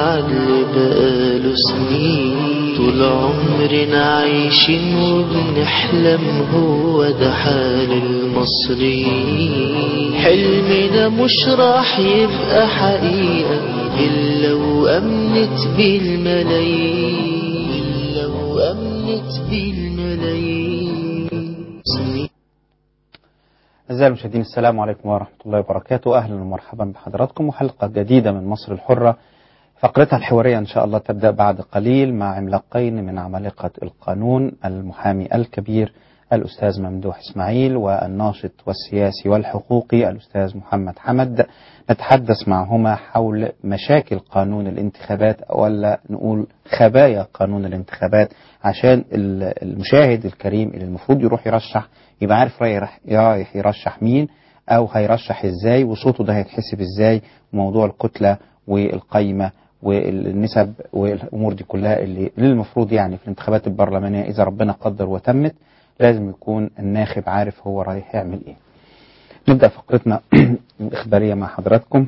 عدل بقاله سنين طول عمرنا عايشين وبنحلم هو ده حال المصريين حلمنا مش راح يبقى حقيقة إلا وأمنت بالملايين إلا وأمنت بالملايين سنين أعزائي المشاهدين السلام عليكم ورحمة الله وبركاته أهلا ومرحبا بحضراتكم وحلقة جديدة من مصر الحرة فقرتها الحوارية إن شاء الله تبدأ بعد قليل مع عملاقين من عمالقة القانون المحامي الكبير الأستاذ ممدوح إسماعيل والناشط والسياسي والحقوقي الأستاذ محمد حمد نتحدث معهما حول مشاكل قانون الانتخابات ولا نقول خبايا قانون الانتخابات عشان المشاهد الكريم اللي المفروض يروح يرشح يبقى عارف رايح رايح يرشح مين او هيرشح ازاي وصوته ده هيتحسب ازاي وموضوع الكتله والقايمه والنسب والامور دي كلها اللي المفروض يعني في الانتخابات البرلمانيه اذا ربنا قدر وتمت لازم يكون الناخب عارف هو رايح يعمل ايه. نبدا فقرتنا الاخباريه مع حضراتكم.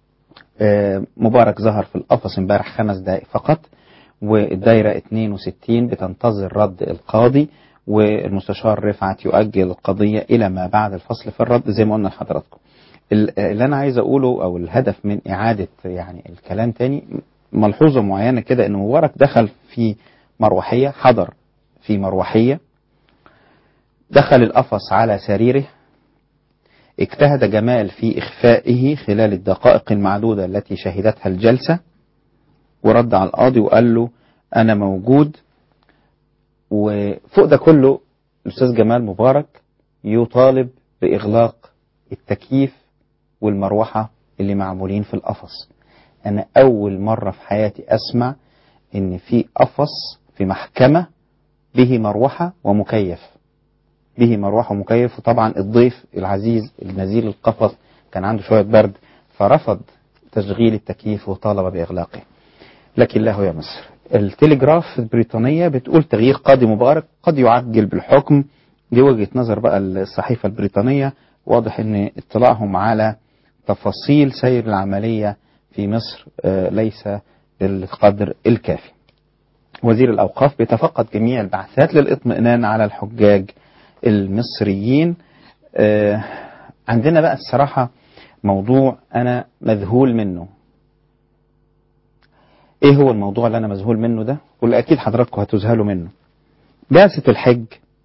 مبارك ظهر في القفص امبارح خمس دقائق فقط والدايره 62 بتنتظر رد القاضي والمستشار رفعت يؤجل القضية إلى ما بعد الفصل في الرد زي ما قلنا لحضراتكم اللي أنا عايز أقوله أو الهدف من إعادة يعني الكلام تاني ملحوظة معينة كده إن مبارك دخل في مروحية حضر في مروحية دخل القفص على سريره اجتهد جمال في إخفائه خلال الدقائق المعدودة التي شهدتها الجلسة ورد على القاضي وقال له أنا موجود وفوق ده كله الأستاذ جمال مبارك يطالب بإغلاق التكييف والمروحة اللي معمولين في القفص أنا أول مرة في حياتي أسمع إن في قفص في محكمة به مروحة ومكيف به مروحة ومكيف وطبعا الضيف العزيز النزيل القفص كان عنده شوية برد فرفض تشغيل التكييف وطالب بإغلاقه لكن الله يا مصر التليجراف البريطانية بتقول تغيير قاضي مبارك قد يعجل بالحكم دي وجهة نظر بقى الصحيفة البريطانية واضح ان اطلاعهم على تفاصيل سير العملية في مصر ليس بالقدر الكافي وزير الأوقاف بيتفقد جميع البعثات للإطمئنان على الحجاج المصريين عندنا بقى الصراحة موضوع أنا مذهول منه ايه هو الموضوع اللي انا مذهول منه ده واللي اكيد حضراتكم هتذهلوا منه بعثة الحج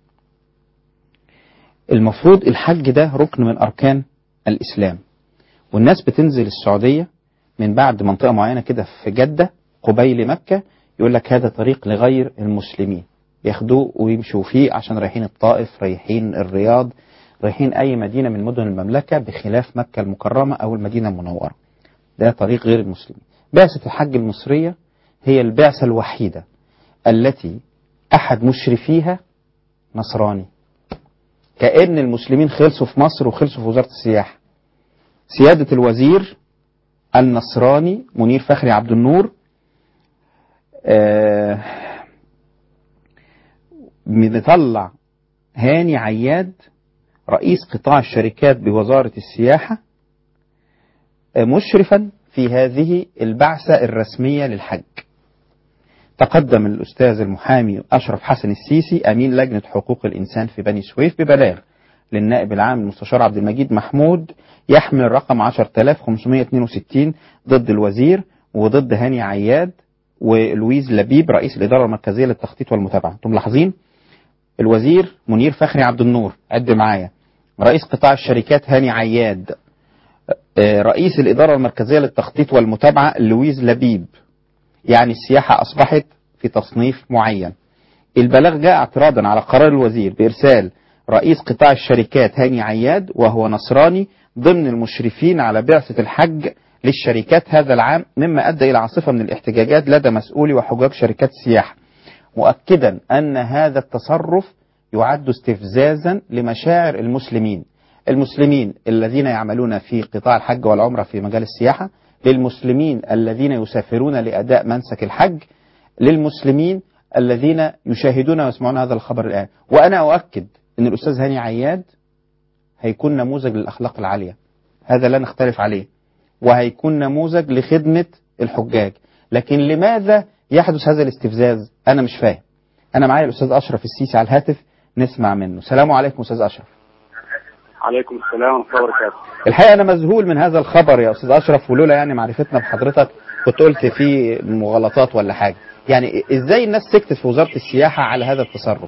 المفروض الحج ده ركن من اركان الاسلام والناس بتنزل السعودية من بعد منطقة معينة كده في جدة قبيل مكة يقول لك هذا طريق لغير المسلمين ياخدوه ويمشوا فيه عشان رايحين الطائف رايحين الرياض رايحين اي مدينة من مدن المملكة بخلاف مكة المكرمة او المدينة المنورة ده طريق غير المسلمين بعثة الحج المصرية هي البعثة الوحيدة التي أحد مشرفيها نصراني كأن المسلمين خلصوا في مصر وخلصوا في وزارة السياحة سيادة الوزير النصراني منير فخري عبد النور آه بنطلع هاني عياد رئيس قطاع الشركات بوزارة السياحة آه مشرفا في هذه البعثة الرسمية للحج تقدم الأستاذ المحامي أشرف حسن السيسي أمين لجنة حقوق الإنسان في بني سويف ببلاغ للنائب العام المستشار عبد المجيد محمود يحمل رقم 10562 ضد الوزير وضد هاني عياد ولويز لبيب رئيس الإدارة المركزية للتخطيط والمتابعة انتم ملاحظين الوزير منير فخري عبد النور عد معايا رئيس قطاع الشركات هاني عياد رئيس الإدارة المركزية للتخطيط والمتابعة لويز لبيب يعني السياحة أصبحت في تصنيف معين البلاغ جاء اعتراضا على قرار الوزير بإرسال رئيس قطاع الشركات هاني عياد وهو نصراني ضمن المشرفين على بعثة الحج للشركات هذا العام مما أدى إلى عاصفة من الاحتجاجات لدى مسؤولي وحجاج شركات السياحة مؤكدا أن هذا التصرف يعد استفزازا لمشاعر المسلمين المسلمين الذين يعملون في قطاع الحج والعمرة في مجال السياحة للمسلمين الذين يسافرون لأداء منسك الحج للمسلمين الذين يشاهدون ويسمعون هذا الخبر الآن وأنا أؤكد أن الأستاذ هاني عياد هيكون نموذج للأخلاق العالية هذا لا نختلف عليه وهيكون نموذج لخدمة الحجاج لكن لماذا يحدث هذا الاستفزاز انا مش فاهم انا معايا الاستاذ اشرف السيسي على الهاتف نسمع منه السلام عليكم استاذ اشرف عليكم السلام ورحمة الله وبركاته الحقيقه انا مذهول من هذا الخبر يا استاذ اشرف ولولا يعني معرفتنا بحضرتك كنت قلت فيه مغالطات ولا حاجه يعني ازاي الناس سكتت في وزاره السياحه على هذا التصرف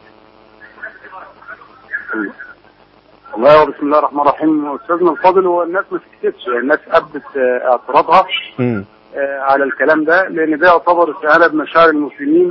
والله هو بسم الله الرحمن الرحيم أستاذنا الفاضل هو الناس ما سكتتش يعني الناس أبدت آه، اعتراضها امم آه، على الكلام ده لأن ده يعتبر استهانة بمشاعر المسلمين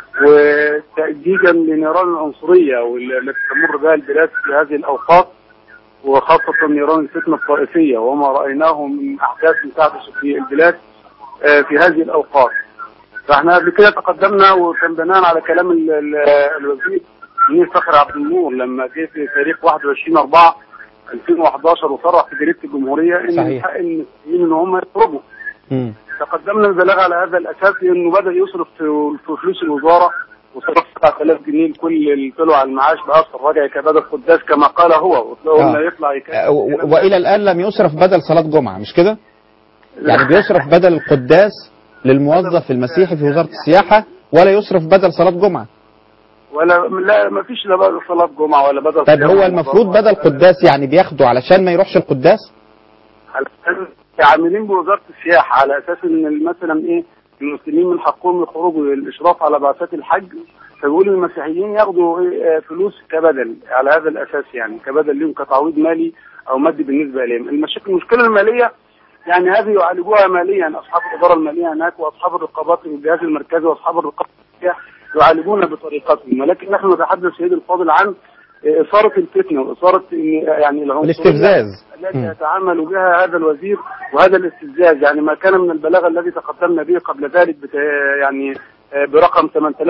وتأجيجا لنيران العنصرية واللي- التي تمر بها البلاد في هذه الأوقات وخاصة نيران الفتنة الطائفية وما رأيناه من أحداث تحدث في البلاد آه، في هذه الأوقات فاحنا قبل كده تقدمنا وكان بناء على كلام ال- ال- الوزير منير فخر عبد النور لما جه في تاريخ 21 4 2011 وصرح في جريده الجمهوريه ان صحيح. من حق المسلمين ان هم يخرجوا امم تقدمنا البلاغ على هذا الاساس لانه بدا يصرف في في فلوس الوزاره وصرف 7000 جنيه لكل اللي طلعوا على المعاش باثر رجعي كبدل قداس كما قال هو وقلنا آه. يطلع آه، يكلم و- والى الان لم يصرف بدل صلاه جمعه مش كده يعني بيصرف بدل القداس للموظف المسيحي في وزاره السياحه ولا يصرف بدل صلاه جمعه ولا لا ما فيش لا بدل صلاه جمعه ولا بدل طيب صيام هو رمضان المفروض ولا بدل قداس يعني بياخده علشان ما يروحش القداس علشان عاملين بوزاره السياحه على اساس ان مثلا ايه المسلمين من حقهم يخرجوا للاشراف على بعثات الحج فبيقول المسيحيين ياخدوا إيه، آه، فلوس كبدل على هذا الاساس يعني كبدل لهم كتعويض مالي او مادي بالنسبه اليهم المشاكل المشكله الماليه يعني هذه يعالجوها ماليا اصحاب الاداره الماليه هناك واصحاب الرقابات في الجهاز المركزي واصحاب الرقابه السياحية يعالجون بطريقتهم ولكن نحن نتحدث سيد الفاضل عن آه، اثاره الفتنه واثاره إن- يعني العنصريه الاستفزاز التي مم. يتعامل بها هذا الوزير وهذا الاستفزاز يعني ما كان من البلاغ الذي تقدمنا به قبل ذلك بت... يعني آه، برقم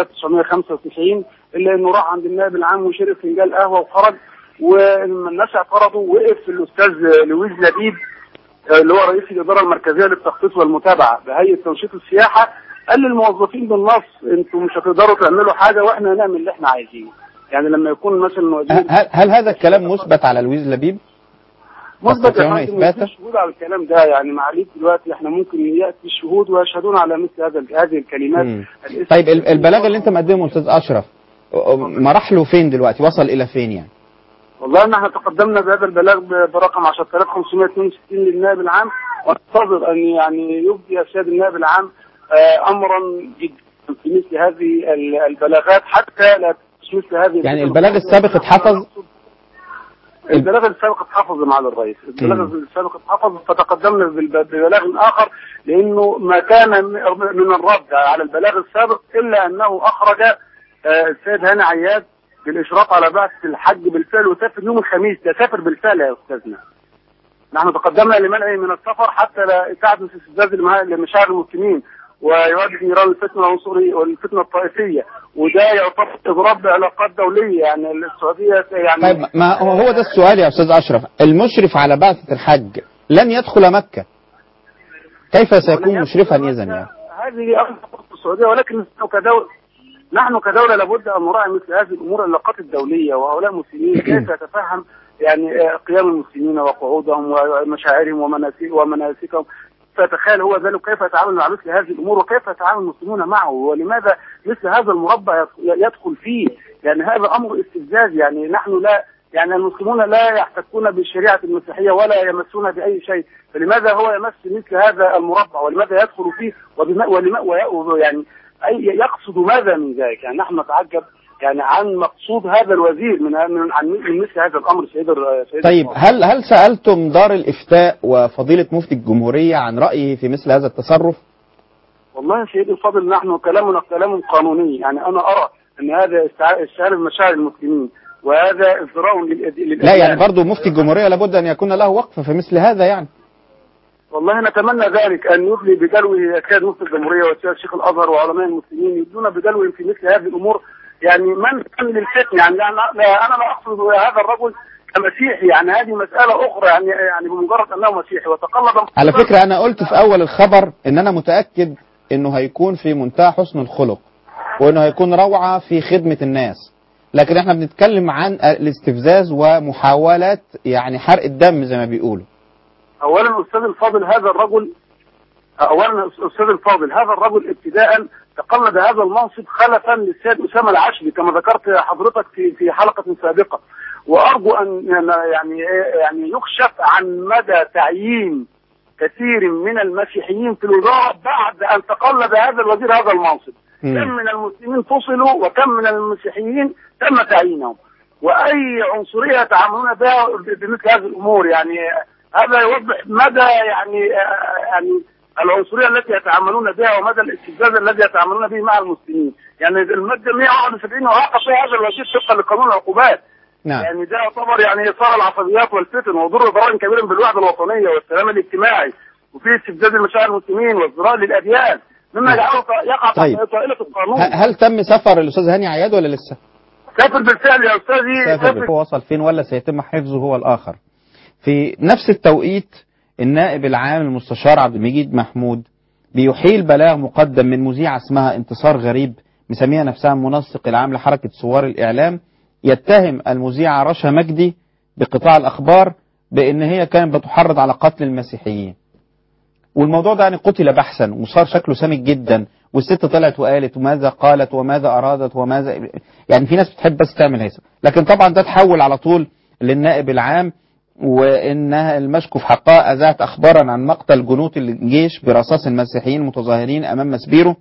8995 الا انه راح عند النائب العام وشرب فنجان قهوه وخرج ولما الناس اعترضوا وقف الاستاذ لويز لبيب آه، اللي هو رئيس الاداره المركزيه للتخطيط والمتابعه بهيئه تنشيط السياحه قال للموظفين بالنص انتوا مش هتقدروا تعملوا حاجه واحنا هنعمل اللي احنا عايزينه يعني لما يكون مثلا وزير هل, هل هذا الكلام مثبت على لويس لبيب مثبت يا تستطيعون فندم إثباته؟ وفي شهود على الكلام ده يعني معاليك دلوقتي احنا ممكن ياتي الشهود ويشهدون على مثل هذا هذه الكلمات مم. الاسم- طيب ال- البلاغ اللي انت مقدمه استاذ اشرف مراحله فين دلوقتي وصل الى فين يعني والله ان احنا تقدمنا بهذا البلاغ ب- برقم 10562 للنائب العام وننتظر ان يعني يبدي السيد النائب العام آه، امرا جدا في مثل هذه ال- البلاغات حتى لا تحدث مثل هذه يعني البلاغ السابق اتحفظ؟ البلاغ السابق اتحفظ مع الرئيس البلاغ مم. السابق اتحفظ فتقدمنا بالب- ببلاغ اخر لانه ما كان م- من الرد على البلاغ السابق الا انه اخرج آه، السيد هاني عياد بالاشراف على بعث الحج بالفعل وسافر يوم الخميس ده سافر بالفعل يا استاذنا نحن تقدمنا لمنعه من السفر حتى لا تحدث استفزاز لمها- لمشاعر المسلمين ويواجه نيران الفتنه العنصريه والفتنه الطائفيه وده يعتبر اضراب بعلاقات دوليه يعني السعوديه يعني طيب ما هو هو ده السؤال يا استاذ اشرف المشرف على بعثه الحج لن يدخل مكه كيف سيكون مشرفا اذا يعني هذه امر في السعوديه ولكن نحن كدوله نحن كدوله لابد ان نراعي مثل هذه الامور العلاقات الدوليه وهؤلاء المسلمين كيف يتفهم يعني آه، قيام المسلمين وقعودهم ومشاعرهم ومناسك ومناسكهم فتخيل هو ذلك كيف يتعامل مع مثل هذه الامور وكيف يتعامل المسلمون معه ولماذا مثل هذا المربع يدخل فيه يعني هذا امر استفزاز يعني نحن لا يعني المسلمون لا يحتكون بالشريعه المسيحيه ولا يمسون باي شيء فلماذا هو يمس مثل هذا المربع ولماذا يدخل فيه وبما ولما وي- يعني أي يقصد ماذا من ذلك يعني نحن نتعجب يعني عن مقصود هذا الوزير من من عن من مثل هذا الامر سيد الر- سيد طيب الفاضل. هل هل سالتم دار الافتاء وفضيله مفتي الجمهوريه عن رايه في مثل هذا التصرف والله يا سيدي الفاضل نحن كلامنا كلام قانوني يعني انا ارى ان هذا استع- استعانه بمشاعر المسلمين وهذا ازدراء للأد- لا للاديان يعني برضو مفتي الجمهوريه لابد ان يكون له وقفه في مثل هذا يعني والله نتمنى ذلك ان يدلي بدلو سيد مفتي الجمهوريه والسيد شيخ الازهر وعلماء المسلمين يدلون بدلو في مثل هذه الامور يعني من كان للفتن يعني لا لا- انا لا اقصد هذا الرجل كمسيحي يعني هذه مساله اخرى يعني يعني بمجرد انه مسيحي وتقلد على فكره انا قلت في اول الخبر ان انا متاكد انه هيكون في منتهى حسن الخلق وانه هيكون روعه في خدمه الناس لكن احنا بنتكلم عن الاستفزاز ومحاولات يعني حرق الدم زي ما بيقولوا اولا الاستاذ الفاضل هذا الرجل اولا الاستاذ الفاضل هذا الرجل ابتداء تقلد هذا المنصب خلفا للسيد اسامه العشري كما ذكرت حضرتك في في حلقه سابقه وارجو ان يعني يعني يكشف عن مدى تعيين كثير من المسيحيين في الوزاره بعد ان تقلد هذا الوزير هذا المنصب مم. كم من المسلمين فصلوا وكم من المسيحيين تم تعيينهم واي عنصريه يتعاملون بها بمثل هذه الامور يعني هذا يوضح مدى يعني آه، يعني العنصريه التي يتعاملون بها ومدى الاستفزاز الذي يتعاملون به مع المسلمين يعني الماده 171 وقع فيها هذا الوزير طبقا لقانون العقوبات نعم يعني ده يعتبر يعني اثار العصبيات والفتن وضر ضرر كبير بالوحده الوطنيه والسلام الاجتماعي وفي استفزاز المشاعر المسلمين والازدراء للاديان مما يجعله يقع طيب. تحت طائله القانون ه- هل تم سفر الاستاذ هاني عياد ولا لسه؟ سافر بالفعل يا استاذي سافر هو وصل فين ولا سيتم حفظه هو الآخر في نفس التوقيت النائب العام المستشار عبد المجيد محمود بيحيل بلاغ مقدم من مذيعة اسمها انتصار غريب مسميها نفسها المنسق العام لحركة ثوار الإعلام يتهم المذيعة رشا مجدي بقطاع الأخبار بأن هي كانت بتحرض على قتل المسيحيين والموضوع ده يعني قتل بحثا وصار شكله سامج جدا والست طلعت وقالت وماذا قالت وماذا أرادت وماذا يعني في ناس بتحب بس تعمل هيثم لكن طبعا ده تحول على طول للنائب العام وانها المشكو في حقها اذاعت اخبارا عن مقتل جنود الجيش برصاص المسيحيين المتظاهرين امام مسبيرو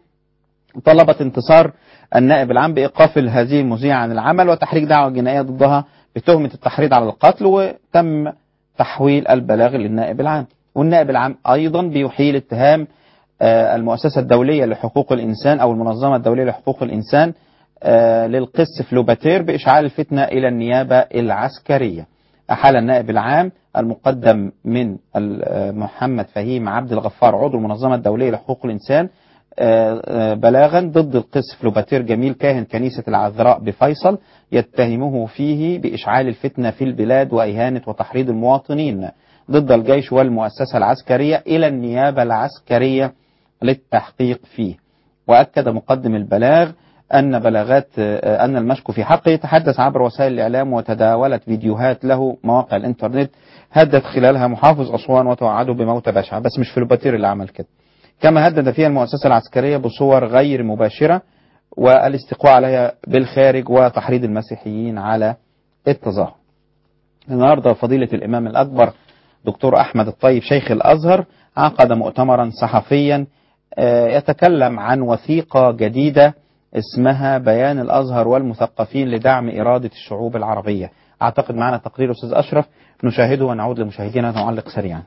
طلبت انتصار النائب العام بايقاف هذه المذيعه عن العمل وتحريك دعوه جنائيه ضدها بتهمه التحريض على القتل وتم تحويل البلاغ للنائب العام والنائب العام ايضا بيحيل اتهام آه، المؤسسه الدوليه لحقوق الانسان او المنظمه الدوليه لحقوق الانسان آه، للقس فلوباتير باشعال الفتنه الى النيابه العسكريه أحال النائب العام المقدم من ال- آه، محمد فهيم عبد الغفار عضو المنظمة الدولية لحقوق الإنسان آه، آه، بلاغا ضد القس فلوباتير جميل كاهن كنيسة العذراء بفيصل يتهمه فيه بإشعال الفتنة في البلاد وإهانة وتحريض المواطنين ضد الجيش والمؤسسة العسكرية إلى النيابة العسكرية للتحقيق فيه وأكد مقدم البلاغ أن بلاغات آه، أن المشكو في حقه يتحدث عبر وسائل الإعلام وتداولت فيديوهات له مواقع الإنترنت هدد خلالها محافظ أسوان وتوعده بموت بشعة بس مش فلوباتير اللي عمل كده كما هدد فيها المؤسسة العسكرية بصور غير مباشرة والاستقواء عليها بالخارج وتحريض المسيحيين على التظاهر النهاردة فضيلة الإمام الأكبر دكتور أحمد الطيب شيخ الأزهر عقد مؤتمرا صحفيا آه، يتكلم عن وثيقة جديدة اسمها بيان الأزهر والمثقفين لدعم إرادة الشعوب العربية أعتقد معنا تقرير أستاذ أشرف نشاهده ونعود لمشاهدينا نعلق سريعا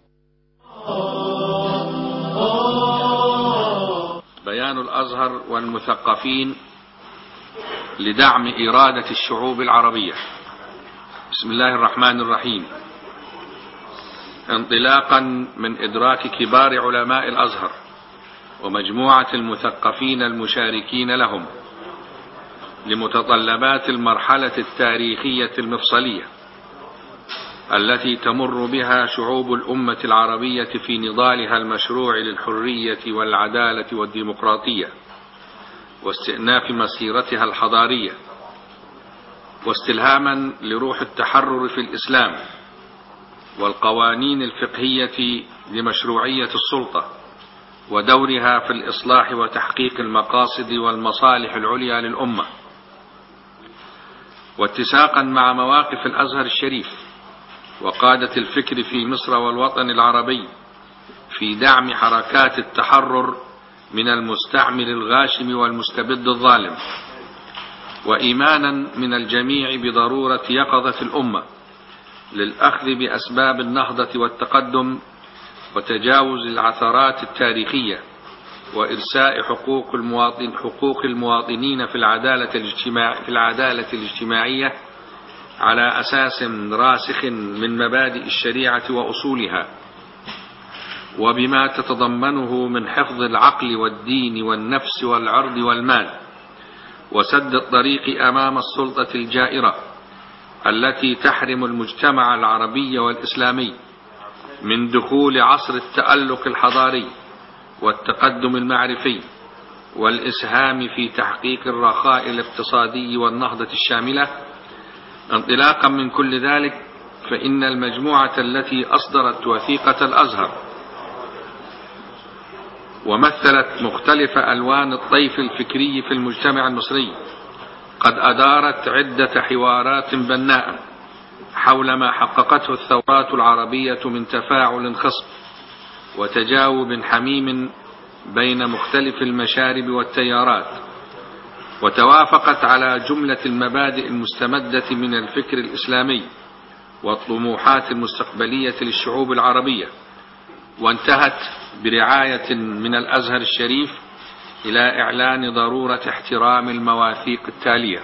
بيان الازهر والمثقفين لدعم اراده الشعوب العربيه بسم الله الرحمن الرحيم انطلاقا من ادراك كبار علماء الازهر ومجموعه المثقفين المشاركين لهم لمتطلبات المرحله التاريخيه المفصليه التي تمر بها شعوب الامه العربيه في نضالها المشروع للحريه والعداله والديمقراطيه واستئناف مسيرتها الحضاريه واستلهاما لروح التحرر في الاسلام والقوانين الفقهيه لمشروعيه السلطه ودورها في الاصلاح وتحقيق المقاصد والمصالح العليا للامه واتساقا مع مواقف الازهر الشريف وقادة الفكر في مصر والوطن العربي في دعم حركات التحرر من المستعمر الغاشم والمستبد الظالم وإيمانا من الجميع بضرورة يقظة الأمة للأخذ بأسباب النهضة والتقدم وتجاوز العثرات التاريخية وإرساء حقوق المواطن حقوق المواطنين في العدالة الاجتماع في العدالة الاجتماعية على أساس راسخ من مبادئ الشريعة وأصولها وبما تتضمنه من حفظ العقل والدين والنفس والعرض والمال وسد الطريق أمام السلطة الجائرة التي تحرم المجتمع العربي والإسلامي من دخول عصر التألق الحضاري والتقدم المعرفي والإسهام في تحقيق الرخاء الاقتصادي والنهضة الشاملة انطلاقا من كل ذلك فإن المجموعة التي أصدرت وثيقة الأزهر ومثلت مختلف ألوان الطيف الفكري في المجتمع المصري قد أدارت عدة حوارات بناءة حول ما حققته الثورات العربية من تفاعل خصب وتجاوب حميم بين مختلف المشارب والتيارات وتوافقت على جملة المبادئ المستمدة من الفكر الإسلامي والطموحات المستقبلية للشعوب العربية وانتهت برعاية من الأزهر الشريف إلى إعلان ضرورة احترام المواثيق التالية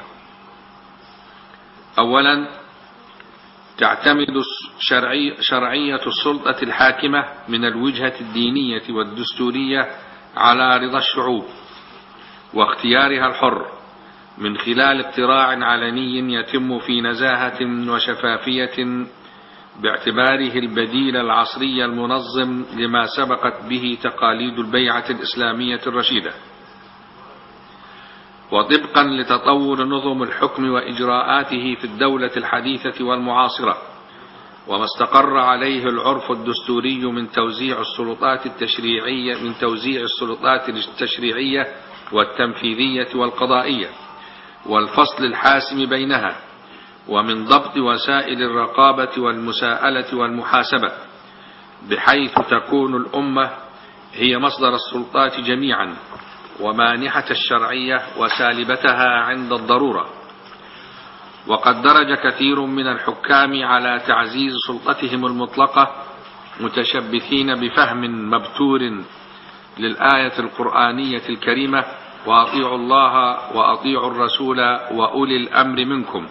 أولا تعتمد شرعي شرعية السلطة الحاكمة من الوجهة الدينية والدستورية على رضا الشعوب واختيارها الحر من خلال اقتراع علني يتم في نزاهة وشفافية باعتباره البديل العصري المنظم لما سبقت به تقاليد البيعة الإسلامية الرشيدة وطبقا لتطور نظم الحكم وإجراءاته في الدولة الحديثة والمعاصرة وما استقر عليه العرف الدستوري من توزيع السلطات التشريعية من توزيع السلطات التشريعية والتنفيذية والقضائية والفصل الحاسم بينها ومن ضبط وسائل الرقابة والمساءلة والمحاسبة بحيث تكون الأمة هي مصدر السلطات جميعا ومانحة الشرعية وسالبتها عند الضرورة وقد درج كثير من الحكام على تعزيز سلطتهم المطلقة متشبثين بفهم مبتور للآية القرآنية الكريمة وأطيعوا الله وأطيعوا الرسول وأولي الأمر منكم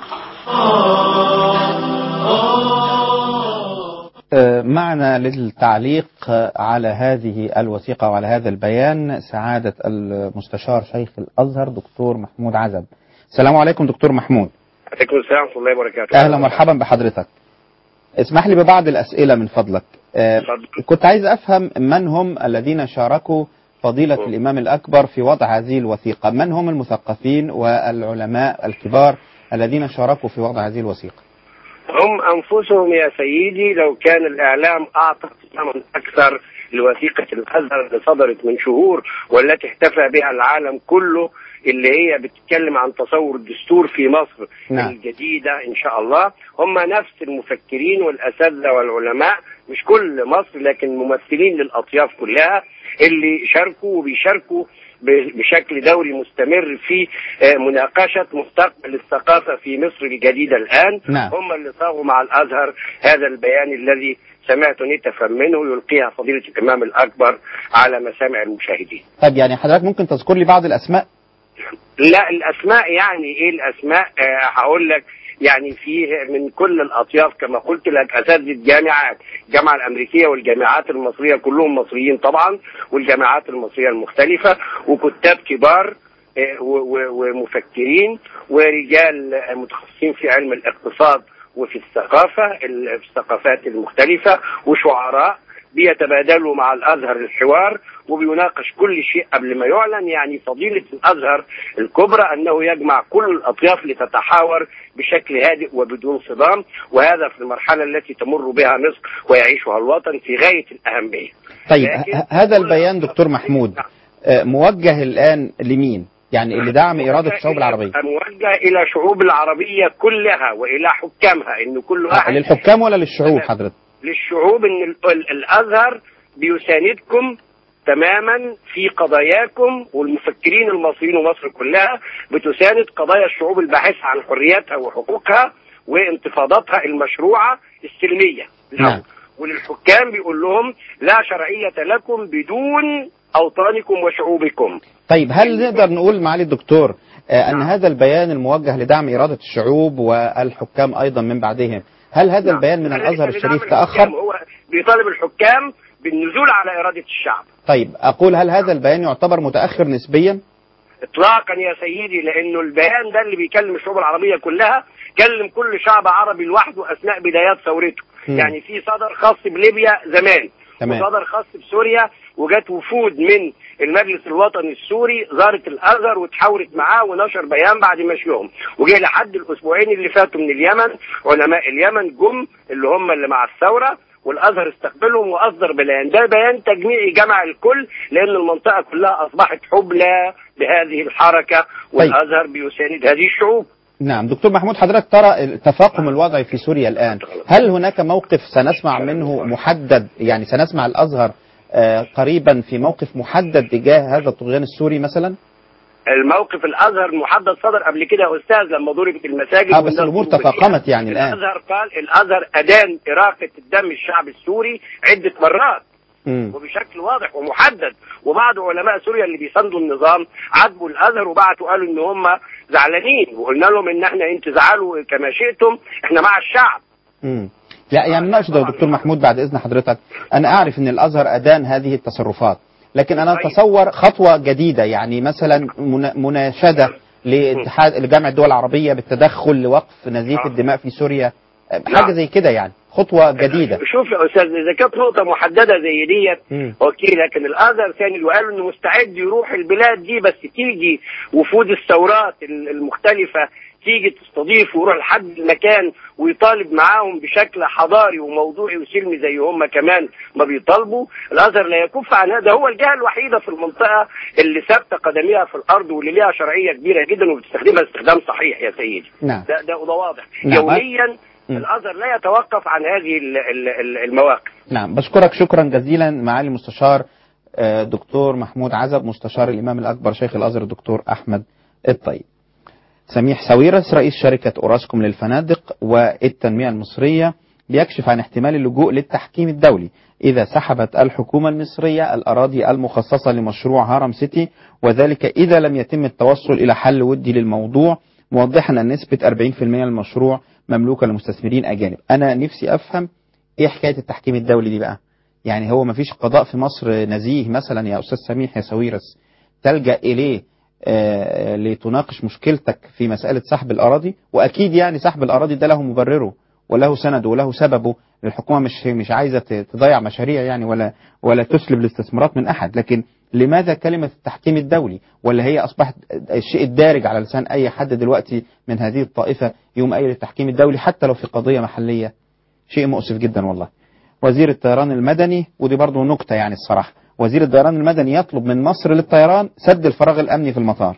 معنا للتعليق على هذه الوثيقة وعلى هذا البيان سعادة المستشار شيخ الأزهر دكتور محمود عزب السلام عليكم دكتور محمود عليكم السلام ورحمة الله وبركاته أهلا ومرحبا بحضرتك اسمح لي ببعض الأسئلة من فضلك آه، اتفضل. كنت عايز أفهم من هم الذين شاركوا فضيلة الإمام الأكبر في وضع هذه الوثيقة من هم المثقفين والعلماء الكبار الذين شاركوا في وضع هذه الوثيقة هم أنفسهم يا سيدي لو كان الإعلام أعطى اهتماما أكثر لوثيقة الأزهر اللي صدرت من شهور والتي احتفى بها العالم كله اللي هي بتتكلم عن تصور الدستور في مصر نعم. الجديدة إن شاء الله هم نفس المفكرين والأساتذة والعلماء مش كل مصر لكن ممثلين للأطياف كلها اللي شاركوا وبيشاركوا ب- بشكل دوري مستمر في آه، مناقشة مستقبل الثقافة في مصر الجديدة الآن نعم. هم اللي صاغوا مع الأزهر هذا البيان الذي سمعت نتفا منه يلقيها فضيلة الإمام الأكبر على مسامع المشاهدين طيب يعني حضرتك ممكن تذكر لي بعض الأسماء لا الاسماء يعني ايه الاسماء آه هقول لك يعني فيه من كل الاطياف كما قلت لك اساتذه جامعات الجامعه الامريكيه والجامعات المصريه كلهم مصريين طبعا والجامعات المصريه المختلفه وكتاب كبار آه، و- و- ومفكرين ورجال آه، متخصصين في علم الاقتصاد وفي الثقافه ال- في الثقافات المختلفه وشعراء بيتبادلوا مع الازهر الحوار وبيناقش كل شيء قبل ما يعلن يعني فضيله الازهر الكبرى انه يجمع كل الاطياف لتتحاور بشكل هادئ وبدون صدام وهذا في المرحله التي تمر بها مصر ويعيشها الوطن في غايه الاهميه. طيب لكن ه- هذا كل البيان الأطياف- دكتور محمود آه، موجه الآن لمين يعني اللي دعم إرادة الشعوب العربية موجه الى شعوب العربيه كلها والى حكامها ان كل آه، واحد للحكام ولا للشعوب حضرتك للشعوب ان ال- ال- الازهر بيساندكم تماما في قضاياكم والمفكرين المصريين ومصر كلها بتساند قضايا الشعوب الباحثه عن حرياتها وحقوقها وانتفاضاتها المشروعه السلميه لهم. نعم. وللحكام بيقول لهم لا شرعيه لكم بدون اوطانكم وشعوبكم طيب هل نقدر نقول معالي الدكتور آه، أن هذا البيان الموجه لدعم إرادة الشعوب والحكام أيضا من بعدهم هل هذا نعم. البيان من ليس الأزهر لدعم الشريف الحكام، تأخر هو بيطالب الحكام بالنزول على اراده الشعب طيب أقول هل هذا البيان يعتبر متأخر نسبيا اطلاقا يا سيدي لانه البيان ده اللي بيكلم الشعوب العربيه كلها كلم كل شعب عربي لوحده اثناء بدايات ثورته مم. يعني في صدر خاص بليبيا زمان تمام. وصدر خاص بسوريا وجات وفود من المجلس الوطني السوري زارت الازهر وتحاورت معاه ونشر بيان بعد مشيهم وجه لحد الاسبوعين اللي فاتوا من اليمن علماء اليمن جم اللي هم اللي مع الثوره والازهر استقبلهم واصدر بيان ده بيان تجميعي جمع الكل لان المنطقه كلها اصبحت حبلى بهذه الحركه والازهر بيساند هذه الشعوب نعم دكتور محمود حضرتك ترى تفاقم الوضع في سوريا الآن هل هناك موقف سنسمع منه محدد يعني سنسمع الأزهر آه، قريبا في موقف محدد تجاه هذا الطغيان السوري مثلا الموقف الازهر محدد صدر قبل كده يا استاذ لما ضربت المساجد اه بس والناس الأمور ضربوا تفاقمت يعني الآن الازهر قال الازهر ادان اراقه الدم الشعب السوري عده مرات مم. وبشكل واضح ومحدد وبعض علماء سوريا اللي بيساندوا النظام عاتبوا الازهر وبعتوا قالوا ان هم زعلانين وقلنا لهم ان احنا انت زعلوا كما شئتم احنا مع الشعب مم. لا يعني نقصد يا دكتور محمود بعد إذن حضرتك أنا أعرف أن الأزهر أدان هذه التصرفات لكن أنا طيب. أتصور خطوة جديدة يعني مثلا منا- مناشدة لاتحاد لجامعة الدول العربية بالتدخل لوقف نزيف آه. الدماء في سوريا آه، نعم. حاجة زي كده يعني خطوة جديدة شوف يا استاذ اذا كانت نقطه محدده زي ديت مم. اوكي لكن الازهر ثاني وقالوا انه مستعد يروح البلاد دي بس تيجي وفود الثورات ال- المختلفه تيجي تستضيف ويروح لحد المكان ويطالب معاهم بشكل حضاري وموضوعي وسلمي زي هم كمان ما بيطالبوا الازهر لا يكف عن هذا هو الجهه الوحيده في المنطقه اللي ثابته قدميها في الارض واللي ليها شرعيه كبيره جدا وبتستخدمها استخدام صحيح يا سيدي نعم ده ده وده واضح نعم. يوميا مم. الازهر لا يتوقف عن هذه ال- ال- ال- المواقف نعم بشكرك شكرا جزيلا معالي المستشار آه، دكتور محمود عزب مستشار الإمام الأكبر شيخ الأزهر الدكتور أحمد الطيب سميح ساويرس رئيس شركة أوراسكوم للفنادق والتنمية المصرية بيكشف عن احتمال اللجوء للتحكيم الدولي إذا سحبت الحكومة المصرية الأراضي المخصصة لمشروع هارم سيتي وذلك إذا لم يتم التوصل إلى حل ودي للموضوع موضحا أن نسبة 40% من المشروع مملوكة لمستثمرين أجانب أنا نفسي أفهم إيه حكاية التحكيم الدولي دي بقى يعني هو مفيش قضاء في مصر نزيه مثلا يا أستاذ سميح يا ساويرس تلجأ إليه آه، لتناقش مشكلتك في مسألة سحب الأراضي وأكيد يعني سحب الأراضي ده له مبرره وله سنده وله سببه الحكومة مش مش عايزة ت- تضيع مشاريع يعني ولا ولا تسلب الاستثمارات من أحد لكن لماذا كلمة التحكيم الدولي ولا هي أصبحت الشيء الدارج على لسان أي حد دلوقتي من هذه الطائفة يوم قايل التحكيم الدولي حتى لو في قضية محلية شيء مؤسف جدا والله وزير الطيران المدني ودي برضه نكتة يعني الصراحة وزير الطيران المدني يطلب من مصر للطيران سد الفراغ الأمني في المطار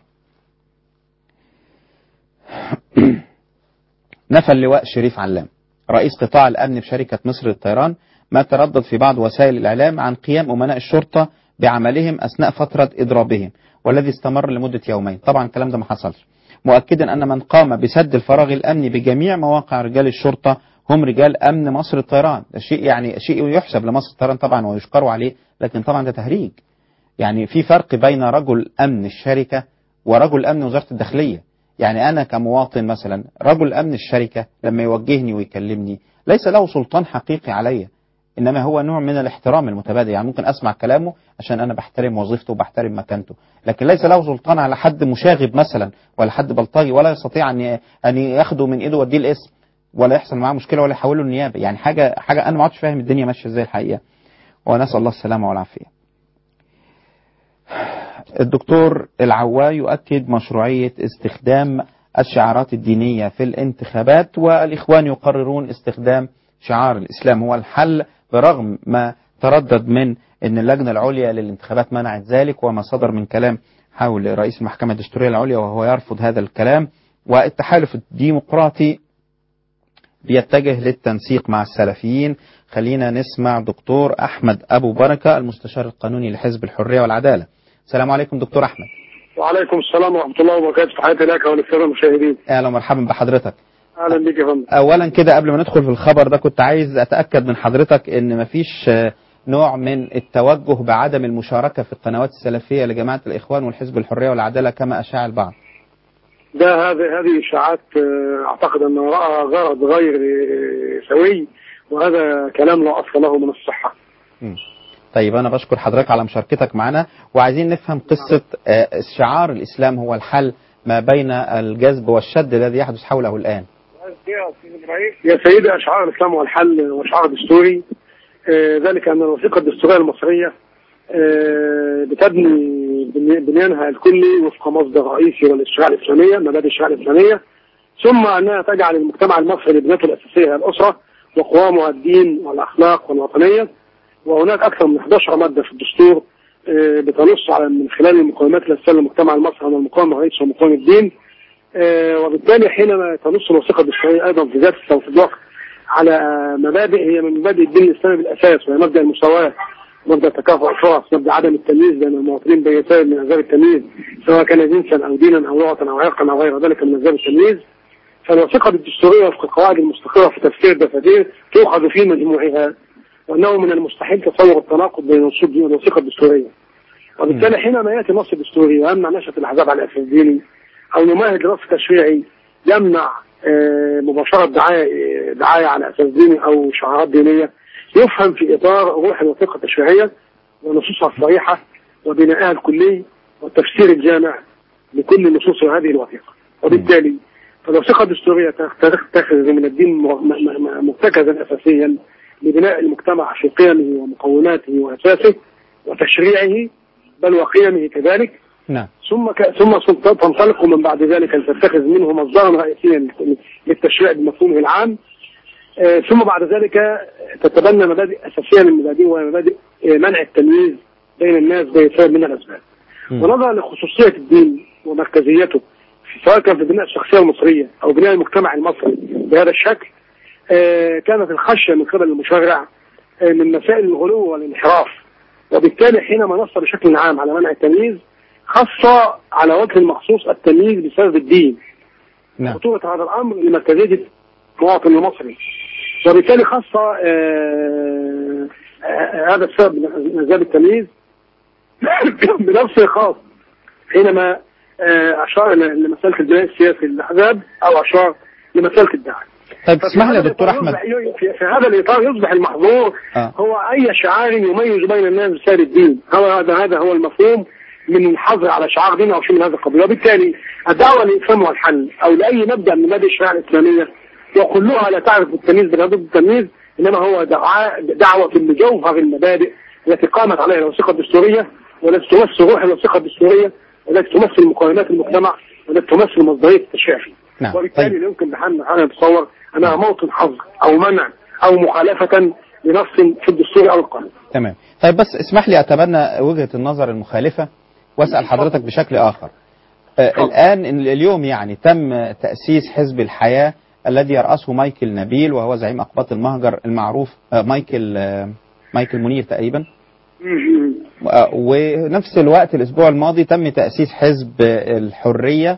نفى اللواء شريف علام رئيس قطاع الأمن بشركة مصر للطيران ما تردد في بعض وسائل الإعلام عن قيام أمناء الشرطة بعملهم أثناء فترة إضرابهم والذي استمر لمدة يومين طبعا الكلام ده ما حصلش مؤكدا أن من قام بسد الفراغ الأمني بجميع مواقع رجال الشرطة هم رجال أمن مصر الطيران ده شيء يعني شيء يحسب لمصر الطيران طبعا ويشكروا عليه لكن طبعا ده تهريج يعني في فرق بين رجل أمن الشركة ورجل أمن وزارة الداخلية يعني أنا كمواطن مثلا رجل أمن الشركة لما يوجهني ويكلمني ليس له سلطان حقيقي عليا إنما هو نوع من الاحترام المتبادل يعني ممكن أسمع كلامه عشان أنا بحترم وظيفته وبحترم مكانته لكن ليس له سلطان على حد مشاغب مثلا ولا حد بلطجي ولا يستطيع أن أن ياخده من إيده ويديه الاسم ولا يحصل معاه مشكلة ولا يحوله النيابة يعني حاجة حاجة أنا ما عدتش فاهم الدنيا ماشية إزاي الحقيقة ونسأل الله السلامة والعافية الدكتور العوا يؤكد مشروعية استخدام الشعارات الدينية في الانتخابات والإخوان يقررون استخدام شعار الإسلام هو الحل برغم ما تردد من أن اللجنة العليا للانتخابات منعت ذلك وما صدر من كلام حول رئيس المحكمة الدستورية العليا وهو يرفض هذا الكلام والتحالف الديمقراطي بيتجه للتنسيق مع السلفيين خلينا نسمع دكتور أحمد أبو بركة المستشار القانوني لحزب الحرية والعدالة السلام عليكم دكتور أحمد وعليكم السلام ورحمة الله وبركاته تحياتي لك وللسادة المشاهدين أهلا ومرحبا بحضرتك أهلا بك يا فندم أولا كده قبل ما ندخل في الخبر ده كنت عايز أتأكد من حضرتك إن مفيش آه، نوع من التوجه بعدم المشاركة في القنوات السلفية لجماعة الإخوان والحزب الحرية والعدالة كما أشاع البعض ده هذه هذه إشاعات آه، أعتقد أن رأى غرض غير آه، سوي وهذا كلام لا أصل له من الصحة مم. طيب أنا بشكر حضرتك على مشاركتك معنا وعايزين نفهم قصة آه، شعار الإسلام هو الحل ما بين الجذب والشد الذي يحدث حوله الآن يا سيدي أشعار الإسلام والحل وشعار دستوري آه، ذلك أن الوثيقة الدستورية المصرية آه، بتبني بني- بنيانها الكلي وفق مصدر رئيسي والشريعة الإسلامية مبادئ الشريعة الإسلامية ثم أنها تجعل المجتمع المصري لبنته الأساسية هي الأسرة وقوامها الدين والأخلاق والوطنية وهناك أكثر من 11 مادة في الدستور آه، بتنص على من خلال المقومات التي تسلم المجتمع المصري على المقاوم الرئيس ومقاوم الدين آه، وبالتالي حينما تنص الوثيقة الدستورية أيضا في ذات في الوقت على مبادئ هي من مبادئ الدين الإسلامي بالأساس وهي مبدأ المساواة مبدأ تكافؤ الفرص مبدأ عدم التمييز بين المواطنين بيسار من أسباب التمييز سواء كان جنسا أو دينا أو لغة أو عرقا أو غير ذلك من أسباب التمييز فالوثيقة الدستورية وفق القواعد المستقرة في تفسير الدفاتير تؤخذ في مجموعها وأنه من المستحيل تصور التناقض بين النصوص دي والوثيقة الدستورية وبالتالي حينما يأتي نص دستوري ويمنع نشأة الأحزاب على الأساس الديني أو يمهد لنص تشريعي يمنع آه، مباشرة دعاية دعاية على أساس ديني أو شعارات دينية يفهم في إطار روح الوثيقة التشريعية ونصوصها الصريحة وبنائها الكلي والتفسير الجامع لكل نصوص هذه الوثيقة وبالتالي فالوثيقة الدستورية تتخذ من الدين م- م- م- مرتكزا أساسيا لبناء المجتمع في قيمه ومقوماته وأساسه وتشريعه بل وقيمه كذلك نعم ثم ك... ثم سلطات تنطلق من بعد ذلك أن تتخذ منه مصدرا رئيسيا للتشريع بمفهومه العام آه، ثم بعد ذلك تتبنى مبادئ أساسية من المبادئ وهي مبادئ آه، منع التمييز بين الناس بسبب من الأسباب مم. ونظرا لخصوصية الدين ومركزيته في- سواء كان في بناء الشخصية المصرية أو بناء المجتمع المصري بهذا الشكل آه، كانت الخشية من قبل المشرع آه، من مسائل الغلو والانحراف وبالتالي حينما نص بشكل عام على منع التمييز خص على وجه المخصوص التمييز بسبب الدين نعم خطورة هذا الأمر لمركزية المواطن المصري وبالتالي خص آه، آه، هذا السبب من أسباب التمييز بنفس خاص حينما آه، أشار إلى لمسألة البناء السياسي للأحزاب أو أشار لمسألة الدعم طيب اسمح لي يا ففي هذا دكتور الإطار أحمد يصبح- في في هذا الإطار يصبح المحظور آه. هو أي شعار يميز بين الناس بسبب الدين هو هذا هذا هو المفهوم من الحظر على شعار دين أو شيء من هذا القبيل وبالتالي الدعوة للإسلام والحل أو لأي مبدأ من مبادئ الشريعة الإسلامية وكلها لا تعرف التمييز بل ضد التمييز إنما هو دعاء دعوة لجوهر المبادئ التي قامت عليها الوثيقة الدستورية والتي تمثل روح الوثيقة الدستورية والتي تمثل مقومات المجتمع والتي تمثل مصدرية التشريع فيه نعم. وبالتالي طيب. لا يمكن بحال من حال نتصور انها موطن حظر او منع او مخالفه لنص في الدستور او القانون. تمام طيب بس اسمح لي أتبنى وجهة النظر المخالفة وأسأل حضرتك بشكل آخر آه، اتفضل. الآن ال- اليوم يعني تم تأسيس حزب الحياة الذي يرأسه مايكل نبيل وهو زعيم أقباط المهجر المعروف آه، مايكل آه، مايكل منير تقريبا آه، ونفس الوقت الأسبوع الماضي تم تأسيس حزب الحرية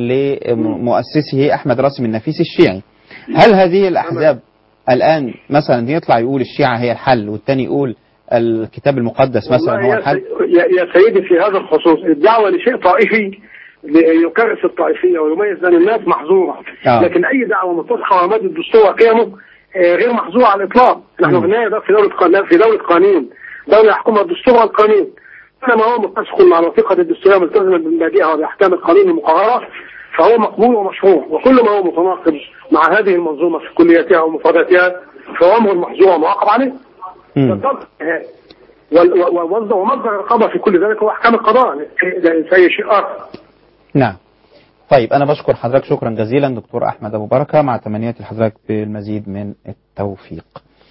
لمؤسسه أحمد راسم النفيسي الشيعي هل هذه الأحزاب الآن مثلا يطلع يقول الشيعة هي الحل والتاني يقول الكتاب المقدس مثلا والله هو يا الحل سي- يا يا سيدي في هذا الخصوص الدعوه لشيء طائفي يكرس الطائفيه ويميز بين الناس محظوره آه. لكن اي دعوه متفقه على مبادئ الدستور وقيمه آه، غير محظوره على الاطلاق نحن مم. في النهايه ده في دوله قانون في دوله قانون دوله يحكمها الدستور والقانون كلما هو متسق مع الوثيقه الدستوريه ملتزما بمبادئها وباحكام القانون المقرره فهو مقبول ومشروع وكل ما هو متناقض مع هذه المنظومه في كلياتها ومفرداتها فهو امر محظور ومعاقب عليه مم. بالضبط وال- و- و- ومصدر ومصدر الرقابه في كل ذلك هو احكام القضاء ليس اي شيء اخر نعم طيب أنا بشكر حضرتك شكرا جزيلا دكتور أحمد أبو بركة مع تمنيات لحضرتك بالمزيد من التوفيق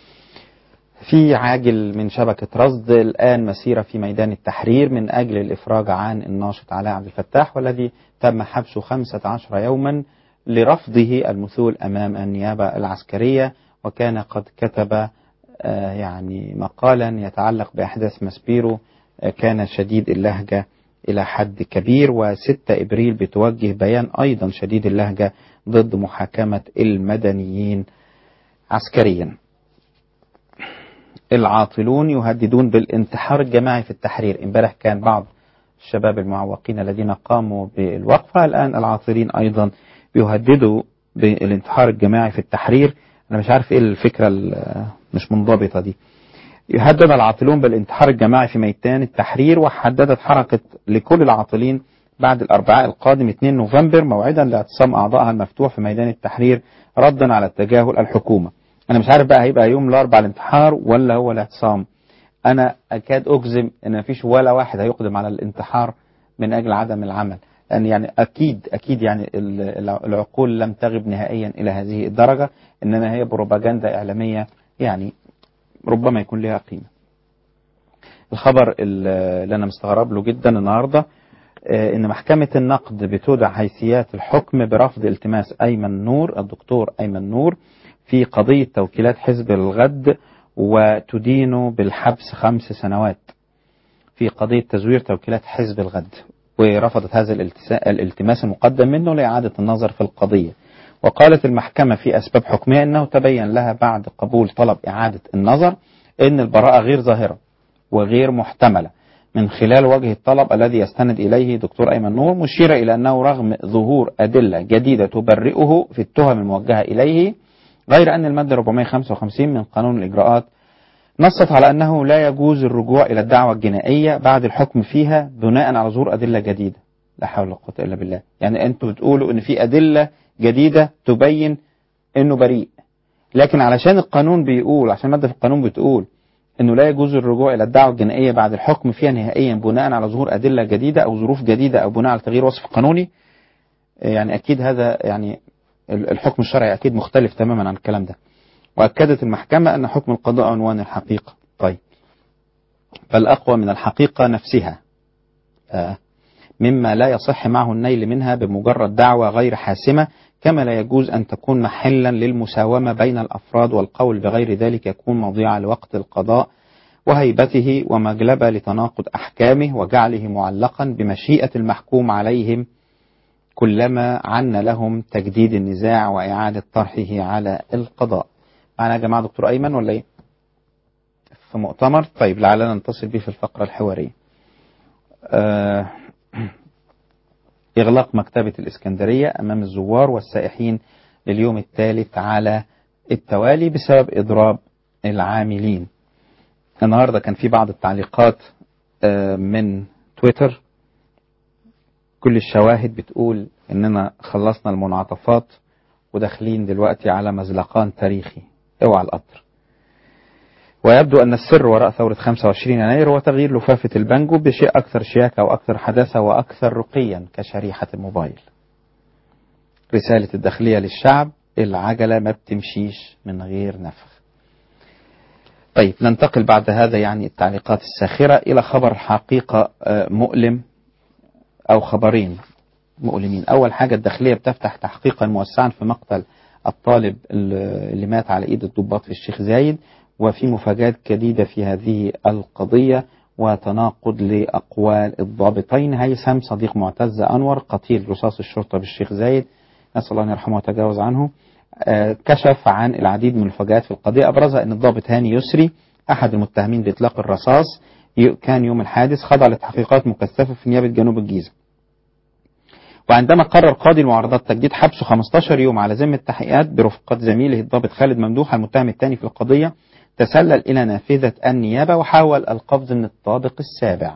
في عاجل من شبكة رصد الآن مسيرة في ميدان التحرير من أجل الإفراج عن الناشط علاء عبد الفتاح والذي تم حبسه 15 يوما لرفضه المثول أمام النيابة العسكرية وكان قد كتب آه، يعني مقالا يتعلق بأحداث مسبيرو آه، كان شديد اللهجة إلى حد كبير وستة إبريل بتوجه بيان أيضا شديد اللهجة ضد محاكمة المدنيين عسكريا العاطلون يهددون بالانتحار الجماعي في التحرير امبارح كان بعض الشباب المعوقين الذين قاموا بالوقفة الآن العاطلين أيضا بيهددوا بالانتحار الجماعي في التحرير أنا مش عارف إيه الفكرة ال- مش منضبطة دي يهدد العاطلون بالانتحار الجماعي في ميدان التحرير وحددت حركة لكل العاطلين بعد الأربعاء القادم 2 نوفمبر موعدا لاعتصام أعضائها المفتوح في ميدان التحرير ردا على التجاهل الحكومة أنا مش عارف بقى هيبقى يوم الأربعاء الانتحار ولا هو الاعتصام أنا أكاد أجزم إن مفيش ولا واحد هيقدم على الانتحار من أجل عدم العمل أن يعني أكيد أكيد يعني ال- العقول لم تغب نهائيا إلى هذه الدرجة إنما هي بروباجندا إعلامية يعني ربما يكون لها قيمة الخبر اللي أنا مستغرب له جدا النهاردة آه، إن محكمة النقد بتودع حيثيات الحكم برفض التماس أيمن نور الدكتور أيمن نور في قضية توكيلات حزب الغد وتدينه بالحبس خمس سنوات في قضية تزوير توكيلات حزب الغد ورفضت هذا الالتسا- الالتماس المقدم منه لإعادة النظر في القضية وقالت المحكمة في أسباب حكمها أنه تبين لها بعد قبول طلب إعادة النظر أن البراءة غير ظاهرة وغير محتملة من خلال وجه الطلب الذي يستند إليه دكتور أيمن نور مشيرة إلى أنه رغم ظهور أدلة جديدة تبرئه في التهم الموجهة إليه غير أن المادة 455 من قانون الإجراءات نصت على أنه لا يجوز الرجوع إلى الدعوة الجنائية بعد الحكم فيها بناء على ظهور أدلة جديدة لا حول ولا قوة إلا بالله يعني أنتوا بتقولوا أن في أدلة جديدة تبين أنه بريء لكن علشان القانون بيقول عشان مادة في القانون بتقول أنه لا يجوز الرجوع إلى الدعوة الجنائية بعد الحكم فيها نهائيا بناء على ظهور أدلة جديدة أو ظروف جديدة أو بناء على تغيير وصف قانوني يعني أكيد هذا يعني الحكم الشرعي أكيد مختلف تماما عن الكلام ده وأكدت المحكمة أن حكم القضاء عنوان الحقيقة طيب بل أقوى من الحقيقة نفسها آه. مما لا يصح معه النيل منها بمجرد دعوة غير حاسمة كما لا يجوز أن تكون محلا للمساومة بين الأفراد والقول بغير ذلك يكون مضيعة لوقت القضاء وهيبته ومجلبة لتناقض أحكامه وجعله معلقا بمشيئة المحكوم عليهم كلما عن لهم تجديد النزاع وإعادة طرحه على القضاء معنا يا جماعة دكتور أيمن ولا إيه؟ في مؤتمر طيب لعلنا نتصل به في الفقرة الحوارية آه إغلاق مكتبة الإسكندرية أمام الزوار والسائحين لليوم الثالث على التوالي بسبب إضراب العاملين النهاردة كان في بعض التعليقات آه من تويتر كل الشواهد بتقول إننا خلصنا المنعطفات وداخلين دلوقتي على مزلقان تاريخي اوعى القطر ويبدو أن السر وراء ثورة 25 يناير هو تغيير لفافة البانجو بشيء أكثر شياكة وأكثر حداثة وأكثر رقيا كشريحة الموبايل رسالة الداخلية للشعب العجلة ما بتمشيش من غير نفخ طيب ننتقل بعد هذا يعني التعليقات الساخرة إلى خبر حقيقة مؤلم أو خبرين مؤلمين أول حاجة الداخلية بتفتح تحقيقا موسعا في مقتل الطالب اللي مات على إيد الضباط في الشيخ زايد وفي مفاجآت جديدة في هذه القضية وتناقض لأقوال الضابطين هيثم صديق معتز أنور قتيل رصاص الشرطة بالشيخ زايد نسأل الله أن يرحمه ويتجاوز عنه كشف عن العديد من المفاجآت في القضية أبرزها أن الضابط هاني يسري أحد المتهمين بإطلاق الرصاص كان يوم الحادث خضع لتحقيقات مكثفة في نيابة جنوب الجيزة وعندما قرر قاضي المعارضات تجديد حبسه 15 يوم على ذمة التحقيقات برفقة زميله الضابط خالد ممدوح المتهم الثاني في القضية تسلل إلى نافذة النيابة وحاول القبض من الطابق السابع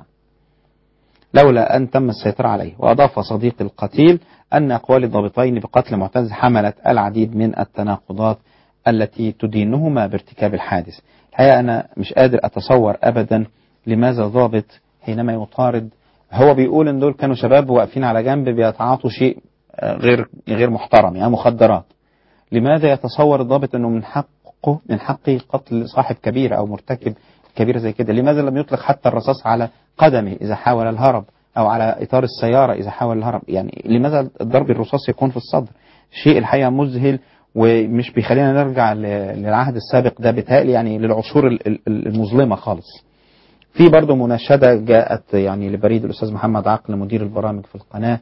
لولا أن تم السيطرة عليه وأضاف صديق القتيل أن أقوال الضابطين بقتل معتز حملت العديد من التناقضات التي تدينهما بارتكاب الحادث الحقيقة أنا مش قادر أتصور أبدا لماذا ضابط حينما يطارد هو بيقول ان دول كانوا شباب واقفين على جنب بيتعاطوا شيء غير غير محترم يعني مخدرات لماذا يتصور الضابط انه من حقه من حقه قتل صاحب كبيره او مرتكب كبيره زي كده لماذا لم يطلق حتى الرصاص على قدمه اذا حاول الهرب او على اطار السياره اذا حاول الهرب يعني لماذا ضرب الرصاص يكون في الصدر شيء الحقيقه مذهل ومش بيخلينا نرجع للعهد السابق ده بيتهيألي يعني للعصور المظلمه خالص في برضه مناشدة جاءت يعني لبريد الأستاذ محمد عقل مدير البرامج في القناة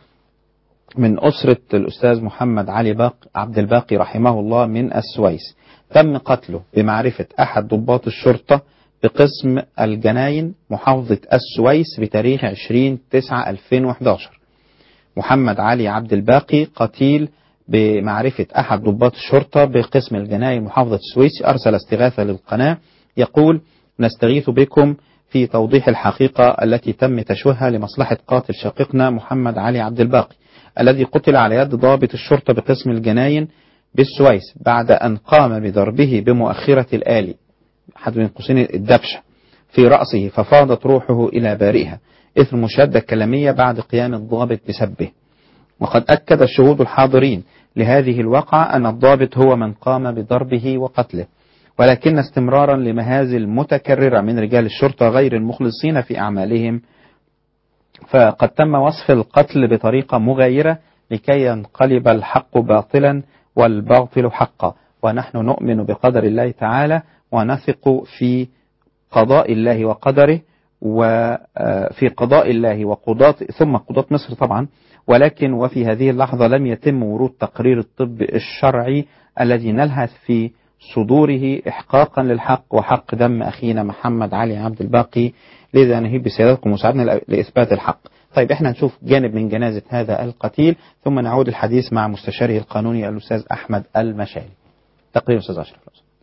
من أسرة الأستاذ محمد علي باق عبد الباقي رحمه الله من السويس تم قتله بمعرفة أحد ضباط الشرطة بقسم الجناين محافظة السويس بتاريخ 20 9 2011 محمد علي عبد الباقي قتيل بمعرفة أحد ضباط الشرطة بقسم الجناين محافظة السويس أرسل استغاثة للقناة يقول نستغيث بكم في توضيح الحقيقة التي تم تشويهها لمصلحة قاتل شقيقنا محمد علي عبد الباقي الذي قتل على يد ضابط الشرطة بقسم الجناين بالسويس بعد أن قام بضربه بمؤخرة الآلي حد من قوسين الدبشة في رأسه ففاضت روحه إلى بارئها إثر المشادة الكلامية بعد قيام الضابط بسبه وقد أكد الشهود الحاضرين لهذه الواقعة أن الضابط هو من قام بضربه وقتله ولكن استمرارا لمهازل متكررة من رجال الشرطة غير المخلصين في أعمالهم فقد تم وصف القتل بطريقة مغايرة لكي ينقلب الحق باطلا والباطل حقا ونحن نؤمن بقدر الله تعالى ونثق في قضاء الله وقدره وفي قضاء الله وقضاة ثم قضاة مصر طبعا ولكن وفي هذه اللحظة لم يتم ورود تقرير الطب الشرعي الذي نلهث في صدوره إحقاقا للحق وحق دم أخينا محمد علي عبد الباقي لذا نهيب بسيادتكم وساعدنا لإثبات الحق طيب احنا نشوف جانب من جنازة هذا القتيل ثم نعود الحديث مع مستشاره القانوني الأستاذ أحمد المشالي تقرير أستاذ أشرف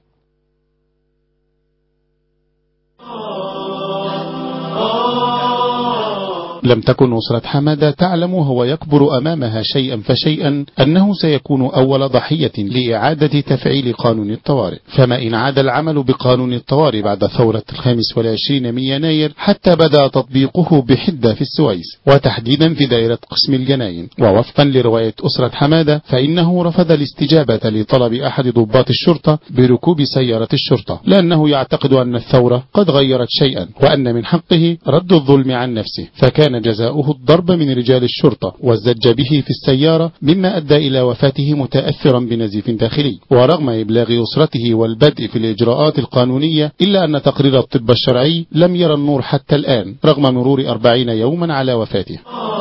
لم تكن نصرة حمادة تعلم وهو يكبر أمامها شيئا فشيئا أنه سيكون أول ضحية لإعادة تفعيل قانون الطوارئ فما إن عاد العمل بقانون الطوارئ بعد ثورة الخامس والعشرين من يناير حتى بدأ تطبيقه بحدة في السويس وتحديدا في دائرة قسم الجناين ووفقا لرواية أسرة حمادة فإنه رفض الاستجابة لطلب أحد ضباط الشرطة بركوب سيارة الشرطة لأنه يعتقد أن الثورة قد غيرت شيئا وأن من حقه رد الظلم عن نفسه فكان كان جزاؤه الضرب من رجال الشرطة والزج به في السيارة مما أدى إلى وفاته متأثرا بنزيف داخلي ورغم إبلاغ أسرته والبدء في الإجراءات القانونية إلا أن تقرير الطب الشرعي لم يرى النور حتى الآن رغم مرور أربعين يوما على وفاته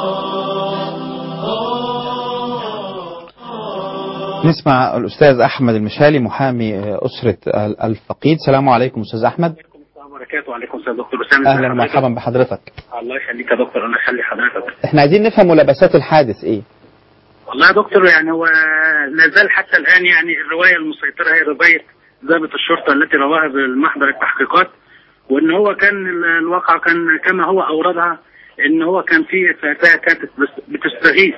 نسمع الأستاذ أحمد المشالي محامي أسرة الفقيد السلام عليكم أستاذ أحمد وبركاته وعليكم السلام دكتور اسامه أهلا ومرحبا بحضرتك الله يخليك يا دكتور الله يخلي حضرتك احنا عايزين نفهم ملابسات الحادث ايه والله يا دكتور يعني هو لا زال حتى الان يعني الروايه المسيطره هي روايه ضابط الشرطه التي رواها بالمحضر التحقيقات وان هو كان الواقع كان كما هو اوردها ان هو كان في فتاه كانت بتستغيث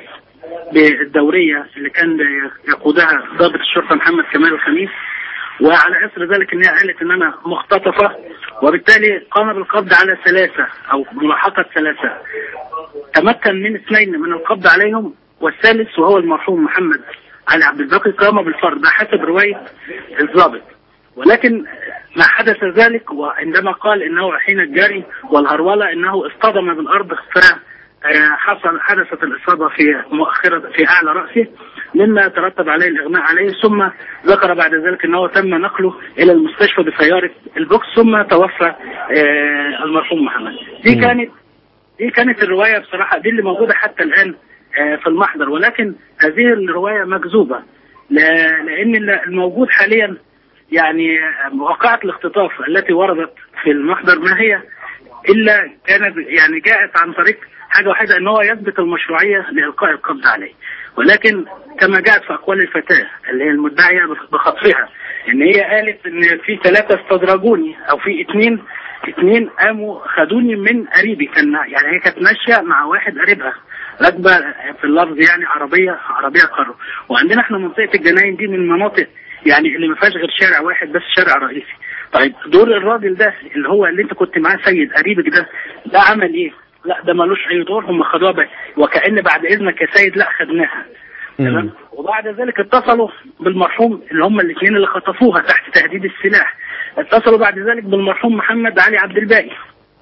بالدوريه اللي كان يقودها ضابط الشرطه محمد كمال الخميس وعلى اثر ذلك ان هي قالت ان انا مختطفه وبالتالي قام بالقبض على ثلاثه او ملاحقه ثلاثه تمكن من اثنين من القبض عليهم والثالث وهو المرحوم محمد علي عبد الباقي قام بالفرد حسب روايه الضابط ولكن ما حدث ذلك وعندما قال انه حين الجري والهروله انه اصطدم بالارض ف حصل حدثت الإصابة في مؤخرة في أعلى رأسه مما ترتب عليه الإغماء عليه ثم ذكر بعد ذلك أنه تم نقله إلى المستشفى بسيارة البوكس ثم توفى المرحوم محمد دي كانت دي كانت الرواية بصراحة دي اللي موجودة حتى الآن في المحضر ولكن هذه الرواية مكذوبة لأن الموجود حاليا يعني واقعة الاختطاف التي وردت في المحضر ما هي إلا كانت يعني جاءت عن طريق حاجة واحدة ان هو يثبت المشروعية لإلقاء القبض عليه ولكن كما جاءت في أقوال الفتاة اللي هي المدعية بخطفها ان هي قالت ان في ثلاثة استدرجوني او في اثنين اثنين قاموا خدوني من قريبي كان يعني هي كانت ماشية مع واحد قريبها راكبة في اللفظ يعني عربية عربية قارة وعندنا احنا منطقة الجناين دي من المناطق يعني اللي ما فيهاش غير شارع واحد بس شارع رئيسي طيب دور الراجل ده اللي هو اللي انت كنت معاه سيد قريبك ده ده عمل ايه؟ لا ده ملوش اي دور هم خدوها بقى وكأن بعد اذنك يا سيد لا خدناها تمام وبعد ذلك اتصلوا بالمرحوم اللي هم الاثنين اللي خطفوها تحت تهديد السلاح اتصلوا بعد ذلك بالمرحوم محمد علي عبد الباقي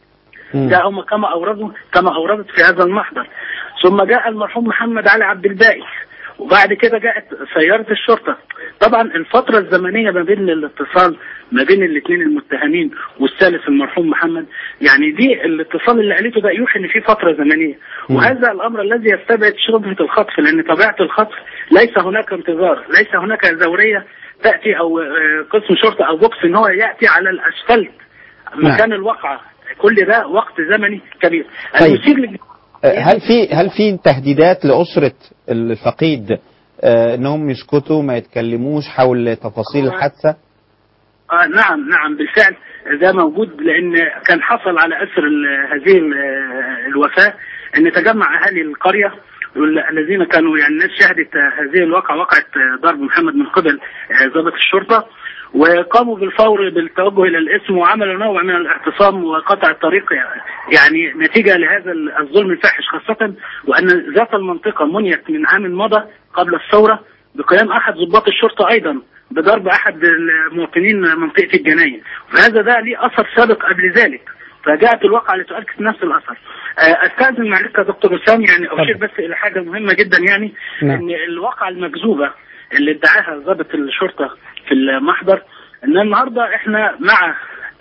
ده هم كما اوردوا كما اوردت في هذا المحضر ثم جاء المرحوم محمد علي عبد الباقي وبعد كده جاءت سيارة الشرطة طبعا الفترة الزمنية ما بين الاتصال ما بين الاثنين المتهمين والثالث المرحوم محمد يعني دي الاتصال اللي قالته ده يوحي ان في فترة زمنية وهذا الامر الذي يستبعد شبهة الخطف لان طبيعة الخطف ليس هناك انتظار ليس هناك دورية تأتي او قسم شرطة او بوكس ان هو يأتي على الاسفلت مكان الوقعة كل ده وقت زمني كبير طيب. المثير هل في هل في تهديدات لأسرة الفقيد آه انهم يسكتوا ما يتكلموش حول تفاصيل الحادثة؟ آه نعم نعم بالفعل ده موجود لان كان حصل على اثر هذه الوفاة ان تجمع اهالي القرية وال- الذين كانوا يعني الناس شهدت آه، هذه الواقعة وقعة آه، ضرب محمد من قبل آه، ضابط الشرطة وقاموا بالفور بالتوجه الى الاسم وعملوا نوع من الاعتصام وقطع الطريق يعني نتيجه لهذا الظلم الفاحش خاصه وان ذات المنطقه منيت من عام مضى قبل الثوره بقيام احد ضباط الشرطه ايضا بضرب احد المواطنين منطقه الجناين فهذا ده ليه اثر سابق قبل ذلك فجاءت الواقعة لتؤكد نفس الأثر. آه، أستأذن معلش يا دكتور وسام يعني أشير بس إلى حاجة مهمة جدا يعني نعم. إن الواقعة المكذوبة اللي ادعاها ضابط الشرطة في المحضر إن النهاردة إحنا مع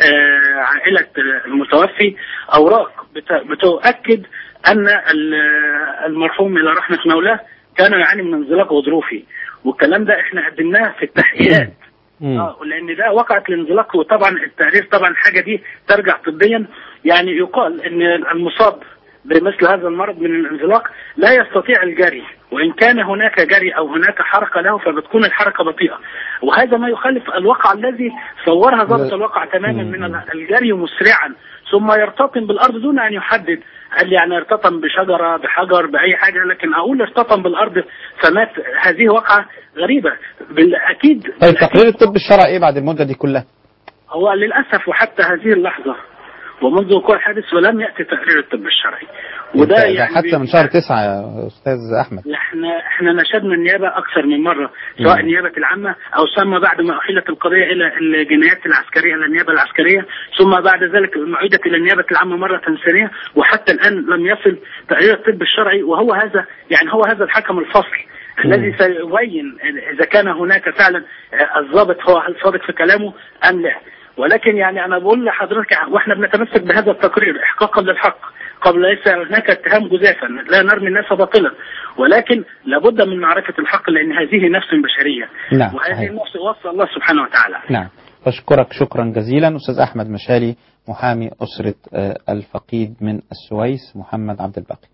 آه، عائلة المتوفي أوراق بت- بتؤكد أن ال- المرحوم إلى رحمة مولاه كان يعاني من انزلاق غضروفي والكلام ده إحنا قدمناه في التحقيقات مم. اه لان ده وقعت الانزلاق وطبعا التقرير طبعا الحاجه دي ترجع طبيا يعني يقال ان المصاب بمثل هذا المرض من الانزلاق لا يستطيع الجري وان كان هناك جري او هناك حركه له فبتكون الحركه بطيئه وهذا ما يخالف الواقع الذي صورها ضابط الواقع تماما من الجري مسرعا ثم يرتطم بالارض دون ان يحدد هل يعني ارتطم بشجره بحجر باي حاجه لكن اقول ارتطم بالارض فمات هذه واقعه غريبه بالاكيد طيب تقرير الطب الشرعي ايه بعد المده دي كلها؟ هو للاسف وحتى هذه اللحظه ومنذ وقوع الحادث ولم ياتي تقرير الطب الشرعي وده ده يعني حتى من شهر تسعة يا استاذ احمد احنا احنا نشدنا النيابه اكثر من مره سواء مم. النيابه العامه او ثم بعد ما احيلت القضيه الى الجنايات العسكريه الى النيابه العسكريه ثم بعد ذلك عيدت الى النيابه العامه مره ثانيه وحتى الان لم يصل تقرير الطب الشرعي وهو هذا يعني هو هذا الحكم الفصل الذي سيبين اذا كان هناك فعلا آه، الضابط هو هل صادق في كلامه ام لا ولكن يعني انا بقول لحضرتك واحنا بنتمسك بهذا التقرير احقاقا للحق قبل ليس هناك اتهام جزافا لا نرمي الناس باطلا ولكن لابد من معرفه الحق لان هذه نفس بشريه نعم، وهذه صحيح. النفس وصى الله سبحانه وتعالى نعم بشكرك شكرا جزيلا أستاذ أحمد مشالي محامي أسرة آه، الفقيد من السويس محمد عبد الباقي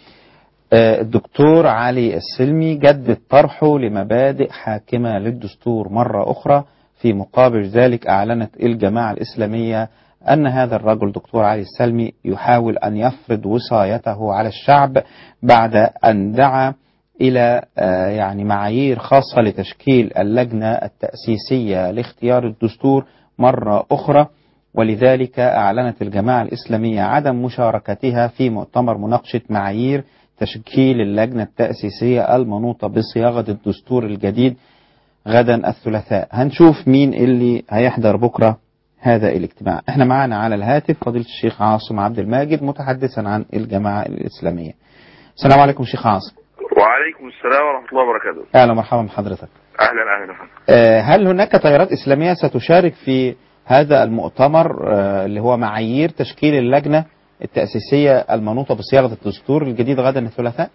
آه، الدكتور علي السلمي جدد طرحه لمبادئ حاكمة للدستور مرة أخرى في مقابل ذلك أعلنت الجماعة الإسلامية أن هذا الرجل دكتور علي السلمي يحاول أن يفرض وصايته على الشعب بعد أن دعا إلى آه، يعني معايير خاصة لتشكيل اللجنة التأسيسية لاختيار الدستور مرة أخرى ولذلك أعلنت الجماعة الإسلامية عدم مشاركتها في مؤتمر مناقشة معايير تشكيل اللجنة التأسيسية المنوطة بصياغة الدستور الجديد غدا الثلاثاء هنشوف مين اللي هيحضر بكرة هذا الاجتماع احنا معنا على الهاتف فضيلة الشيخ عاصم عبد الماجد متحدثا عن الجماعة الإسلامية السلام عليكم شيخ عاصم وعليكم السلام ورحمة الله وبركاته أهلا ومرحبا بحضرتك أهلا أهلا أهلا آه، هل هناك تيارات إسلامية ستشارك في هذا المؤتمر آه، اللي هو معايير تشكيل اللجنة التأسيسية المنوطة بصياغة الدستور الجديد غدا الثلاثاء؟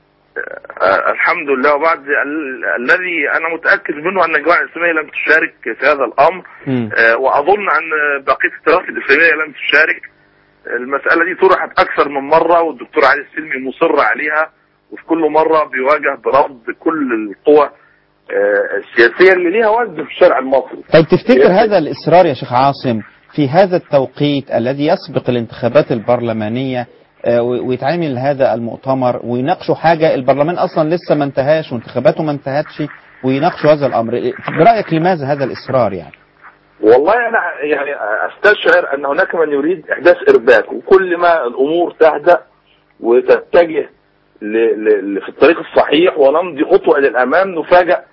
آه الحمد لله وبعد ال- الذي أنا متأكد منه أن الجماعة الإسلامية لم تشارك في هذا الأمر مم. آه وأظن أن بقية التيارات الإسلامية لم تشارك المسألة دي طرحت أكثر من مرة والدكتور علي السلمي مصر عليها وفي كل مرة بيواجه برفض كل القوى آه، السياسية اللي ليها وزن في الشارع المصري طيب تفتكر هذا الإصرار يا شيخ عاصم في هذا التوقيت الذي يسبق الانتخابات البرلمانية آه، و- ويتعمل هذا المؤتمر ويناقشوا حاجة البرلمان أصلا لسه ما انتهاش وانتخاباته ما انتهتش ويناقشوا هذا الأمر برأيك لماذا هذا الإصرار يعني؟ والله انا يعني استشعر ان هناك من يريد احداث ارباك وكل ما الامور تهدأ وتتجه ل... ل... في الطريق الصحيح ونمضي خطوه الى الامام نفاجأ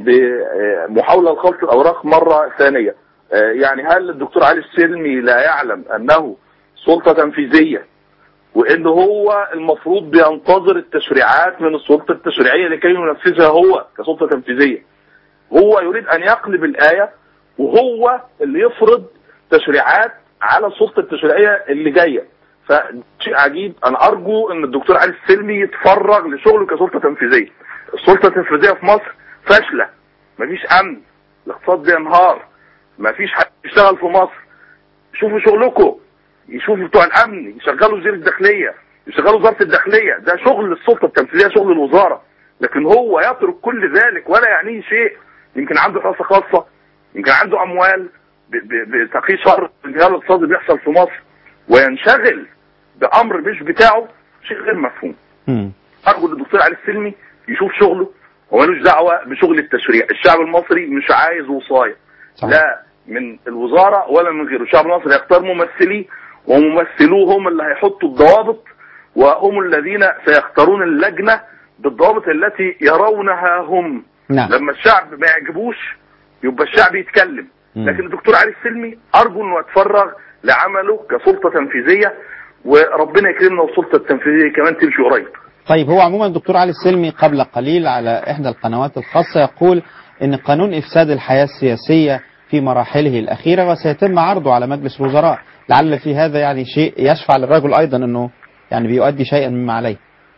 بمحاوله لخلط الاوراق مره ثانيه آه، يعني هل الدكتور علي السلمي لا يعلم انه سلطه تنفيذيه وان هو المفروض بينتظر التشريعات من السلطه التشريعيه لكي ينفذها هو كسلطه تنفيذيه هو يريد ان يقلب الايه وهو اللي يفرض تشريعات على السلطه التشريعيه اللي جايه فشيء عجيب انا ارجو ان الدكتور علي السلمي يتفرغ لشغله كسلطه تنفيذيه السلطه التنفيذيه في مصر فاشله مفيش امن الاقتصاد بينهار مفيش حد يشتغل في مصر شوفوا شغلكم يشوفوا بتوع الامن يشغلوا وزير الداخليه يشغلوا وزاره الداخليه ده شغل السلطه التنفيذيه شغل الوزاره لكن هو يترك كل ذلك ولا يعنيه شيء يمكن عنده حراسه خاصه يمكن عنده اموال ب- ب- بتقي شر الانهيار الاقتصادي بيحصل في مصر وينشغل بامر مش بتاعه شيء غير مفهوم مم. ارجو ان الدكتور علي السلمي يشوف شغله ومالوش دعوه بشغل التشريع الشعب المصري مش عايز وصايه صحيح. لا من الوزاره ولا من غيره الشعب المصري يختار ممثليه وممثلوه هم اللي هيحطوا الضوابط وهم الذين سيختارون اللجنه بالضوابط التي يرونها هم نعم لما الشعب ما يعجبوش يبقى الشعب يتكلم مم. لكن الدكتور علي السلمي ارجو انه يتفرغ لعمله كسلطه تنفيذيه وربنا يكرمنا والسلطه التنفيذيه كمان تمشي قريب طيب هو عموما الدكتور علي السلمي قبل قليل على إحدى القنوات الخاصة يقول إن قانون إفساد الحياة السياسية في مراحله الأخيرة وسيتم عرضه على مجلس الوزراء لعل في هذا يعني شيء يشفع للرجل أيضا أنه يعني بيؤدي شيئا مما عليه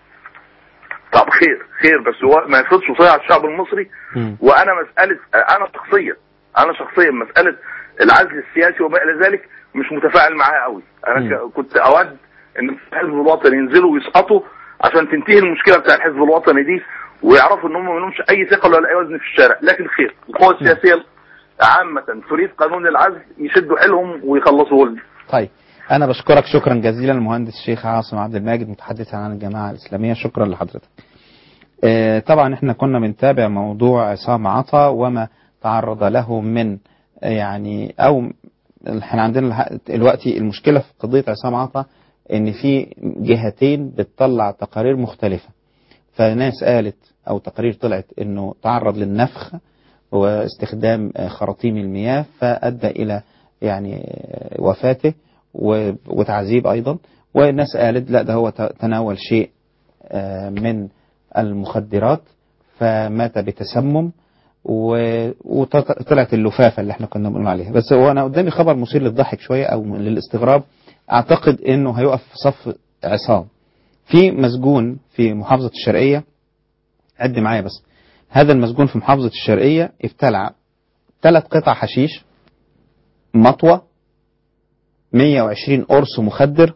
طب خير خير بس هو ما يفرضش وصايه على الشعب المصري مم. وانا مساله انا شخصيا انا شخصيا مساله العزل السياسي وما الى ذلك مش متفاعل معاه قوي انا مم. ك- كنت اود ان الحزب الوطني ينزلوا ويسقطوا عشان تنتهي المشكله بتاع الحزب الوطني دي ويعرفوا ان هم ما لهمش اي ثقه ولا اي وزن في الشارع لكن خير القوى السياسيه عامه تريد قانون العزل يشدوا حيلهم ويخلصوا لنا طيب أنا بشكرك شكرا جزيلا المهندس الشيخ عاصم عبد الماجد متحدثا عن الجماعة الإسلامية شكرا لحضرتك آه، طبعا احنا كنا بنتابع موضوع عصام عطا وما تعرض له من آه، يعني او احنا عندنا الح- دلوقتي المشكله في قضيه عصام عطا ان في جهتين بتطلع تقارير مختلفه فناس قالت او تقارير طلعت انه تعرض للنفخ واستخدام آه، خراطيم المياه فادى الى يعني آه، وفاته و- وتعذيب ايضا وناس قالت لا ده هو ت- تناول شيء آه، من المخدرات فمات بتسمم و- وطلعت اللفافه اللي احنا كنا بنقول عليها بس هو انا قدامي خبر مثير للضحك شويه او للاستغراب اعتقد انه هيقف في صف عصام في مسجون في محافظه الشرقيه عد معايا بس هذا المسجون في محافظه الشرقيه ابتلع ثلاث قطع حشيش مطوه 120 قرص مخدر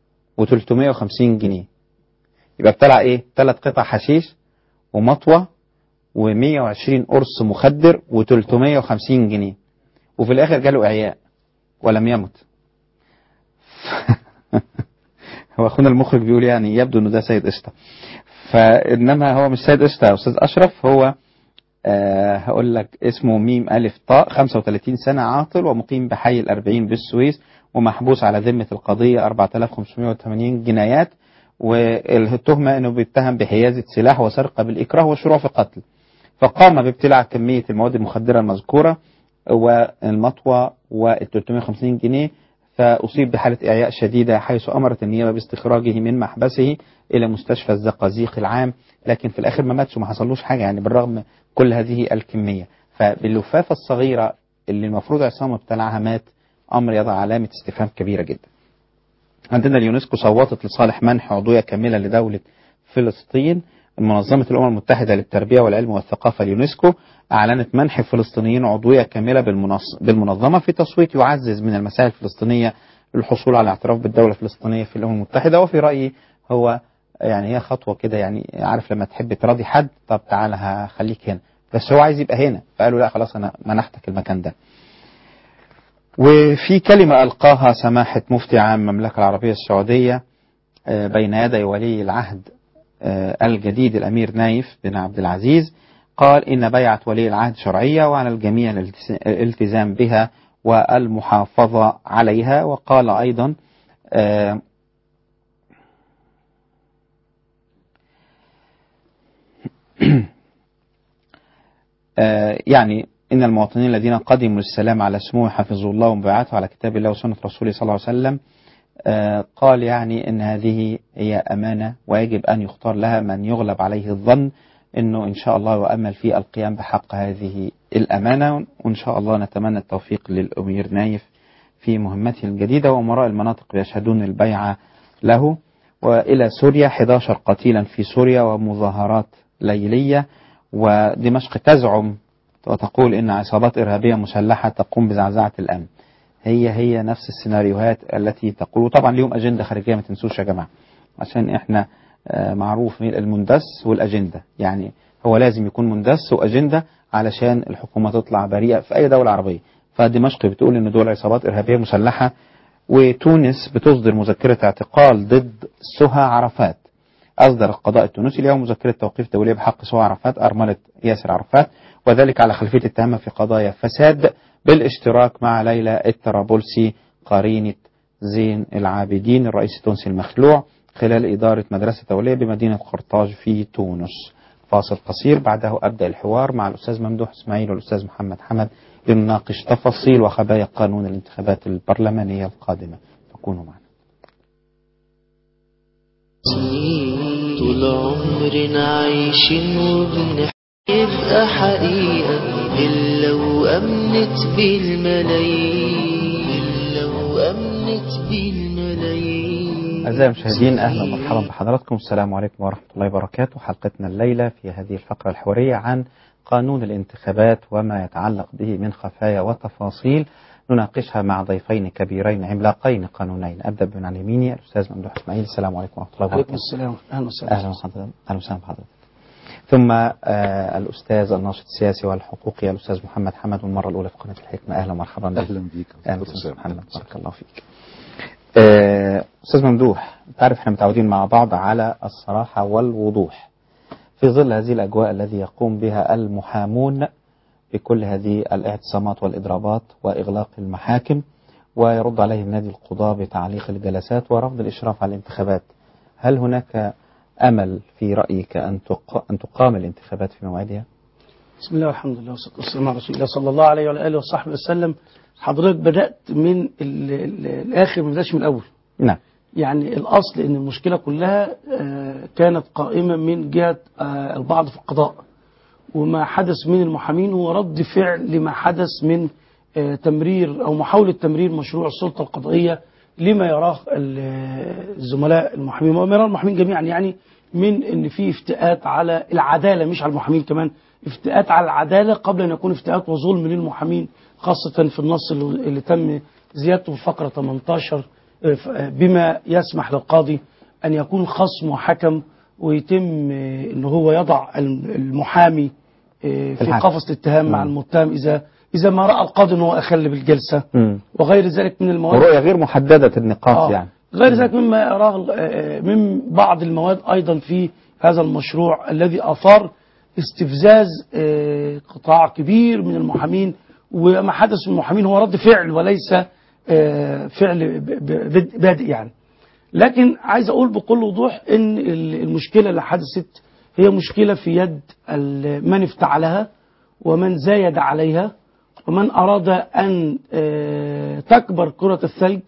و350 جنيه يبقى ابتلع ايه ثلاث قطع حشيش ومطوة و120 قرص مخدر و350 جنيه وفي الاخر جاله اعياء ولم يمت هو اخونا المخرج بيقول يعني يبدو انه ده سيد قشطه فانما هو مش سيد قشطه يا استاذ اشرف هو آه هقول لك اسمه ميم ألف طاء 35 سنة عاطل ومقيم بحي الأربعين بالسويس ومحبوس على ذمة القضية 4580 جنايات والتهمة أنه بيتهم بحيازة سلاح وسرقة بالإكراه وشروع في قتل فقام بابتلاع كمية المواد المخدرة المذكورة والمطوى وال 350 جنيه فأصيب بحالة إعياء شديدة حيث أمرت النيابة باستخراجه من محبسه إلى مستشفى الزقازيق العام لكن في الآخر ما ماتش وما حصلوش حاجة يعني بالرغم كل هذه الكمية فباللفافة الصغيرة اللي المفروض عصام ابتلعها مات أمر يضع علامة استفهام كبيرة جدا عندنا اليونسكو صوتت لصالح منح عضوية كاملة لدولة فلسطين منظمة الأمم المتحدة للتربية والعلم والثقافة اليونسكو أعلنت منح الفلسطينيين عضوية كاملة بالمنص- بالمنظمة في تصويت يعزز من المسائل الفلسطينية للحصول على الاعتراف بالدولة الفلسطينية في الأمم المتحدة وفي رأيي هو يعني هي خطوة كده يعني عارف لما تحب تراضي حد طب تعالى هخليك هنا بس هو عايز يبقى هنا فقالوا لا خلاص أنا منحتك المكان ده وفي كلمة ألقاها سماحة مفتي عام المملكة العربية السعودية آه، بين يدي ولي العهد آه، الجديد الأمير نايف بن عبد العزيز قال إن بيعة ولي العهد شرعية وعلى الجميع الالتس- الالتزام بها والمحافظة عليها وقال أيضا آه، آه، يعني إن المواطنين الذين قدموا للسلام على سموه حفظوا الله ومبيعاته على كتاب الله وسنة رسوله صلى الله عليه وسلم آه، قال يعني أن هذه هي أمانة ويجب أن يختار لها من يغلب عليه الظن أنه إن شاء الله وأمل في القيام بحق هذه الأمانة وإن شاء الله نتمنى التوفيق للأمير نايف في مهمته الجديدة وأمراء المناطق يشهدون البيعة له وإلى سوريا 11 قتيلا في سوريا ومظاهرات ليلية ودمشق تزعم وتقول إن عصابات إرهابية مسلحة تقوم بزعزعة الأمن هي هي نفس السيناريوهات التي تقول وطبعا ليهم أجندة خارجية ما تنسوش يا جماعة عشان إحنا آه، معروف مين المندس والأجندة يعني هو لازم يكون مندس وأجندة علشان الحكومة تطلع بريئة في أي دولة عربية فدمشق بتقول إن دول عصابات إرهابية مسلحة وتونس بتصدر مذكرة اعتقال ضد سهى عرفات أصدر القضاء التونسي اليوم مذكرة توقيف دولية بحق سواء عرفات أرملة ياسر عرفات وذلك على خلفية التهمة في قضايا فساد بالاشتراك مع ليلى الطرابلسي قرينة زين العابدين الرئيس التونسي المخلوع خلال إدارة مدرسة دولية بمدينة قرطاج في تونس فاصل قصير بعده أبدأ الحوار مع الأستاذ ممدوح إسماعيل والأستاذ محمد حمد لنناقش تفاصيل وخبايا قانون الانتخابات البرلمانية القادمة فكونوا معنا سنين طول عمرنا عايشين وبنحب يبقى حقيقة إلا وأمنت بالملايين إلا وأمنت بالملايين أعزائي المشاهدين أهلا ومرحبا بحضراتكم السلام عليكم ورحمة الله وبركاته حلقتنا الليلة في هذه الفقرة الحوارية عن قانون الانتخابات وما يتعلق به من خفايا وتفاصيل نناقشها مع ضيفين كبيرين عملاقين قانونين أبدأ بمن على يميني الأستاذ ممدوح إسماعيل السلام عليكم ورحمة الله عليكم وبركاته السلام اهلا وسهلا أهلا وسهلا أهلا وسهلا بحضرتك ثم آه الأستاذ الناشط السياسي والحقوقي الأستاذ محمد حمد والمرة الأولى في قناة الحكمة أهلا ومرحبا بك اهلا بيك أهلا أستاذ محمد بارك الله فيك آه، أستاذ ممدوح تعرف احنا متعودين مع بعض على الصراحة والوضوح في ظل هذه الأجواء الذي يقوم بها المحامون بكل هذه الاعتصامات والإضرابات وإغلاق المحاكم ويرد عليهم نادي القضاء بتعليق الجلسات ورفض الإشراف على الانتخابات هل هناك أمل في رأيك أن تق- أن تقام الانتخابات في موعدها؟ بسم الله والحمد لله والصلاه والسلام على رسول الله صلى الله عليه وعلى اله وصحبه وسلم حضرتك بدات من ال ال الاخر ما بداتش من الاول نعم يعني الاصل ان المشكله كلها آه، كانت قائمه من جهه آه، البعض في القضاء وما حدث من المحامين هو رد فعل لما حدث من آه، تمرير او محاوله تمرير مشروع السلطه القضائيه لما يراه ال- الزملاء المحامين وما يراه المحامين جميعا يعني من ان في افتئات على العداله مش على المحامين كمان افتئات على العداله قبل ان يكون افتئات وظلم للمحامين خاصه في النص اللي اللي تم زيادته في فقره 18 آه، ف- آه، بما يسمح للقاضي ان يكون خصم وحكم ويتم آه، ان هو يضع الم- المحامي آه، في الحكم. قفص الاتهام مع مم. المتهم اذا اذا ما راى القاضي ان هو اخل بالجلسه مم. وغير ذلك من المواد ورؤية غير محددة النقاط آه. يعني غير ذلك مما يراه آه، من بعض المواد ايضا في هذا المشروع الذي اثار استفزاز آه، قطاع كبير من المحامين وما حدث من المحامين هو رد فعل وليس آه، فعل ب- ب- بادئ يعني لكن عايز اقول بكل وضوح ان ال- المشكله اللي حدثت هي مشكله في يد ال- من افتعلها ومن زايد عليها ومن اراد ان آه، تكبر كره الثلج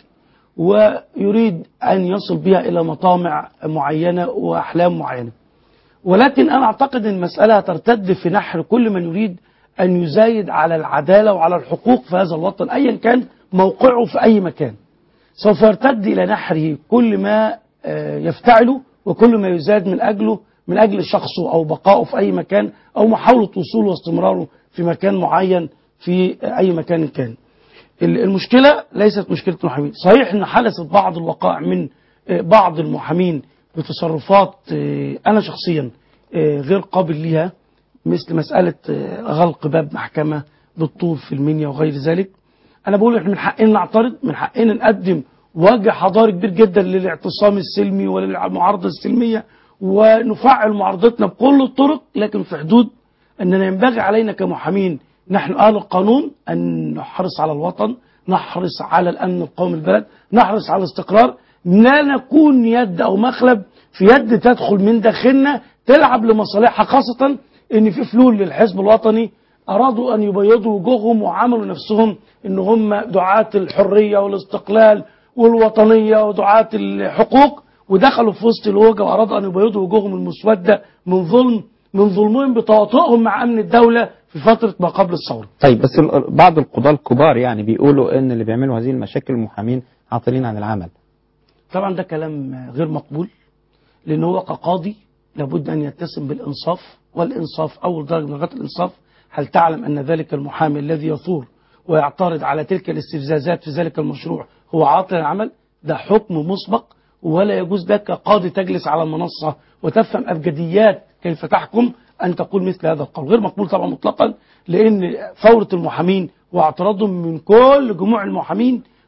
ويريد ان يصل بها الى مطامع معينه واحلام معينه. ولكن انا اعتقد ان المساله ترتد في نحر كل من يريد ان يزايد على العداله وعلى الحقوق في هذا الوطن ايا كان موقعه في اي مكان. سوف يرتد الى نحره كل ما آه، يفتعله وكل ما يزاد من اجله من اجل شخصه او بقائه في اي مكان او محاوله وصوله واستمراره في مكان معين في اي مكان كان. ال- المشكله ليست مشكله المحامين، صحيح ان حدثت بعض الوقائع من آه، بعض المحامين بتصرفات آه، انا شخصيا آه، غير قابل ليها مثل مساله آه، غلق باب محكمه بالطول في المنيا وغير ذلك. انا بقول احنا من حقنا نعترض من حقنا نقدم وجه حضاري كبير جدا للاعتصام السلمي وللمعارضه السلميه ونفعل معارضتنا بكل الطرق لكن في حدود اننا ينبغي علينا كمحامين نحن اهل القانون ان نحرص على الوطن نحرص على الامن القومي البلد نحرص على الاستقرار لا نكون يد او مخلب في يد تدخل من داخلنا تلعب لمصالحها خاصه ان في فلول للحزب الوطني ارادوا ان يبيضوا وجوههم وعملوا نفسهم ان هم دعاة الحريه والاستقلال والوطنيه ودعاة الحقوق ودخلوا في وسط الوجه وارادوا ان يبيضوا وجوههم المسوده من ظلم من ظلمهم بتواطؤهم مع امن الدوله في فتره ما قبل الثوره. طيب بس ال- بعض القضاة الكبار يعني بيقولوا ان اللي بيعملوا هذه المشاكل المحامين عاطلين عن العمل طبعا ده كلام غير مقبول لان هو كقاضي لابد ان يتسم بالانصاف والانصاف اول درجه من درجات الانصاف هل تعلم ان ذلك المحامي الذي يثور ويعترض على تلك الاستفزازات في ذلك المشروع هو عاطل عن العمل ده حكم مسبق ولا يجوز لك كقاضي تجلس على المنصه وتفهم ابجديات كيف تحكم ان تقول مثل هذا القول غير مقبول طبعا مطلقا لان ثوره المحامين واعتراضهم من كل جموع المحامين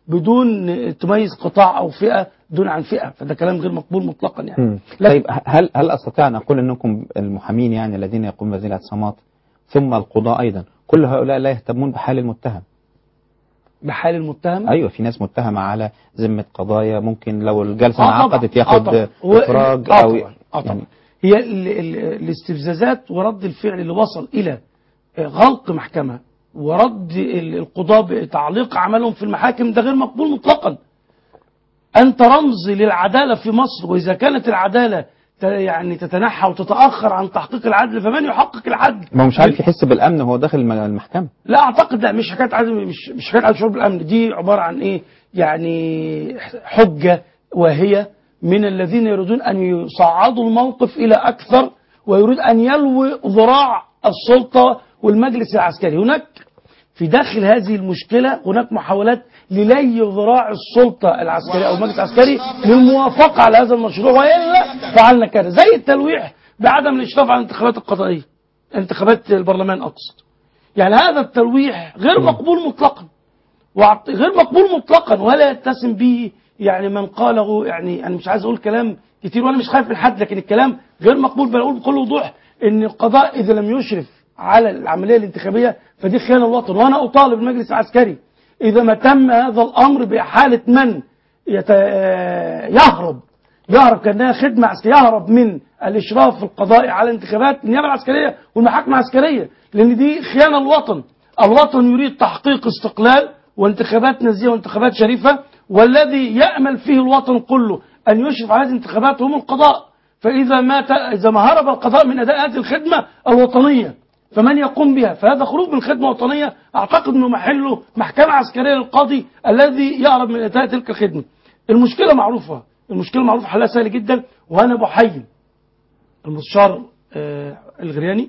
بدون تميز قطاع او فئه دون عن فئه فده كلام غير مقبول مطلقا يعني مم. لا. طيب هل هل استطيع ان اقول انكم المحامين يعني الذين يقومون بهذه الاعتصامات ثم القضاء ايضا كل هؤلاء لا يهتمون بحال المتهم بحال المتهم ايوه في ناس متهمه على ذمه قضايا ممكن لو الجلسه آه طبعاً. انعقدت آه ياخد طبعاً. هو- افراج آه او طبعاً. آه طبعاً. هي ال ال الاستفزازات ورد الفعل اللي وصل الى غلق محكمه ورد ال- القضاة بتعليق عملهم في المحاكم ده غير مقبول مطلقا انت رمز للعداله في مصر واذا كانت العداله ت- يعني تتنحى وتتاخر عن تحقيق العدل فمن يحقق العدل ما هو مش عارف يحس بالامن وهو داخل الم- المحكمه لا اعتقد لا مش حكايه عدم مش مش حكايه عدم شعور بالامن دي عباره عن ايه؟ يعني حجه واهيه من الذين يريدون ان يصعدوا الموقف الى اكثر ويريد ان يلوي ذراع السلطه والمجلس العسكري، هناك في داخل هذه المشكله هناك محاولات للي ذراع السلطه العسكريه او المجلس العسكري للموافقه على هذا المشروع والا فعلنا كذا، زي التلويح بعدم الاشراف على الانتخابات القضائيه. انتخابات البرلمان اقصد. يعني هذا التلويح غير مقبول مطلقا وعط- غير مقبول مطلقا ولا يتسم به يعني من قاله يعني انا مش عايز اقول كلام كتير وانا مش خايف من حد لكن الكلام غير مقبول بل اقول بكل وضوح ان القضاء اذا لم يشرف على العمليه الانتخابيه فدي خيانه الوطن وانا اطالب المجلس العسكري اذا ما تم هذا الامر باحاله من يت... يهرب يهرب كانها خدمه عسكريه يهرب من الاشراف القضائي على الانتخابات النيابه العسكريه والمحاكم العسكريه لان دي خيانه الوطن الوطن يريد تحقيق استقلال وانتخابات نزيهه وانتخابات شريفه والذي يامل فيه الوطن كله ان يشرف على هذه الانتخابات هم القضاء فاذا ما ت... اذا ما هرب القضاء من اداء هذه الخدمه الوطنيه فمن يقوم بها فهذا خروج من خدمه وطنيه اعتقد انه محله محكمه عسكريه للقاضي الذي يهرب من اداء تلك الخدمه المشكله معروفه المشكله معروفه حلها سهل جدا وانا بحيي المستشار آه، الغرياني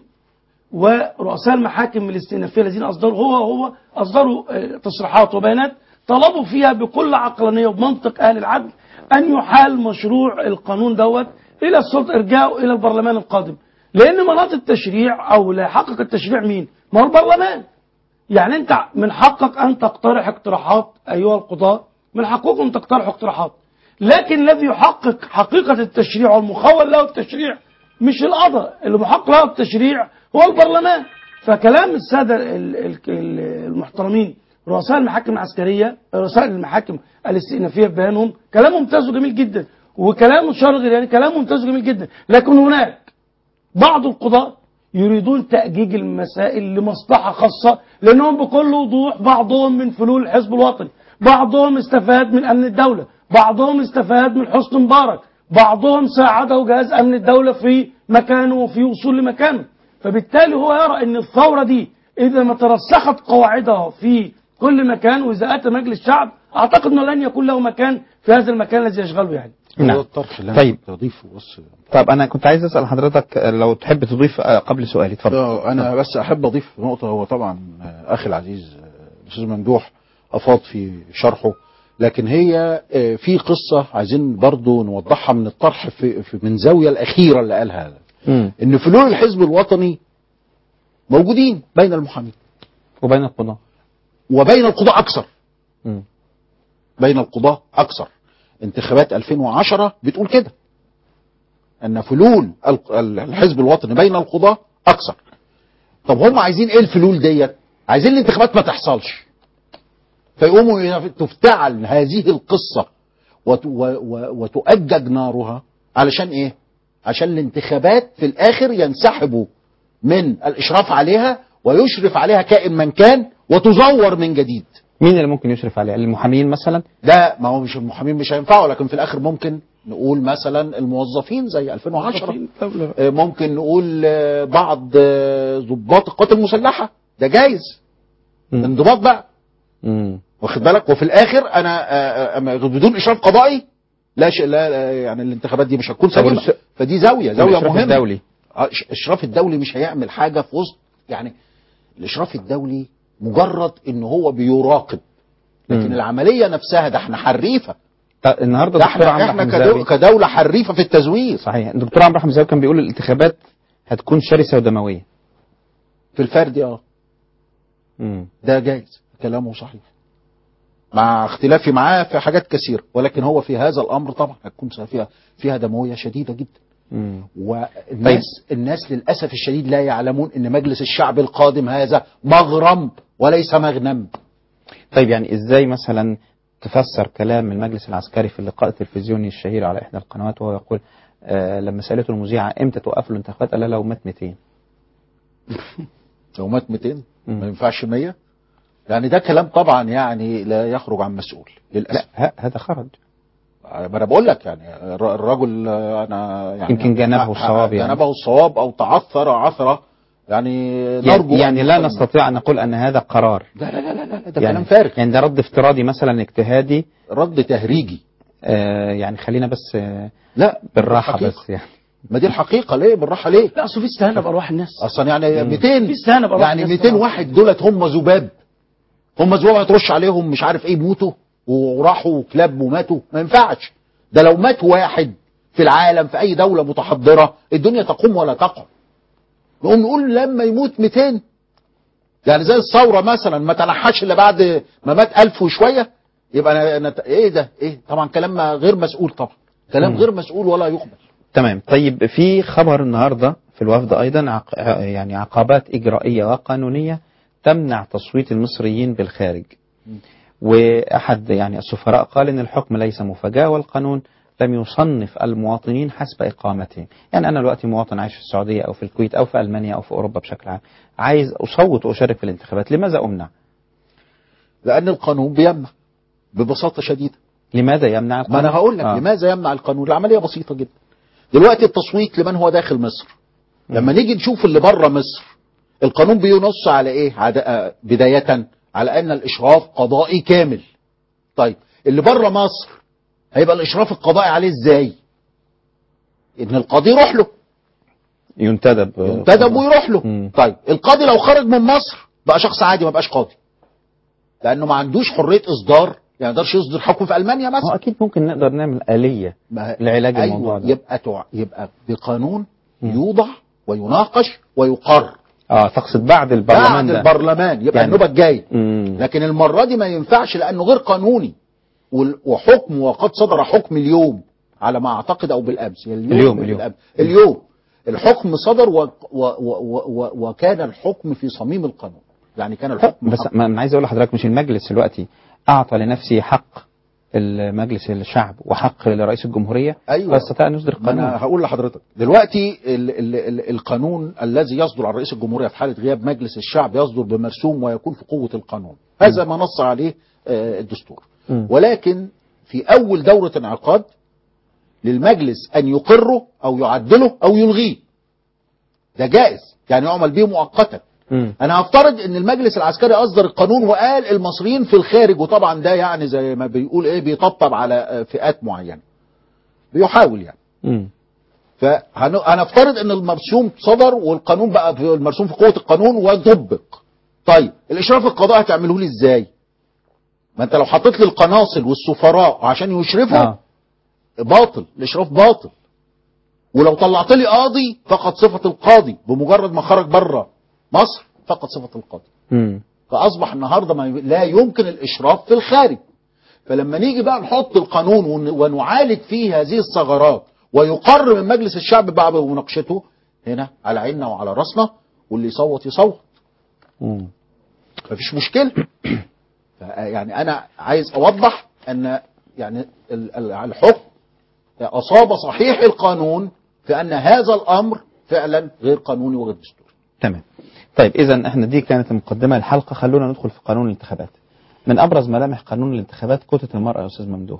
ورؤساء المحاكم الاستئنافيه الذين اصدروا هو هو اصدروا آه، تصريحات وبيانات طلبوا فيها بكل عقلانيه وبمنطق اهل العدل ان يحال مشروع القانون دوت الى السلطه ارجاعه الى البرلمان القادم لان مناط التشريع او لا يحقق التشريع مين؟ ما هو البرلمان يعني انت من حقك ان تقترح اقتراحات ايها القضاة من حقكم ان تقترحوا اقتراحات لكن الذي يحقق حقيقة التشريع والمخول له التشريع مش القضاء اللي محقق له التشريع هو البرلمان فكلام السادة ال- ال- ال- المحترمين رؤساء المحاكم العسكرية رؤساء المحاكم الاستئنافية في بيانهم كلام ممتاز وجميل جدا وكلام مشار يعني كلام ممتاز وجميل جدا لكن هناك بعض القضاة يريدون تأجيج المسائل لمصلحة خاصة لأنهم بكل وضوح بعضهم من فلول الحزب الوطني بعضهم استفاد من أمن الدولة بعضهم استفاد من حسن مبارك بعضهم ساعده جهاز أمن الدولة في مكانه وفي وصول لمكانه فبالتالي هو يرى أن الثورة دي إذا ما ترسخت قواعدها في كل مكان وإذا أتى مجلس الشعب أعتقد أنه لن يكون له مكان في هذا المكان الذي يشغله يعني نعم. هو الطرح اللي أنا طيب. كنت أضيفه بس طب انا كنت عايز اسال حضرتك آه، لو تحب تضيف آه، قبل سؤالي اتفضل آه، انا بس احب اضيف نقطه هو طبعا آه، اخي العزيز آه، الاستاذ ممدوح افاض في شرحه لكن هي آه، في قصه عايزين برضو نوضحها من الطرح في, في من زاويه الاخيره اللي قالها هذا مم. ان فلول الحزب الوطني موجودين بين المحامين وبين القضاة وبين القضاة اكثر مم. بين القضاة أكثر انتخابات 2010 بتقول كده أن فلول ال- ال- الحزب الوطني بين القضاة أكثر طب هم عايزين إيه الفلول ديت عايزين الانتخابات ما تحصلش فيقوموا ينف- تفتعل هذه القصة وت- و- و- وتؤجج نارها علشان إيه عشان الانتخابات في الآخر ينسحبوا من الإشراف عليها ويشرف عليها كائن من كان وتزور من جديد مين اللي ممكن يشرف عليه المحامين مثلا ده ما هو مش المحامين مش هينفعوا لكن في الاخر ممكن نقول مثلا الموظفين زي 2010 آه، ممكن نقول آه، بعض آه، ضباط القوات المسلحه ده جايز مم. انضباط بقى مم. واخد بالك وفي الاخر انا آه، آه، أما بدون اشراف قضائي لا شيء لا لا، يعني الانتخابات دي مش هتكون طب سليمه والش- فدي زاويه زاويه والإشراف مهمه الدولي آه، إش- الاشراف الدولي مش هيعمل حاجه في وسط يعني الاشراف الدولي مجرد ان هو بيراقب لكن مم. العمليه نفسها ده احنا حريفه طب النهارده ده دكتور احنا عمرو احنا حمزاوي كدو- كدوله حريفه في التزوير صحيح الدكتور عمرو حمزاوي كان بيقول الانتخابات هتكون شرسه ودمويه في الفردي اه مم. ده جايز كلامه صحيح مع اختلافي معاه في حاجات كثيرة ولكن هو في هذا الأمر طبعا هتكون فيها فيها دموية شديدة جدا مم. والناس الناس للأسف الشديد لا يعلمون أن مجلس الشعب القادم هذا مغرم وليس مغنم طيب يعني ازاي مثلا تفسر كلام المجلس العسكري في اللقاء التلفزيوني الشهير على احدى القنوات وهو يقول آه لما سالته المذيعه امتى توقفوا الانتخابات قال لها لو مات 200 لو مات 200 ما ينفعش 100 يعني ده كلام طبعا يعني لا يخرج عن مسؤول للأسف لا هذا خرج ما انا بقول لك يعني الر- الرجل آه، انا يعني يمكن جنبه الصواب يعني. جنبه الصواب او تعثر عثره يعني نرجو يعني, يعني أن لا يكون- نستطيع ان نقول ان هذا قرار لا لا لا لا, لا ده يعني كلام فارغ يعني ده رد افتراضي مثلا اجتهادي رد تهريجي آه يعني خلينا بس آه لا بالراحه الحقيقة. بس يعني ما دي الحقيقه ليه بالراحه ليه لا اصل في استهانه بارواح الناس اصلا يعني مم. 200 في استهانه بارواح يعني الناس 200 طبعاً. واحد دولت هم ذباب هم ذباب هترش عليهم مش عارف ايه موتوا وراحوا كلاب وماتوا ما ينفعش ده لو مات واحد في العالم في اي دوله متحضره الدنيا تقوم ولا تقع نقوم نقول لما يموت 200 يعني زي الثوره مثلا ما تنحاش الا بعد ما مات 1000 وشويه يبقى أنا أنا- ايه ده ايه طبعا كلام غير مسؤول طبعا كلام مم. غير مسؤول ولا يقبل تمام طيب في خبر النهارده في الوفد ايضا عق... يعني عقبات اجرائيه وقانونيه تمنع تصويت المصريين بالخارج واحد يعني السفراء قال ان الحكم ليس مفاجاه والقانون لم يصنف المواطنين حسب اقامتهم يعني انا دلوقتي مواطن عايش في السعوديه او في الكويت او في المانيا او في اوروبا بشكل عام عايز اصوت واشارك في الانتخابات لماذا امنع لان القانون بيمنع ببساطه شديده لماذا يمنع ما القانون انا هقول لك آه. آه. لماذا يمنع القانون العمليه بسيطه جدا دلوقتي التصويت لمن هو داخل مصر لما نيجي نشوف اللي بره مصر القانون بينص على ايه عد... آه، بدايه على ان الاشراف قضائي كامل طيب اللي بره مصر هيبقى الاشراف القضائي عليه ازاي ان القاضي يروح له ينتدب ينتدب ويروح له مم. طيب القاضي لو خرج من مصر بقى شخص عادي ما بقاش قاضي لانه ما عندوش حريه اصدار يعني ما يقدرش يصدر حكم في المانيا هو مثلا اكيد ممكن نقدر نعمل اليه ما- لعلاج أيوة الموضوع ده يبقى تع... يبقى بقانون يوضع ويناقش ويقر اه تقصد بعد البرلمان بعد ده البرلمان يبقى يعني- يعني النوبه الجايه مم. لكن المره دي ما ينفعش لانه غير قانوني وال- وحكم وقد صدر حكم اليوم على ما اعتقد او بالامس يعني اليوم- أو اليوم. بالأمس. اليوم الحكم صدر و... و... و... و... وكان الحكم في صميم القانون يعني كان الحكم بس حق. ما انا عايز اقول لحضرتك مش المجلس دلوقتي اعطى لنفسه حق المجلس الشعب وحق لرئيس الجمهوريه أيوة. فاستطاع ان يصدر ما انا قانون هقول لحضرتك دلوقتي ال ال ال القانون الذي يصدر عن رئيس الجمهوريه في حاله غياب مجلس الشعب يصدر بمرسوم ويكون في قوه القانون هذا ما نص عليه آه، الدستور مم. ولكن في اول دوره انعقاد للمجلس ان يقره او يعدله او يلغيه ده جائز يعني يعمل به مؤقتا مم. انا هفترض ان المجلس العسكري اصدر القانون وقال المصريين في الخارج وطبعا ده يعني زي ما بيقول ايه بيطبطب على آه، فئات معينه بيحاول يعني مم. فهنفترض ان المرسوم صدر والقانون بقى في المرسوم في قوه القانون وطبق طيب الاشراف القضائي هتعمله لي ازاي ما انت لو حطيت لي القناصل والسفراء عشان يشرفوا آه. باطل الاشراف باطل ولو طلعت لي قاضي فقد صفه القاضي بمجرد ما خرج بره مصر فقد صفه القاضي مم. فاصبح النهارده ما لا يمكن الاشراف في الخارج فلما نيجي بقى نحط القانون ون- ونعالج فيه هذه الثغرات ويقر من مجلس الشعب بعد مناقشته هنا على عيننا وعلى راسنا واللي يصوت يصوت مم. مفيش مشكله ف- يعني انا عايز اوضح ان يعني ال- ال- الحكم اصاب صحيح القانون في ان هذا الامر فعلا غير قانوني وغير دستوري تمام طيب اذا احنا دي كانت المقدمه للحلقه خلونا ندخل في قانون الانتخابات من ابرز ملامح قانون الانتخابات كوتة المراه يا استاذ ممدوح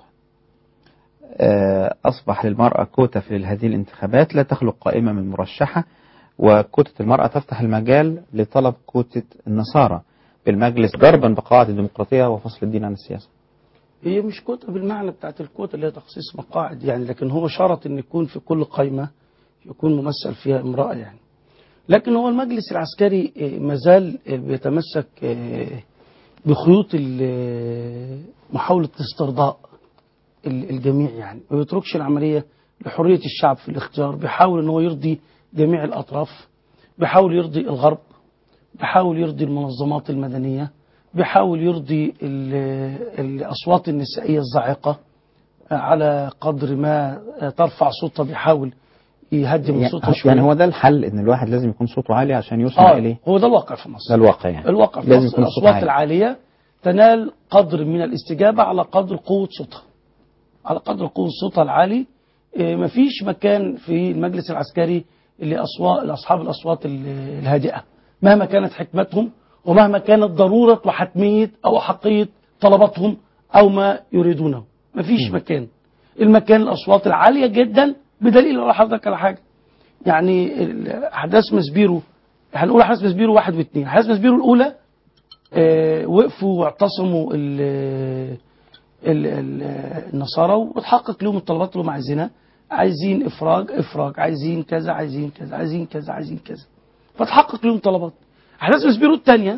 آه، اصبح للمراه كوتا في هذه الانتخابات لا تخلق قائمه من مرشحه وكوتة المراه تفتح المجال لطلب كوتة النصارى بالمجلس ضربا بقواعد الديمقراطيه وفصل الدين عن السياسه هي مش كوتا بالمعنى بتاعت الكوتا اللي هي تخصيص مقاعد يعني لكن هو شرط ان يكون في كل قائمة يكون ممثل فيها امرأة يعني لكن هو المجلس العسكري آه، مازال آه، بيتمسك آه، بخيوط ال- محاولة استرضاء ال- الجميع يعني ما بيتركش العملية لحرية الشعب في الاختيار بيحاول ان هو يرضي جميع الأطراف بيحاول يرضي الغرب بيحاول يرضي المنظمات المدنية بيحاول يرضي ال- الأصوات النسائية الزاعقة على قدر ما ترفع صوتها بيحاول يهدي من صوتها شوية يعني هو ده الحل ان الواحد لازم يكون صوته عالي عشان يسمع آه اليه هو ده الواقع في مصر ده الواقع يعني الواقع في لازم مصر يكون الصوت الأصوات عالي العالية تنال قدر من الاستجابة على قدر قوة صوتها على قدر قوة صوتها العالي إيه، مفيش مكان في المجلس العسكري لأصوات لأصحاب الأصوات ال- الهادئة مهما كانت حكمتهم ومهما كانت ضرورة وحتمية أو أحقية طلباتهم أو ما يريدونه مفيش مكان المكان الأصوات العالية جدا بدليل على حضرتك على حاجة يعني ال- أحداث مسبيرو هنقول أحداث مسبيرو واحد واثنين أحداث مسبيرو الأولى آه، وقفوا واعتصموا ال ال ال النصارى وتحقق لهم الطلبات اللي هم عايزينها عايزين افراج افراج عايزين كذا عايزين كذا عايزين كذا عايزين كذا فتحقق لهم طلبات احداث مسبيرو الثانيه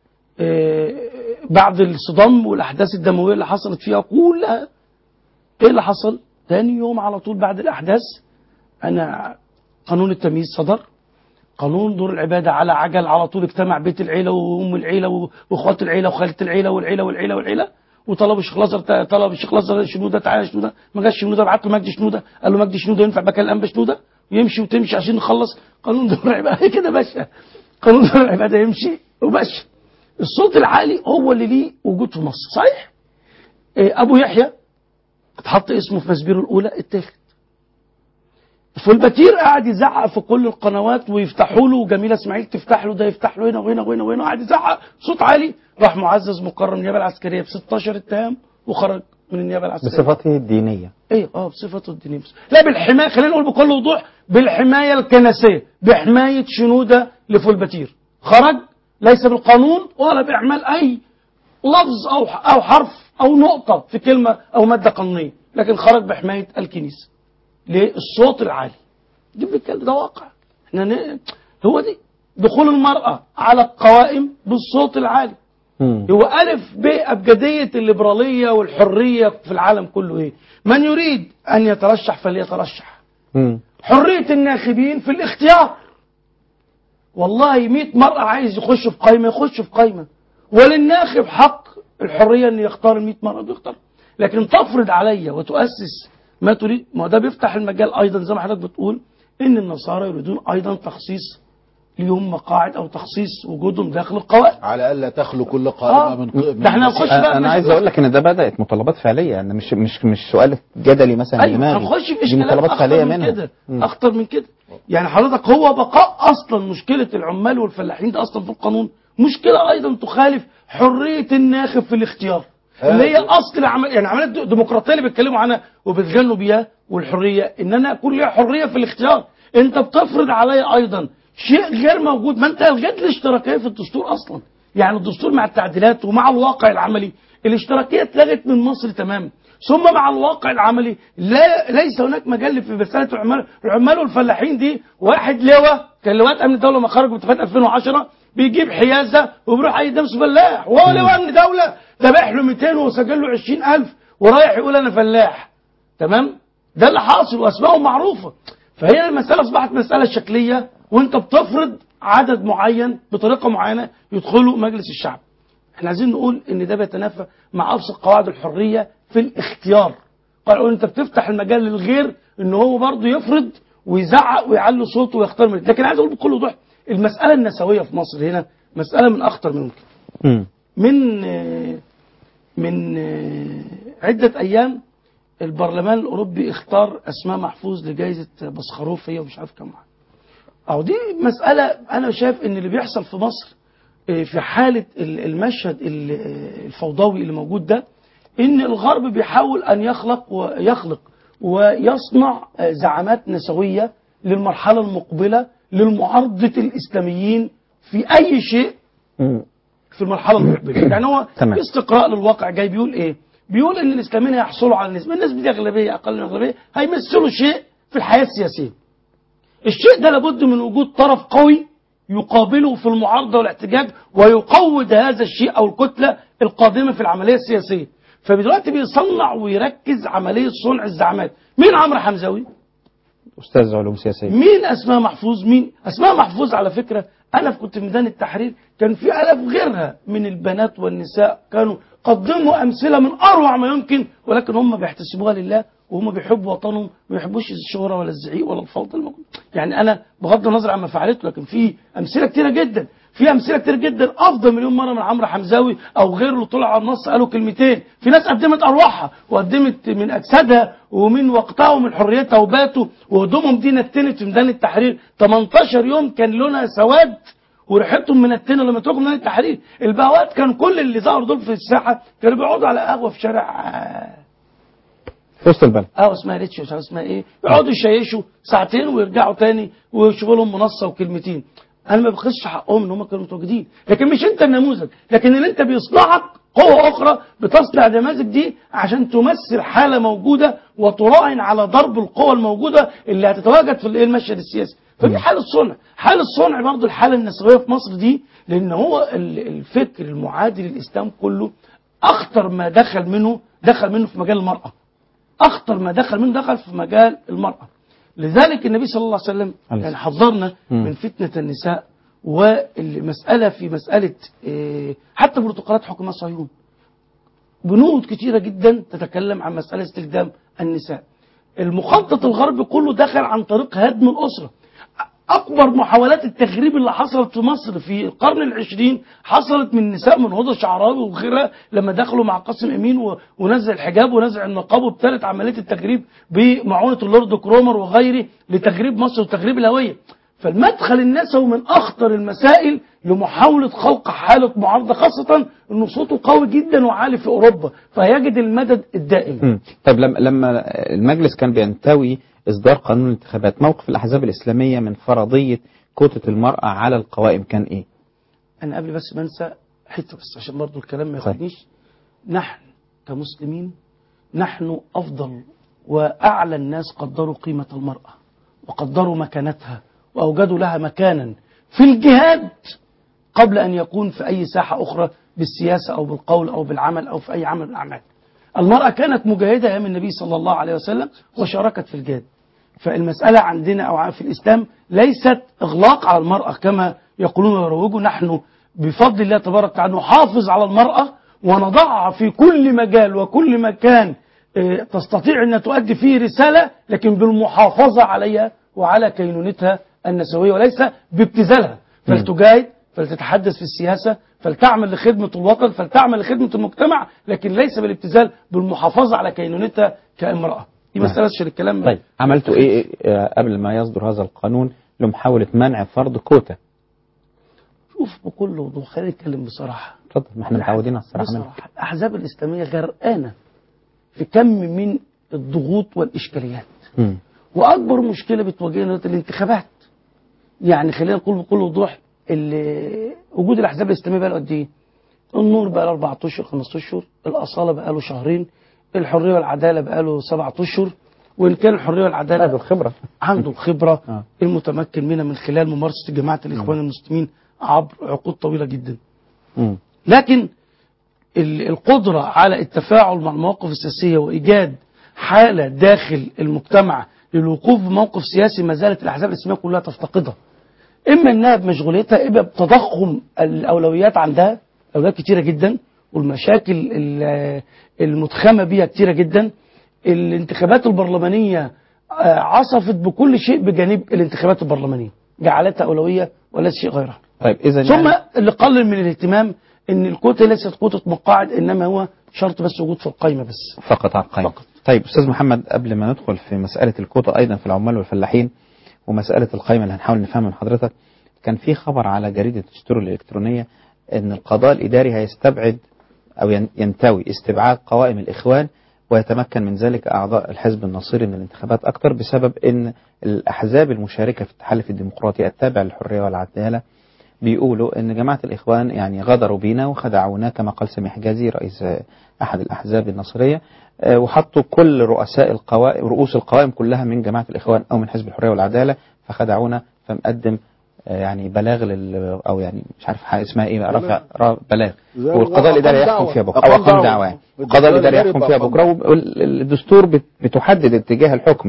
بعد الصدام والاحداث الدمويه اللي حصلت فيها كلها ايه اللي حصل؟ تاني يوم على طول بعد الاحداث انا قانون التمييز صدر قانون دور العباده على عجل على طول اجتمع بيت العيله وام العيله و- واخوات العيله وخاله العيله والعيله والعيله والعيله وطلب الشيخ لازر طلب الشيخ لازر شنوده تعالى شنوده ما جاش شنوده بعت له مجدي شنوده قال له مجدي شنوده ينفع بكى الانبا شنوده ويمشي وتمشي عشان نخلص قانون دور العباده كده باشا قانون دور العباده يمشي وباشا الصوت العالي هو اللي ليه وجود في مصر صحيح إيه، ابو يحيى اتحط اسمه في مسبيره الاولى اتاخد فالبتير قاعد يزعق في كل القنوات ويفتحوا له وجميله اسماعيل تفتح له ده يفتح له هنا وهنا وهنا وهنا قاعد يزعق صوت عالي راح معزز مقرر النيابه العسكريه ب 16 اتهام وخرج من النيابه العسكريه بصفته الدينيه ايه اه بصفته الدينيه بس لا بالحمايه خلينا نقول بكل وضوح بالحمايه الكنسيه بحمايه شنوده لفولبتير خرج ليس بالقانون ولا باعمال اي لفظ او او حرف او نقطه في كلمه او ماده قانونيه لكن خرج بحمايه الكنيسه للصوت العالي دي بنتكلم ده واقع احنا ن... هو دي دخول المراه على القوائم بالصوت العالي هو ألف ب أبجدية الليبرالية والحرية في العالم كله إيه من يريد أن يترشح فليترشح حرية الناخبين في الاختيار والله 100 مرة عايز يخش في قائمة يخش في قائمة وللناخب حق الحرية أن يختار ال 100 مرة بيختار لكن تفرض عليا وتؤسس ما تريد ما هو ده بيفتح المجال أيضا زي ما حضرتك بتقول إن النصارى يريدون أيضا تخصيص ليهم مقاعد أو تخصيص وجودهم داخل القوائم على الا تخلو كل قائمه آه. من ده احنا هنخش بقى انا عايز اقول لك ان ده بدات مطالبات فعليه يعني مش مش مش سؤال جدلي مثلا ايوه دماغي هنخش في دي اشكالات مطالبات فعليه اخطر من منها كده مم. اخطر من كده يعني حضرتك هو بقاء اصلا مشكله العمال والفلاحين ده اصلا في القانون مشكله ايضا تخالف حريه الناخب في الاختيار اللي هي اصل العمل يعني عمليه الديمقراطيه اللي بيتكلموا عنها وبيتغنوا بيها والحريه ان انا اكون ليا حريه في الاختيار انت بتفرض عليا ايضا شيء غير موجود ما انت الغيت الاشتراكيه في الدستور اصلا يعني الدستور مع التعديلات ومع الواقع العملي الاشتراكيه اتلغت من مصر تماما ثم مع الواقع العملي لا ليس هناك مجال في مساله العمال العمال والفلاحين دي واحد لواء كان لواء امن الدوله ما خرج باتفاق 2010 بيجيب حيازه وبيروح اي نفسه فلاح وهو لواء امن دوله ذبح له 200 وسجل له 20000 ورايح يقول انا فلاح تمام ده اللي حاصل واسمائهم معروفه فهي المساله اصبحت مساله شكليه وانت بتفرض عدد معين بطريقه معينه يدخلوا مجلس الشعب احنا عايزين نقول ان ده بيتنافى مع ابسط قواعد الحريه في الاختيار قالوا انت بتفتح المجال للغير ان هو برضه يفرض ويزعق ويعلي صوته ويختار من لكن عايز اقول بكل وضوح المساله النسويه في مصر هنا مساله من اخطر من ممكن مم. من آه، من آه، عدة أيام البرلمان الأوروبي اختار أسماء محفوظ لجائزة بسخروف هي ومش عارف كم واحد أو دي مسألة أنا شايف إن اللي بيحصل في مصر آه، في حالة ال- المشهد ال- آه، الفوضوي اللي موجود ده إن الغرب بيحاول أن يخلق ويخلق ويصنع آه، زعامات نسوية للمرحلة المقبلة للمعارضة الإسلاميين في أي شيء مم. في المرحله المقبله يعني هو تمام. في استقراء للواقع جاي بيقول ايه بيقول ان الاسلاميين هيحصلوا على النسبه النسبه دي اغلبيه اقل من اغلبيه هيمثلوا شيء في الحياه السياسيه الشيء ده لابد من وجود طرف قوي يقابله في المعارضه والاحتجاج ويقود هذا الشيء او الكتله القادمه في العمليه السياسيه فدلوقتي بيصنع ويركز عمليه صنع الزعامات مين عمرو حمزاوي استاذ علوم سياسيه مين اسماء محفوظ مين اسماء محفوظ على فكره انا كنت في ميدان التحرير كان في الاف غيرها من البنات والنساء كانوا قدموا امثله من اروع ما يمكن ولكن هم بيحتسبوها لله وهم بيحبوا وطنهم ما بيحبوش الشهره ولا الزعيق ولا الفوضى الموجود يعني انا بغض النظر عما فعلته لكن في امثله كتيره جدا في امثله كتير جدا افضل مليون مره من عمرو حمزاوي او غيره اللي طلع على النص قالوا كلمتين في ناس قدمت ارواحها وقدمت من اجسادها ومن وقتها ومن حريتها وباتوا وهدومهم دي نتنت في ميدان التحرير 18 يوم كان لونها سواد وريحتهم من التنة لما تروحوا ميدان التحرير البهوات كان كل اللي ظهروا دول في الساحه كانوا بيقعدوا على قهوه في شارع آه، في وسط البلد اه اسمها ريتش مش عارف اسمها ايه يقعدوا يشيشوا ساعتين ويرجعوا تاني ويشوفوا لهم منصه وكلمتين انا ما بخش حقهم ان هم كانوا متواجدين لكن مش انت النموذج لكن اللي انت بيصنعك قوة أخرى بتصنع النماذج دي عشان تمثل حالة موجودة وتراهن على ضرب القوى الموجودة اللي هتتواجد في الإيه المشهد السياسي فدي حالة صنع حالة صنع برضو الحالة النسوية في مصر دي لأن هو ال- الفكر المعادي للإسلام كله أخطر ما دخل منه دخل منه في مجال المرأة اخطر ما دخل منه دخل في مجال المراه لذلك النبي صلى الله عليه وسلم عليه يعني حذرنا مم. من فتنه النساء والمساله في مساله إيه، حتى بروتوقالات حكومه صهيون بنود كتيره جدا تتكلم عن مساله استخدام النساء المخطط الغربي كله دخل عن طريق هدم الاسره اكبر محاولات التخريب اللي حصلت في مصر في القرن العشرين حصلت من نساء من هدى شعراوي وغيرها لما دخلوا مع قاسم امين و- ونزع الحجاب ونزع النقاب وابتدت عمليه التخريب بمعونه اللورد كرومر وغيره لتخريب مصر وتخريب الهويه فالمدخل النسوي من اخطر المسائل لمحاوله خلق حاله معارضه خاصه انه صوته قوي جدا وعالي في اوروبا فيجد المدد الدائم مم. طيب لما لما المجلس كان بينتوي اصدار قانون الانتخابات موقف الاحزاب الاسلاميه من فرضيه كوتة المراه على القوائم كان ايه؟ انا قبل بس ما انسى حته بس عشان برضو الكلام ما طيب. ياخدنيش نحن كمسلمين نحن افضل واعلى الناس قدروا قيمه المراه وقدروا مكانتها واوجدوا لها مكانا في الجهاد قبل ان يكون في اي ساحه اخرى بالسياسه او بالقول او بالعمل او في اي عمل من الاعمال. المراه كانت مجاهده ايام النبي صلى الله عليه وسلم وشاركت في الجهاد. فالمسألة عندنا أو في الإسلام ليست إغلاق على المرأة كما يقولون ويروجوا نحن بفضل الله تبارك وتعالى نحافظ على المرأة ونضعها في كل مجال وكل مكان آه، تستطيع أن تؤدي فيه رسالة لكن بالمحافظة عليها وعلى كينونتها النسوية وليس بابتذالها فلتجاهد فلتتحدث في السياسة فلتعمل لخدمة الوطن فلتعمل لخدمة المجتمع لكن ليس بالابتذال بالمحافظة على كينونتها كامرأة دي نعم. مسألة عشان الكلام طيب عملتوا ايه آه، قبل ما يصدر هذا القانون لمحاوله منع فرض كوتا؟ شوف بكل وضوح خلينا نتكلم بصراحة اتفضل ما احنا متعودين على الصراحه منك. بصراحة الأحزاب الإسلامية غرقانة في كم من الضغوط والإشكاليات مم. وأكبر مشكلة بتواجهنا دلوقتي الانتخابات يعني خلينا نقول بكل وضوح ال- وجود الأحزاب الإسلامية بقى له قد إيه؟ النور بقى له 4 أشهر 5 أشهر الأصالة بقى له شهرين الحرية والعدالة بقى له 7 أشهر وإن كان الحرية والعدالة عنده الخبرة عنده الخبرة آه. المتمكن منها من خلال ممارسة جماعة الإخوان المسلمين عبر عقود طويلة جدا مم. لكن ال- القدرة على التفاعل مع المواقف السياسية وإيجاد حالة داخل المجتمع للوقوف بموقف سياسي ما زالت الأحزاب الإسلامية كلها تفتقدها إما إنها بمشغوليتها إما بتضخم الأولويات عندها أولويات كتيرة جدا والمشاكل ال- المتخمة بيها كتيرة جدا الانتخابات البرلمانية آه، عصفت بكل شيء بجانب الانتخابات البرلمانية جعلتها أولوية وليس شيء غيرها طيب اذا ثم يعني اللي قلل من الاهتمام ان الكوتا ليست كوتا مقاعد انما هو شرط بس وجود في القائمه بس فقط على القائمة فقط. طيب استاذ محمد قبل ما ندخل في مساله الكوتا ايضا في العمال والفلاحين ومساله القائمه اللي هنحاول نفهمها من حضرتك كان في خبر على جريده الدستور الالكترونيه ان القضاء الاداري هيستبعد او ين- ينتوي استبعاد قوائم الاخوان ويتمكن من ذلك اعضاء الحزب الناصري من الانتخابات اكثر بسبب ان الاحزاب المشاركه في التحالف الديمقراطي التابع للحريه والعداله بيقولوا ان جماعه الاخوان يعني غدروا بينا وخدعونا كما قال سامي حجازي رئيس آه، احد الاحزاب الناصريه آه، وحطوا كل رؤساء القوائم رؤوس القوائم كلها من جماعه الاخوان او من حزب الحريه والعداله فخدعونا فمقدم آه، يعني بلاغ لل او يعني مش عارف ح- اسمها ايه بقى، رفع را- بلاغ زي والقضاء الاداري أقام يحكم دعوة. فيها بكره او أقام اقام دعوة. دعوه يعني الدستور القضاء الاداري الإداري يحكم يبقى فيها أقام بكره والدستور بت- بتحدد اتجاه الحكم يعني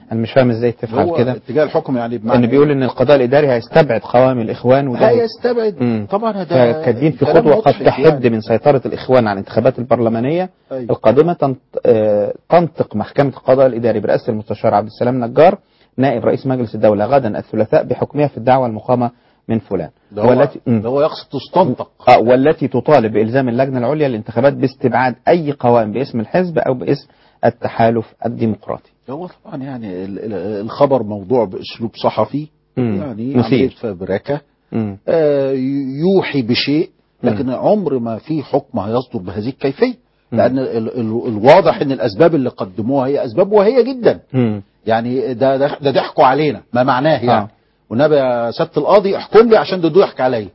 انا مش فاهم ازاي تفعل هو كده اتجاه الحكم يعني بمعنى ان بيقول ان القضاء الاداري هيستبعد قوام الاخوان وده هي- هيستبعد مم. طبعا هذا فكاتبين في كلام خطوه قد مضحك تحد يعني. من سيطره الاخوان على الانتخابات البرلمانيه أيوة. القادمه تنط... آه، تنطق محكمه القضاء الاداري برئاسه المستشار عبد السلام نجار نائب رئيس مجلس الدوله غدا الثلاثاء بحكمها في الدعوه المقامه من فلان ده هو, والتي مم. ده هو يقصد تستنطق آه، والتي تطالب بإلزام اللجنة العليا للانتخابات باستبعاد أي قوائم باسم الحزب أو باسم التحالف الديمقراطي هو طبعا يعني ال- ال- الخبر موضوع باسلوب صحفي مم. يعني مثير. عمليه فبركه مم. آه، يوحي بشيء لكن عمر ما في حكم هيصدر بهذه الكيفيه لان ال- ال- الواضح ان الاسباب اللي قدموها هي اسباب وهيه جدا مم. يعني ده ده, ده ضحكوا علينا ما معناه يعني آه. والنبي يا سياده القاضي احكم لي عشان ده ضحك عليا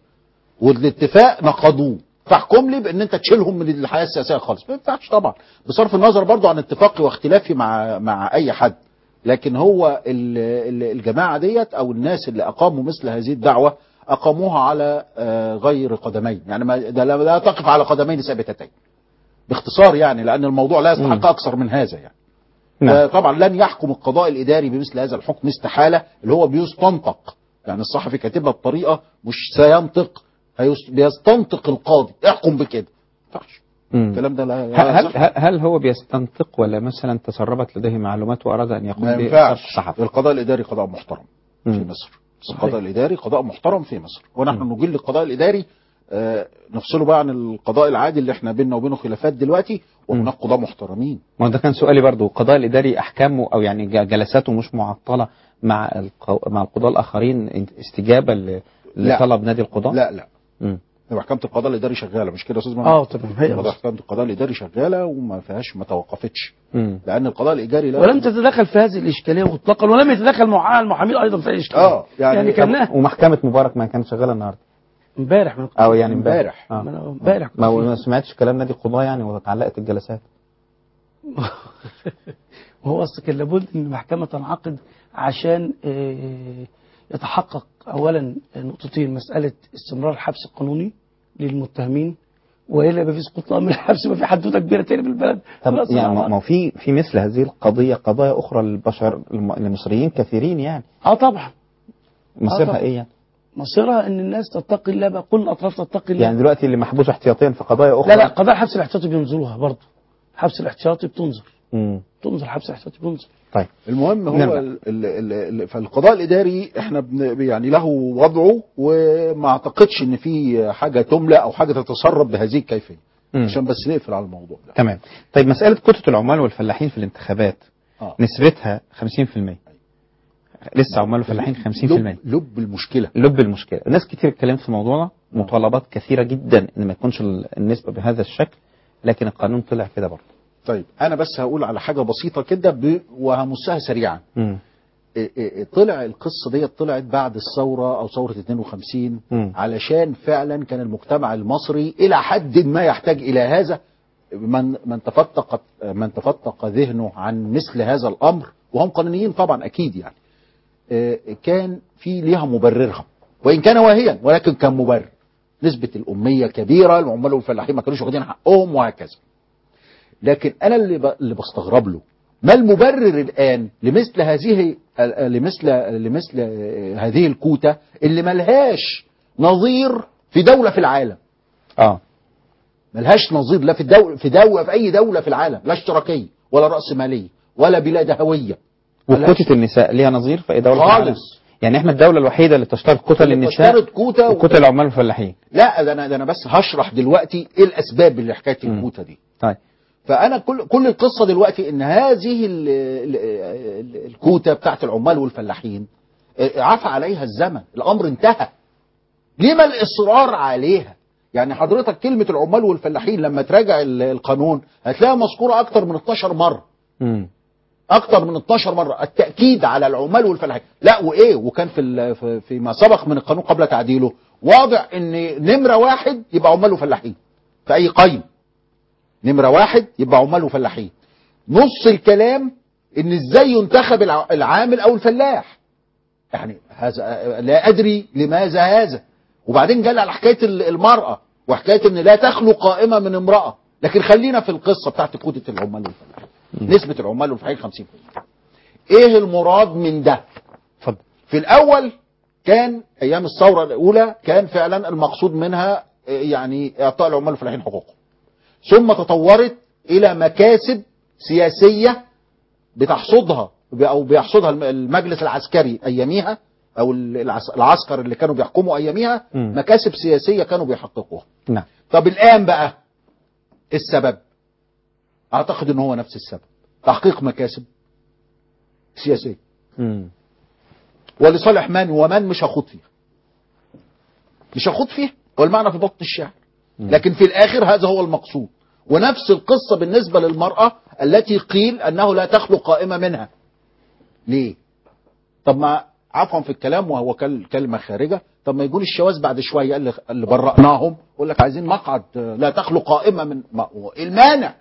والاتفاق نقضوه فاحكم لي بان انت تشيلهم من الحياه السياسيه خالص ما ينفعش طبعا بصرف النظر برضو عن اتفاقي واختلافي مع مع اي حد لكن هو ال- ال- الجماعه ديت او الناس اللي اقاموا مثل هذه الدعوه اقاموها على آه، غير قدمين يعني ما ده لا لا تقف على قدمين ثابتتين باختصار يعني لان الموضوع لا يستحق اكثر من هذا يعني نعم. طبعا لن يحكم القضاء الاداري بمثل هذا الحكم استحاله اللي هو بيستنطق يعني الصحفي كاتبها بطريقه مش سينطق هيس- بيستنطق القاضي احكم بكده ما ينفعش مم. الكلام ده لا هل, لا هل, يصح. هل- هل هو بيستنطق ولا مثلا تسربت لديه معلومات وأراد أن يقوم ما بإرسال ينفعش الصحفي القضاء الاداري قضاء محترم في مم. مصر القضاء الاداري قضاء محترم في مصر ونحن نجل القضاء الاداري آه، نفصله بقى عن القضاء العادي اللي احنا بيننا وبينه خلافات دلوقتي وهناك قضاء محترمين ما هو ده كان سؤالي برضو القضاء الإداري أحكامه أو يعني ج- جلساته مش معطلة مع القو... مع القضاة الآخرين استجابة ل... لا. لطلب نادي القضاء لا لا مم. محكمة القضاء الإداري شغالة مش كده يا أستاذ محمد؟ اه طبعا هي محكمة القضاء الإداري شغالة وما فيهاش ما توقفتش مم. لأن القضاء الإداري لا ولم تتدخل في هذه الاشكاليه مطلقا ولم يتدخل مع المحامين ايضا في اي اشكاليه اه يعني, يعني كان ومحكمة مبارك ما كانت شغالة النهاردة امبارح من أو يعني امبارح امبارح. آه. ما أنا امبارح ما ما سمعتش كلام نادي القضاء يعني وتعلقت الجلسات وهو اصل كان لابد ان المحكمه تنعقد عشان آه، يتحقق اولا نقطتين مساله استمرار الحبس القانوني للمتهمين والا يبقى في سقوط الامر الحبس يبقى في حدوته كبيره تاني في البلد طب خلاص يعني أنا- ما ما هو في في مثل هذه القضية قضايا أخرى للبشر الم- المصريين كثيرين يعني اه طبعا مصيرها طبعا. إيه يعني؟ مصيرها ان الناس تتقي الله بقى كل الاطراف تتقي الله يعني دلوقتي اللي محبوس احتياطيا في قضايا أخرى لا لا قضايا الحبس الاحتياطي بينظروها برضه الحبس الاحتياطي بتنظر مم. تنظر الحبس الاحتياطي بينظر طيب المهم هو نرجع. ال ال ال ال فالقضاء الإداري احنا بن يعني له وضعه وما اعتقدش ان في حاجة تملى او حاجة تتسرب بهذه الكيفية مم. عشان بس نقفل على الموضوع ده تمام طيب مسألة كتلة العمال والفلاحين في الانتخابات آه. نسبتها 50% لسه عمال وفلاحين 50% لب, لب المشكلة لب المشكلة ناس كتير اتكلمت في الموضوع ده مطالبات كثيرة جدا ان ما يكونش ال- النسبة بهذا الشكل لكن القانون طلع كده برضه طيب انا بس هقول على حاجة بسيطة كده ب- وهمسها سريعا مم. إيه إيه طلع القصة ديت طلعت بعد الثورة أو ثورة 52 مم. علشان فعلا كان المجتمع المصري إلى حد ما يحتاج إلى هذا من من تفتق من تفتق ذهنه عن مثل هذا الأمر وهم قانونيين طبعا أكيد يعني إيه كان في ليها مبررها وإن كان واهيا ولكن كان مبرر نسبة الأمية كبيرة العمال والفلاحين ما كانوش واخدين حقهم وهكذا لكن انا اللي ب... اللي بستغرب له ما المبرر الان لمثل هذه لمثل لمثل هذه الكوته اللي ملهاش نظير في دوله في العالم اه ملهاش نظير لا في الدولة في دولة في أي دولة في العالم لا اشتراكية ولا رأسمالية ولا بلاد هوية ملهاش. وكتة النساء ليها نظير في اي دولة في العالم خالص يعني احنا الدولة الوحيدة اللي تشترط كتل اللي النساء تشترط كوتا و- وكتل العمال والفلاحين لا ده انا ده انا بس هشرح دلوقتي ايه الاسباب اللي حكايه الكوتا دي طيب فانا كل كل القصه دلوقتي ان هذه ال ال ال الكوتا بتاعت العمال والفلاحين اه، عفى عليها الزمن الامر انتهى لما الاصرار عليها يعني حضرتك كلمه العمال والفلاحين لما تراجع ال- القانون هتلاقيها مذكوره اكتر من 12 مره مم. اكتر من 12 مره التاكيد على العمال والفلاحين لا وايه وكان في ال- في- فيما سبق من القانون قبل تعديله واضع ان نمره واحد يبقى عمال وفلاحين في اي قيم نمره واحد يبقى عمال وفلاحين نص الكلام ان ازاي ينتخب الع- العامل او الفلاح يعني هذا لا ادري لماذا هذا وبعدين جال على حكايه ال- المراه وحكايه ان لا تخلو قائمه من امراه لكن خلينا في القصه بتاعت كوده العمال والفلاحين نسبه العمال والفلاحين 50% ايه المراد من ده اتفضل في الاول كان ايام الثوره الاولى كان فعلا المقصود منها آه، يعني اعطاء العمال الفلاحين حقوقهم ثم تطورت الى مكاسب سياسيه بتحصدها او بيحصدها الم- المجلس العسكري اياميها او العس- العسكر اللي كانوا بيحكموا اياميها مم. مكاسب سياسيه كانوا بيحققوها نعم طب الان بقى إيه السبب اعتقد ان هو نفس السبب تحقيق مكاسب سياسيه مم. ولصالح من ومن مش هخوض فيها مش هخوض فيها والمعنى في بطن الشعر لكن في الاخر هذا هو المقصود ونفس القصة بالنسبة للمرأة التي قيل انه لا تخلو قائمة منها ليه طب ما عفوا في الكلام وهو كل- كلمة خارجة طب ما يقول الشواذ بعد شوية اللي, اللي برأناهم يقول لك عايزين مقعد آه، لا تخلو قائمة من ما هو إيه المانع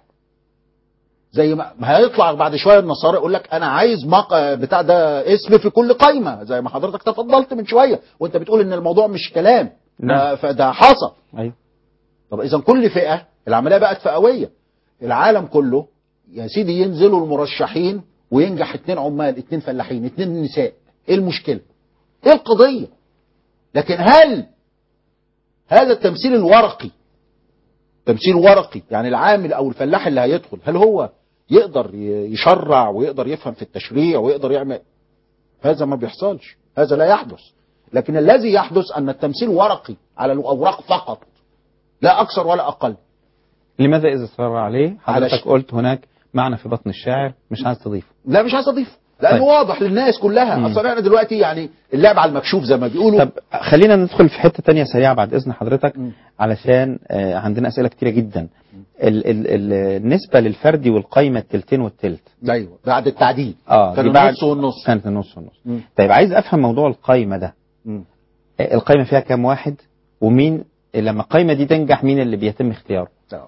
زي ما ما هيطلع بعد شويه النصارى يقول لك انا عايز مق... بتاع ده اسم في كل قايمه زي ما حضرتك تفضلت من شويه وانت بتقول ان الموضوع مش كلام ده, فده حصل ايوه طب اذا كل فئه العمليه بقت فئويه العالم كله يا سيدي ينزلوا المرشحين وينجح اتنين عمال اتنين فلاحين اتنين نساء ايه المشكله ايه القضيه لكن هل هذا التمثيل الورقي تمثيل ورقي يعني العامل او الفلاح اللي هيدخل هل هو يقدر ي- يشرع ويقدر يفهم في التشريع ويقدر يعمل هذا ما بيحصلش هذا لا يحدث لكن الذي يحدث ان التمثيل ورقي على الاوراق فقط لا اكثر ولا اقل لماذا إذا اصرر عليه حضرتك علشان- قلت هناك معنى في بطن الشاعر مش عايز تضيفه لا مش عايز اضيف لانه طيب. واضح للناس كلها مم. اصلا احنا دلوقتي يعني اللعب على المكشوف زي ما بيقولوا طب خلينا ندخل في حتة تانية سريعة بعد إذن حضرتك مم. علشان آه، عندنا أسئلة كتيرة جدا ال ال ال النسبة للفردي والقايمة التلتين والتلت ايوه بعد التعديل اه كان دي بعد- النص والنص كانت النص والنص مم. طيب عايز أفهم موضوع القايمة ده مم. آه، القايمة فيها كام واحد ومين لما القايمة دي تنجح مين اللي بيتم اختياره آه.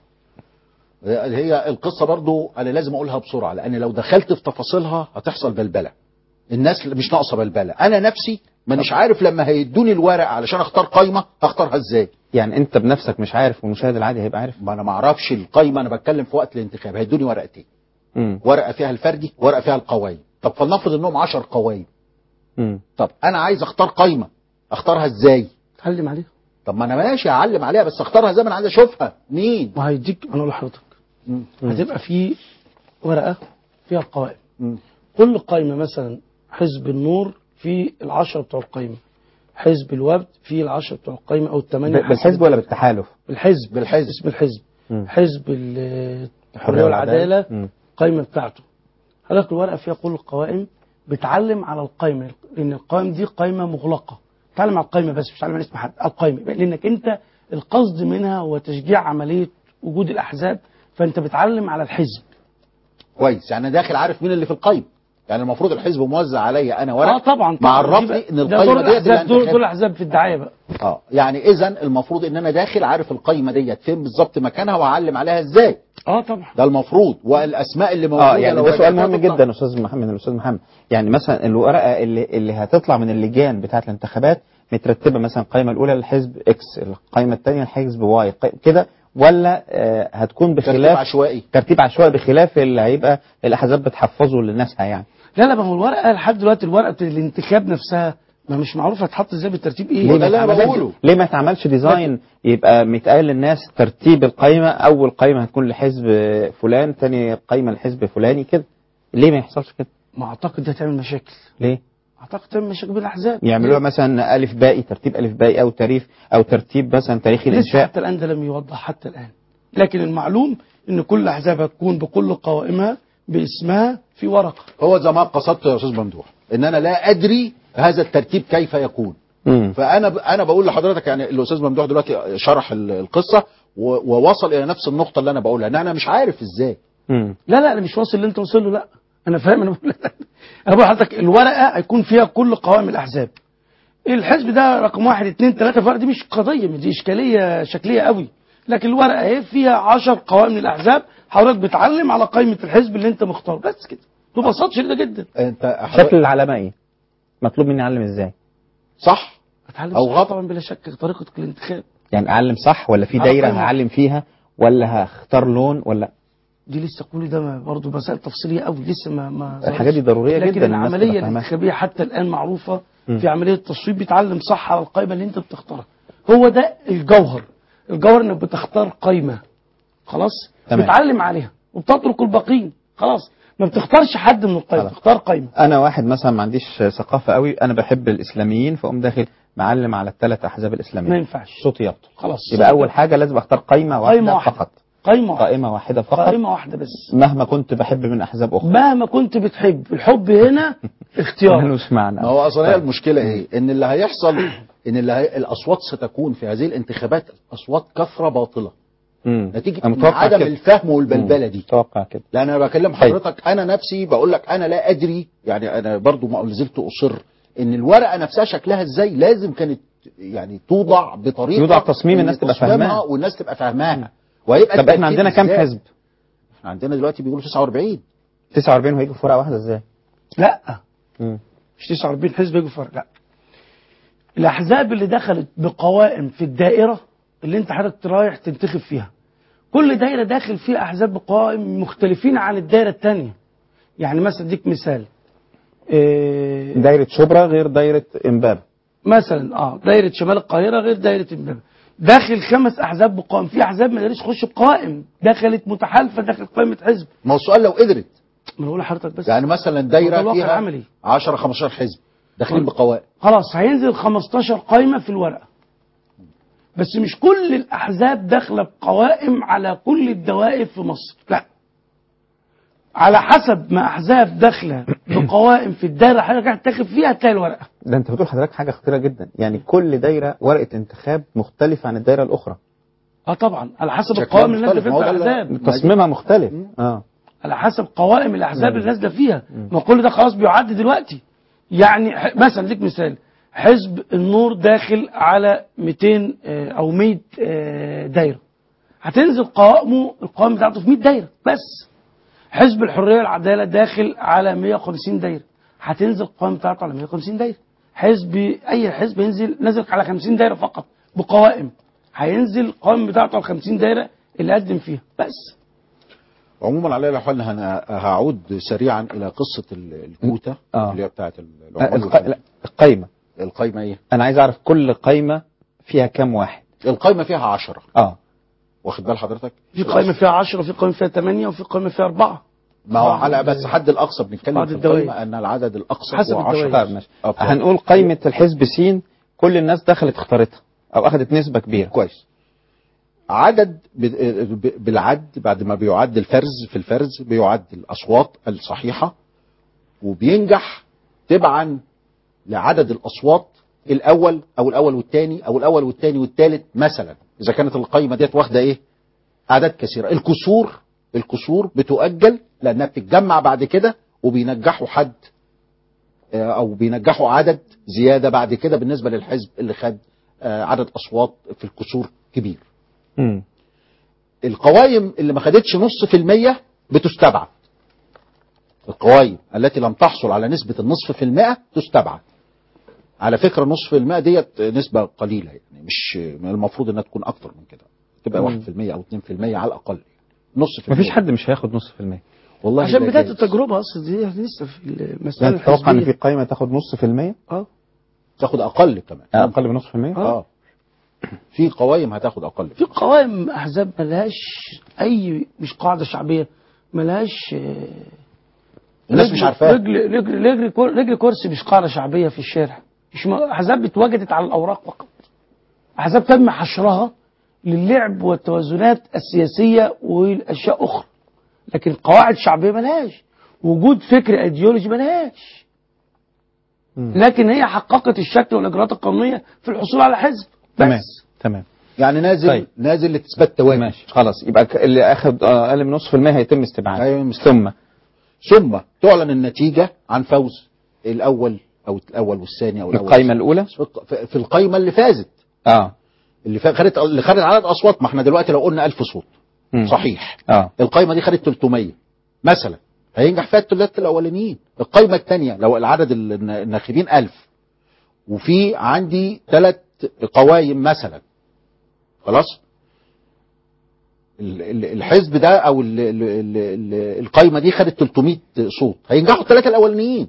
هي القصة برضو أنا لازم أقولها بسرعة لأن لو دخلت في تفاصيلها هتحصل بلبلة الناس مش ناقصة بلبلة أنا نفسي مانيش عارف لما هيدوني الورق علشان أختار قايمة هختارها إزاي يعني أنت بنفسك مش عارف والمشاهد العادي هيبقى عارف ما أنا ما أعرفش القايمة أنا بتكلم في وقت الانتخاب هيدوني ورقتين مم. ورقة فيها الفردي ورقة فيها القوايم طب فلنفرض إنهم 10 قوايم مم. طب أنا عايز أختار قايمة أختارها إزاي اتعلم عليها طب ما أنا ماشي أعلم عليها بس أختارها زي ما أنا عايز أشوفها مين ما هيديك انا اقول لحضرتك مم. هتبقى في ورقه فيها القوائم مم. كل قائمه مثلا حزب النور في العشرة بتوع القائمه حزب الوفد في العشرة بتوع القائمه او الثمانيه ب- بالحزب ولا بالتحالف بالحزب بالحزب. اسم الحزب مم. حزب ال- الحريه والعداله مم. القائمه بتاعته حضرتك الورقه فيها كل القوائم بتعلم على القائمه لان القائمه دي قائمه مغلقه تعلم على القائمه بس مش تعلم على اسم حد على القائمه لانك انت القصد منها هو تشجيع عمليه وجود الاحزاب فانت بتعلم على الحزب كويس يعني أنا داخل عارف مين اللي في القايمة يعني المفروض الحزب موزع عليا أنا ورق اه طبعا طبعاً. معرفني دي بقى- ان ده القايمه دور ديت اللي الاحزاب دول, هنتخب. دول احزاب في الدعايه بقى اه يعني اذا المفروض ان انا داخل عارف القايمه ديت فين بالظبط مكانها واعلم عليها ازاي اه طبعا ده المفروض والاسماء اللي موجوده اه يعني لو ده سؤال رجعتها مهم تطلع. جدا استاذ محمد الاستاذ محمد يعني مثلا الورقه اللي اللي هتطلع من اللجان بتاعه الانتخابات مترتبه مثلا القائمه الاولى للحزب اكس القائمه الثانيه للحزب واي الق- كده ولا آه هتكون ترتيب بخلاف عشوائي ترتيب عشوائي بخلاف اللي هيبقى الاحزاب بتحفظه لناسها يعني لا لا ما هو الورقه لحد دلوقتي الورقه الانتخاب نفسها ما مش معروف هتحط ازاي بالترتيب ايه هو ده اللي ما انا تعملش- بقوله ليه ما تعملش ديزاين يبقى متقال للناس ترتيب القائمه اول قائمه هتكون لحزب فلان ثاني قائمه لحزب فلاني كده ليه ما يحصلش كده ما اعتقد ده تعمل مشاكل ليه اعتقد تعمل مشاكل بين الاحزاب يعملوها مثلا الف بائي ترتيب الف بائي او تاريخ او ترتيب مثلا تاريخ لسه الانشاء حتى الان ده لم يوضح حتى الان لكن المعلوم ان كل احزاب هتكون بكل قوائمها باسمها في ورقه هو زي ما قصدت يا استاذ ممدوح ان انا لا ادري هذا الترتيب كيف يكون مم. فانا ب... انا بقول لحضرتك يعني الاستاذ ممدوح دلوقتي شرح ال- القصه و... ووصل الى نفس النقطه اللي انا بقولها ان انا مش عارف ازاي مم. لا لا انا مش واصل اللي انت واصل له لا انا فاهم انا بقول انا بقول لحضرتك الورقه هيكون فيها كل قوائم الاحزاب الحزب ده رقم واحد اتنين تلاته فرق دي مش قضيه دي اشكاليه شكليه قوي لكن الورقه اهي فيها عشر قوائم الاحزاب حضرتك بتعلم على قائمه الحزب اللي انت مختاره بس كده ببساطه شديده جدا انت شكل العلامه ايه مطلوب مني اعلم ازاي صح اتعلم أو صح غلط. طبعا بلا شك طريقه الانتخاب يعني اعلم صح ولا في على دايره قائمة. هعلم فيها ولا هختار لون ولا دي لسه كل ده ما- برضه مسائل تفصيليه قوي لسه ما ما الحاجات دي ضروريه لكن جدا الناس العمليه تبقى فاهماها. الانتخابيه حتى الان معروفه مم. في عمليه التصويت بيتعلم صح على القائمه اللي انت بتختارها هو ده الجوهر الجوهر انك بتختار قائمه خلاص تمام. بتعلم عليها وبتترك الباقيين خلاص ما بتختارش حد من القائمه خلاص. بتختار قائمه انا واحد مثلا ما عنديش ثقافه قوي انا بحب الاسلاميين فاقوم داخل معلم على الثلاث احزاب الاسلاميه ما ينفعش صوتي يبطل خلاص يبقى اول حاجه لازم اختار قائمه واحده, قائمة واحدة. فقط قائمه واحده قائمه واحده فقط قائمه واحده بس مهما كنت بحب من احزاب اخرى مهما كنت بتحب الحب هنا اختيار ملوش معنى ما هو اصلا هي طيب. المشكله ايه؟ ان اللي هيحصل ان اللي هي الاصوات ستكون في هذه الانتخابات اصوات كثره باطله مم. نتيجه أنا من متوقع عدم كده. الفهم والبلبله دي متوقع كده لان انا بكلم طيب. حضرتك انا نفسي بقول لك انا لا ادري يعني انا برضو ما زلت اصر ان الورقه نفسها شكلها ازاي لازم كانت يعني توضع بطريقه يوضع تصميم إن الناس تبقى تصميمها فاهماها. والناس تبقى فاهماها وهيبقى طب احنا الترتيب عندنا كام إزاي؟ حزب احنا عندنا دلوقتي بيقولوا 49 49 وهيجوا في ورقه واحده ازاي لا مم. مش 49 حزب يجوا فرق لا الاحزاب اللي دخلت بقوائم في الدائره اللي انت حضرتك رايح تنتخب فيها كل دايره داخل فيها احزاب بقوائم مختلفين عن الدايره الثانيه يعني مثلا اديك مثال إيه دايره شبرا غير دايره امبابه مثلا اه دايره شمال القاهره غير دايره امبابه داخل خمس احزاب بقوائم في احزاب ما قدرتش تخش بقوائم دخلت متحالفه داخل قائمه حزب ما هو السؤال لو قدرت ما بقول لحضرتك بس يعني مثلا هو ده دايره الواقع فيها العملي. 10 15 حزب داخلين بقوائم خلاص هينزل 15 قائمة في الورقة بس مش كل الأحزاب داخلة بقوائم على كل الدوائر في مصر لا على حسب ما أحزاب داخلة بقوائم في الدائرة اللي حضرتك هتنتخب فيها هتلاقي الورقة ده انت بتقول حضرتك حاجه خطيره جدا يعني كل دايره ورقه انتخاب مختلفه عن الدايره الاخرى اه طبعا على حسب شكلها القوائم اللي نازله مختلف، ما فيها هو ده اللي- الأحزاب تصميمها مختلف اه على حسب قوائم الأحزاب اللي نازلة فيها ما كل ده خلاص بيعد دلوقتي يعني ح- مثلا ليك مثال حزب النور داخل على 200 آه، او 100 آه، دايره هتنزل قوائمه القوائم بتاعته في 100 دايره بس حزب الحريه والعداله داخل على 150 دايره هتنزل القوائم بتاعته على 150 دايره حزب اي حزب ينزل نزل على 50 دايره فقط بقوائم هينزل القوائم بتاعته على 50 دايره اللي قدم فيها بس عموما على الاقل حال انا هعود سريعا الى قصه ال- الكوتا آه. اللي هي بتاعت آه، العمال الق... والفن. لا، القايمه القايمه ايه؟ انا عايز اعرف كل قايمه فيها كام واحد القايمه فيها 10 اه واخد بال حضرتك؟ في قائمه فيها 10 وفي قائمه فيها 8 وفي قائمه فيها 4 ما هو بعض على ال- بس حد الاقصى بنتكلم بعض في الدوائر. القايمه ان العدد الاقصى حسب هو 10 الدوائر. طيب ماشي أفراد. هنقول قايمه الحزب سين كل الناس دخلت اختارتها او اخذت نسبه كبيره كويس عدد ب- ب- بالعد بعد ما بيعد الفرز في الفرز بيعد الاصوات الصحيحه وبينجح تبعا لعدد الاصوات الاول او الاول والثاني او الاول والثاني والثالث مثلا اذا كانت القايمه ديت واخده ايه اعداد كثيره الكسور الكسور بتؤجل لانها بتتجمع بعد كده وبينجحوا حد آه، او بينجحوا عدد زياده بعد كده بالنسبه للحزب اللي خد آه، عدد اصوات في الكسور كبير مم. القوائم اللي ما خدتش نص في المية بتستبعد القوائم التي لم تحصل على نسبة النصف في المئة تستبعد على فكرة نصف في المئة ديت نسبة قليلة يعني مش المفروض انها تكون اكتر من كده تبقى مم. واحد في المية او اتنين في المية على الاقل نص في مفيش المية. حد مش هياخد نص في المية والله عشان لا بدايه جايز. التجربه اصلا دي لسه في المساله يعني تتوقع ان في الحزبيه قايمه تاخد نص في المية اه تاخد اقل كمان آه، اقل من نص في المية اه في قوائم هتاخد اقل في قوائم احزاب ملهاش اي مش قاعده شعبيه ملهاش آه، الناس رجل- مش عارفاها رجل رجل رجل كر- رجل كرسي مش قاعده شعبيه في الشارع مش م- احزاب اتوجدت على الاوراق فقط احزاب تم حشرها للعب والتوازنات السياسيه والاشياء اخرى لكن قواعد شعبيه ملهاش وجود فكر ايديولوجي ملهاش لكن هي حققت الشكل والاجراءات القانونيه في الحصول على حزب تمام بس تمام يعني نازل طيب. نازل لتثبات تواجد ماشي خلاص يبقى ك- اللي اخد آه، اقل من نص في المية هيتم استبعاده أيوة، مست- ثم ثم تعلن النتيجة عن فوز الأول أو الأول والثاني أو الأول القايمه الاولى في الق- في- في القايمة اللي فازت اه اللي فا- خدت اللي خدت عدد أصوات ما احنا دلوقتي لو قلنا 1000 صوت مم. صحيح اه القايمة دي خدت 300 مثلا هينجح فيها الثلاثة الأولانيين القايمة الثانية لو العدد الن- الناخبين 1000 وفي عندي ثلاث قوايم مثلا خلاص ال- ال- الحزب ده او ال- ال- ال- ال- القايمه دي خدت 300 صوت هينجحوا الثلاثه الاولانيين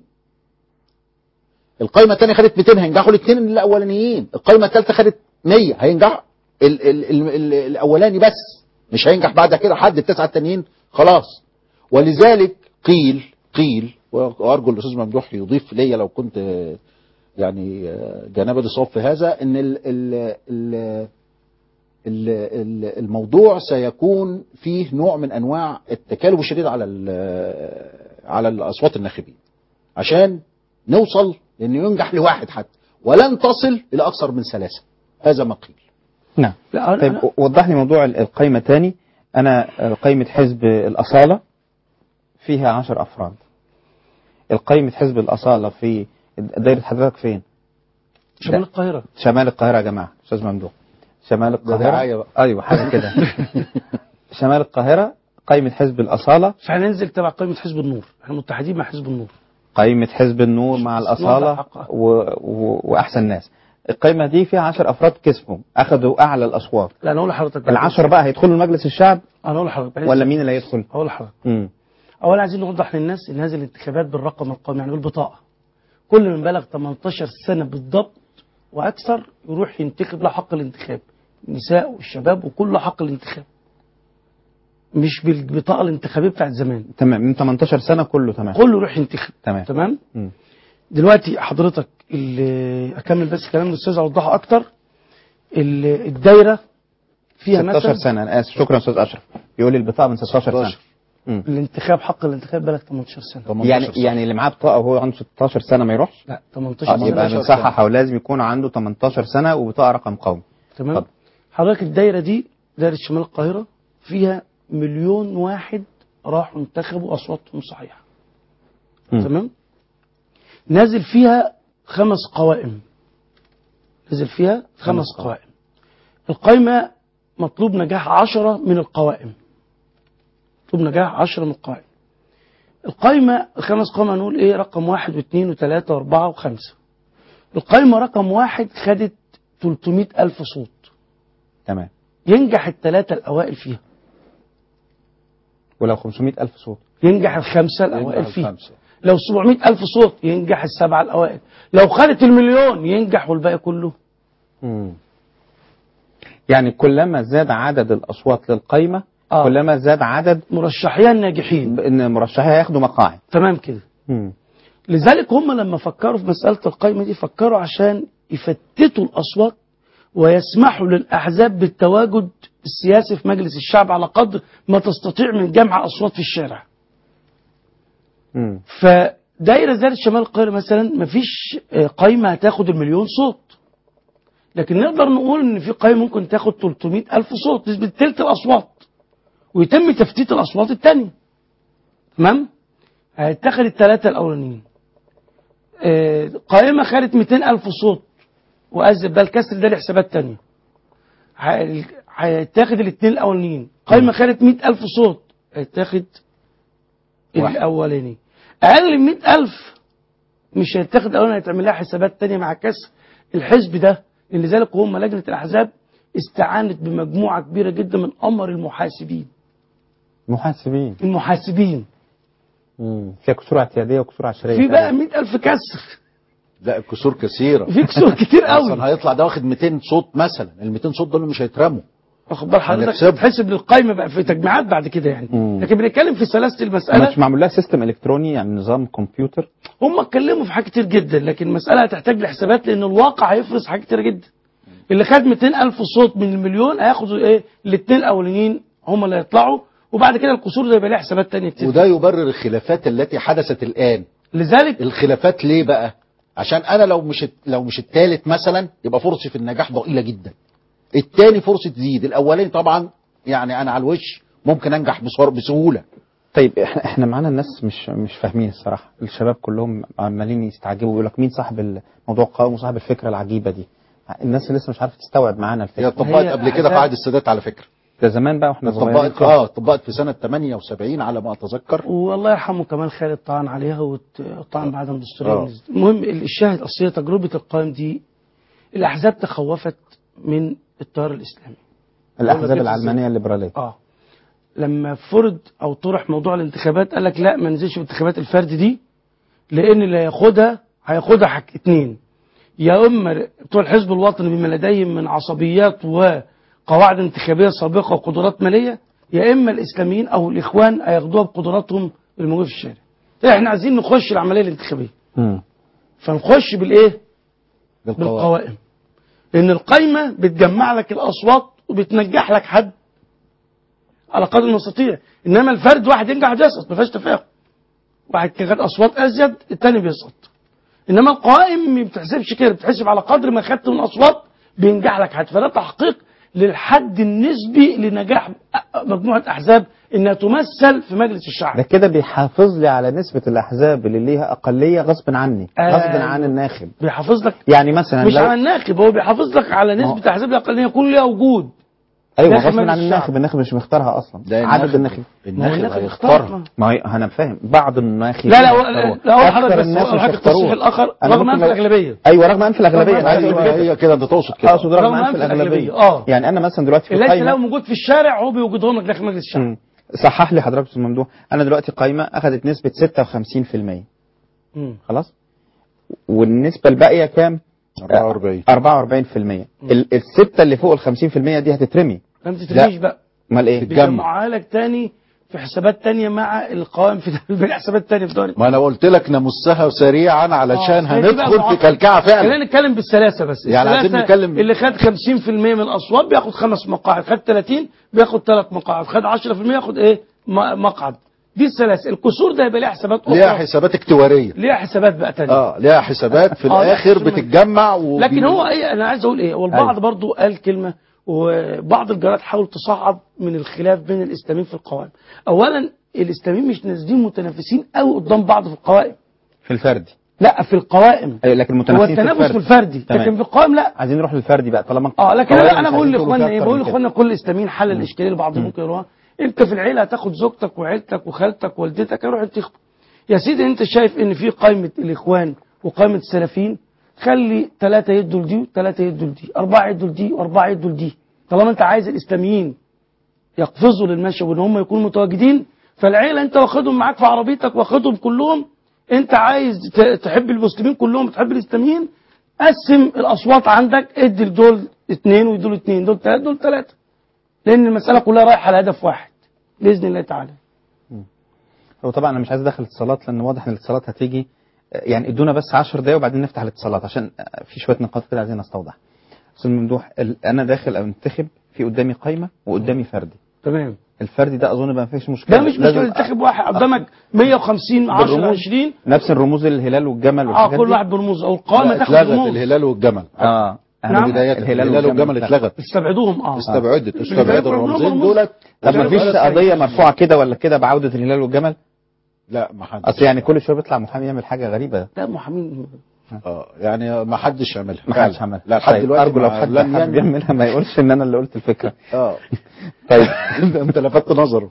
القايمه الثانيه خدت 200 هينجحوا الاثنين الاولانيين القايمه الثالثه خدت 100 هينجح ال ال ال ال الاولاني بس مش هينجح بعد كده حد التسعه التانيين خلاص ولذلك قيل قيل وارجو الاستاذ ممدوح يضيف ليا لو كنت آه، يعني آه، جنابه صواب في هذا ان ال ال ال ال- ال- الموضوع سيكون فيه نوع من انواع التكالب الشديد على ال- على الاصوات الناخبين عشان نوصل لانه ينجح لواحد حتى ولن تصل الى اكثر من ثلاثه هذا ما قيل نعم لا، أنا- طيب أنا- وضح لي موضوع ال- القايمة تاني أنا آه، قايمة حزب الأصالة فيها عشر أفراد القايمة حزب الأصالة في دايرة حضرتك فين؟ شمال ده- القاهرة شمال القاهرة يا جماعة أستاذ ممدوح شمال دعاية القاهرة بقى. أيوة حاجة كده شمال القاهرة قايمة حزب الأصالة فهننزل تبع قائمة حزب النور احنا متحدين مع حزب النور قايمة حزب النور مع نوضح الأصالة حقها. و... و... وأحسن ناس القايمة دي فيها عشر أفراد كسبوا أخذوا أعلى الأصوات لا انا اقول لحضرتك بقى. العشر بقى هيدخلوا مجلس الشعب انا اقول لحضرتك بحيث- ولا مين اللي هيدخل؟ اقول لحضرتك مم. اولا عايزين نوضح للناس ان هذه الانتخابات بالرقم القومي يعني بالبطاقه كل من بلغ 18 سنه بالضبط واكثر يروح ينتخب له حق الانتخاب النساء والشباب وكل له حق الانتخاب مش بالبطاقه الانتخابيه بتاعت زمان تمام من 18 سنة كله تمام كله يروح ينتخب تمام تمام مم. دلوقتي حضرتك اللي اكمل بس كلام الاستاذ اوضحه اكتر ال- الدايره فيها 16 مثلا سنة أنا آسف شكرا أستاذ أشرف يقول لي البطاقة من 16 سنة مم. الانتخاب حق الانتخاب بلغ 18 سنه يعني يعني اللي معاه بطاقة وهو عنده 16 سنة ما يروحش؟ لا 18 آه سنه يبقى بنصحح أو لازم يكون عنده 18 سنة وبطاقة رقم قومي تمام اتفضل. حضرتك الدايره دي دايره شمال القاهره فيها مليون واحد راحوا انتخبوا اصواتهم صحيحه مم. تمام نازل فيها خمس قوائم نزل فيها خمس قوائم القائمة مطلوب نجاح عشرة من القوائم مطلوب نجاح عشرة من القوائم القائمة الخمس قوائم هنقول ايه رقم واحد واثنين وثلاثة واربعة وخمسة القائمة رقم واحد خدت 300 ألف صوت تمام ينجح الثلاثة الأوائل فيها ولو 500 ألف صوت ينجح الخمسة الأوائل ينجح فيها الخمسة. لو 700 ألف صوت ينجح السبعة الأوائل لو خدت المليون ينجح والباقي كله مم. يعني كلما زاد عدد الأصوات للقايمة آه. كلما زاد عدد مرشحيها الناجحين إن مرشحيها هياخدوا مقاعد تمام كده مم. لذلك هم لما فكروا في مسألة القائمة دي فكروا عشان يفتتوا الأصوات ويسمحوا للأحزاب بالتواجد السياسي في مجلس الشعب على قدر ما تستطيع من جمع أصوات في الشارع مم. فدائرة زي شمال القاهرة مثلا مفيش آه، قايمة هتاخد المليون صوت لكن نقدر نقول ان في قايمة ممكن تاخد 300 ألف صوت نسبة تلت الأصوات ويتم تفتيت الأصوات التانية تمام هيتاخد الثلاثة الأولانيين آه، قائمة خدت 200 ألف صوت وأزل بقى الكسر ده لحسابات تانية هي- هيتاخد الاثنين الأولانيين قائمة خدت 100 ألف صوت هيتاخد واحد. الأولاني أقل من 100 ألف مش هيتاخد الأولاني هيتعمل لها حسابات تانية مع كسر الحزب ده لذلك هم لجنة الأحزاب استعانت بمجموعة كبيرة جدا من أمر المحاسبين محاسبين المحاسبين مم. فيها كسور اعتيادية وكسور عشرية في بقى 100 ألف كسر لا الكسور كثيره في كسور كتير قوي اصلا هيطلع ده واخد 200 صوت مثلا ال 200 صوت دول مش هيترموا واخد بال حضرتك هنحسبها. تحسب للقايمه بقى في تجميعات بعد كده يعني مم. لكن بنتكلم في سلاسه مش المساله معمول لها سيستم الكتروني يعني نظام كمبيوتر هم اتكلموا في حاجات كتير جدا لكن المساله هتحتاج لحسابات لان الواقع هيفرز حاجات كتير جدا اللي خد 200 الف صوت من المليون هياخدوا ايه الاثنين الاولانيين هم اللي هيطلعوا وبعد كده القصور ده يبقى لها حسابات تانية كتير وده يبرر الخلافات التي حدثت الان لذلك الخلافات ليه بقى عشان انا لو مش لو مش الثالث مثلا يبقى فرصتي في النجاح ضئيله جدا الثاني فرصه تزيد الاولاني طبعا يعني انا على الوش ممكن انجح بصور بسهوله طيب احنا احنا معانا الناس مش مش فاهمين الصراحه الشباب كلهم عمالين يستعجبوا ويقول لك مين صاحب الموضوع القومي وصاحب الفكره العجيبه دي الناس لسه مش عارفه تستوعب معانا هي الفكره اتطبقت هي قبل كده في أحزاب- عهد السادات على فكره ده زمان بقى واحنا صغيرين اتطبقت اه اتطبقت في سنه 78 على ما اتذكر والله يرحمه كمال خالد طعن عليها وطعن بعدم آه. دستورية المهم الشاهد اصل هي تجربه القائم دي الاحزاب تخوفت من التيار الاسلامي الاحزاب أقول لك العلمانيه الليبراليه اه لما فرض او طرح موضوع الانتخابات قال لك لا ما ننزلش بانتخابات الفرد دي لان اللي هياخدها هياخدها حك اتنين يا اما بتوع الحزب الوطني بما لديهم من عصبيات وقواعد انتخابيه سابقه وقدرات ماليه يا اما الاسلاميين او الاخوان هياخدوها بقدراتهم الموجوده في الشارع احنا عايزين نخش العمليه الانتخابيه مم. فنخش بالايه بالقوائم بالقوائم لان القايمه بتجمع لك الاصوات وبتنجح لك حد على قدر المستطيع انما الفرد واحد ينجح واحد يسقط ما فيهاش تفاهم واحد كان خد اصوات ازيد الثاني بيسقط انما القوائم ما بتحسبش كده بتحسب على قدر ما خدت من اصوات بينجح لك حد فده تحقيق للحد النسبي لنجاح مجموعه احزاب انها تمثل في مجلس الشعب ده كده بيحافظ لي على نسبة الأحزاب اللي ليها أقلية غصب عني آه. غصب عن الناخب بيحافظ لك يعني مثلا مش لو على الناخب هو بيحافظ لك على نسبه الاحزاب الاقليه يكون ليها وجود ايوه داخل غصب مجلس عن الناخب الشعب. الناخب مش مختارها اصلا ده عدد الناخب- الناخب الناخب هيختارها. هيختارها ما هي انا فاهم بعض الناخب لا لا هو- لا هو أكثر حضرتك بس الناس هو مش حضرتك هيختاروها. التصحيح الاخر أنا رغم ممكن انف لو- الاغلبيه ايوه رغم انف الاغلبيه رغم أنا عايز أنف أقول كده. هي كده انت تقصد كده اقصد رغم رغم انف أنف الاغلبيه الأغلبية. آه. يعني انا مثلا دلوقتي في ليس القايمه لو موجود في الشارع هو بيوجدهم لك داخل مجلس الشعب مم. صحح لي حضرتك استاذ ممدوح انا دلوقتي قايمه اخذت نسبه 56% مم. خلاص والنسبه الباقيه كام 44 44% ال- السته اللي فوق ال 50% دي هتترمي ما تترميش بقى امال ايه تتجمع. بيجمعها لك تاني في حسابات تانية مع القوائم في بالحسابات تانية في دوري ما انا قلت لك نمسها سريعا علشان آه، هي دي بقى هندخل في المعاقبة. كلكعه فعلا خلينا نتكلم بالسلاسه بس يعني عايزين السلاسة نتكلم- اللي خد 50% من الاصوات بياخد خمس مقاعد خد 30 بياخد ثلاث مقاعد خد 10% ياخد ايه م- مقعد دي السلاسه الكسور ده يبقى ليها حسابات اخرى ليها حسابات اكتواريه ليها حسابات بقى تانية اه ليها حسابات في آه، لا، الاخر حسابات. بتتجمع و... لكن هو ايه انا عايز اقول ايه هو البعض أيوة. برضو قال كلمه وبعض الجرائد حاول تصعب من الخلاف بين الاسلاميين في القوائم اولا الاسلاميين مش نازلين متنافسين قوي قدام بعض في القوائم في الفردي لا في القوائم أيوة لكن هو المتنافسين في التنافس في الفرد الفردي تمام. لكن في القوائم لا عايزين نروح للفردي بقى طالما اه لكن قوائم انا انا مش بقول عايزين تقولوا لاخواننا فيها ايه أكتر بقول من كده. لاخواننا كل الاسلاميين حل الاشكاليه اللي بعضهم ممكن يروها انت في العيله هتاخد زوجتك وعيلتك وخالتك ووالدتك يروحوا ينتخبوا يا سيدي انت شايف ان في قائمه الاخوان وقائمه السلفيين خلي ثلاثه يدوا لدي وثلاثه يدوا لدي اربعه يدوا لدي واربعه يدوا لدي طالما انت عايز الاسلاميين يقفزوا للمشي وان هم يكونوا متواجدين فالعيله انت واخدهم معاك في عربيتك واخدهم كلهم انت عايز ت- تحب المسلمين كلهم تحب الاسلاميين قسم الاصوات عندك ادي لدول اثنين ودول اثنين دول ثلاثه دول ثلاثه لان المساله كلها رايحه لهدف واحد باذن الله تعالى هو طبعا انا مش عايز ادخل اتصالات لان واضح ان الاتصالات هتيجي يعني ادونا بس 10 دقايق وبعدين نفتح الاتصالات عشان في شويه نقاط كده عايزين نستوضح استاذ ممدوح ال- انا داخل او انتخب في قدامي قايمه وقدامي فردي تمام الفردي ده اظن بقى ما فيش مشكله ده مش لازم مشكله تنتخب واحد قدامك 150 10 بالرموز. 20 نفس الرموز الهلال والجمل اه والحاجات كل دي؟ واحد برموز او القائمه لا، تاخد اتلغت رموز الهلال والجمل اه نعم. بداية الهلال والجمل اتلغت استبعدوهم اه استبعدت الهلال استبعدوا والجمل الرمزين رموز. دولت طب ما فيش قضيه مرفوعه كده ولا كده بعوده الهلال والجمل لا ما حدش اصل يعني كل شويه بيطلع محامي يعمل حاجه غريبه لا محامين اه يعني ما حدش عملها ما حدش فعلا. عملها لا لحد طيب، دلوقتي ارجو لو ما- حد لم حابب ينمي. يعملها ما يقولش ان انا اللي قلت الفكره اه طيب انت لفت نظره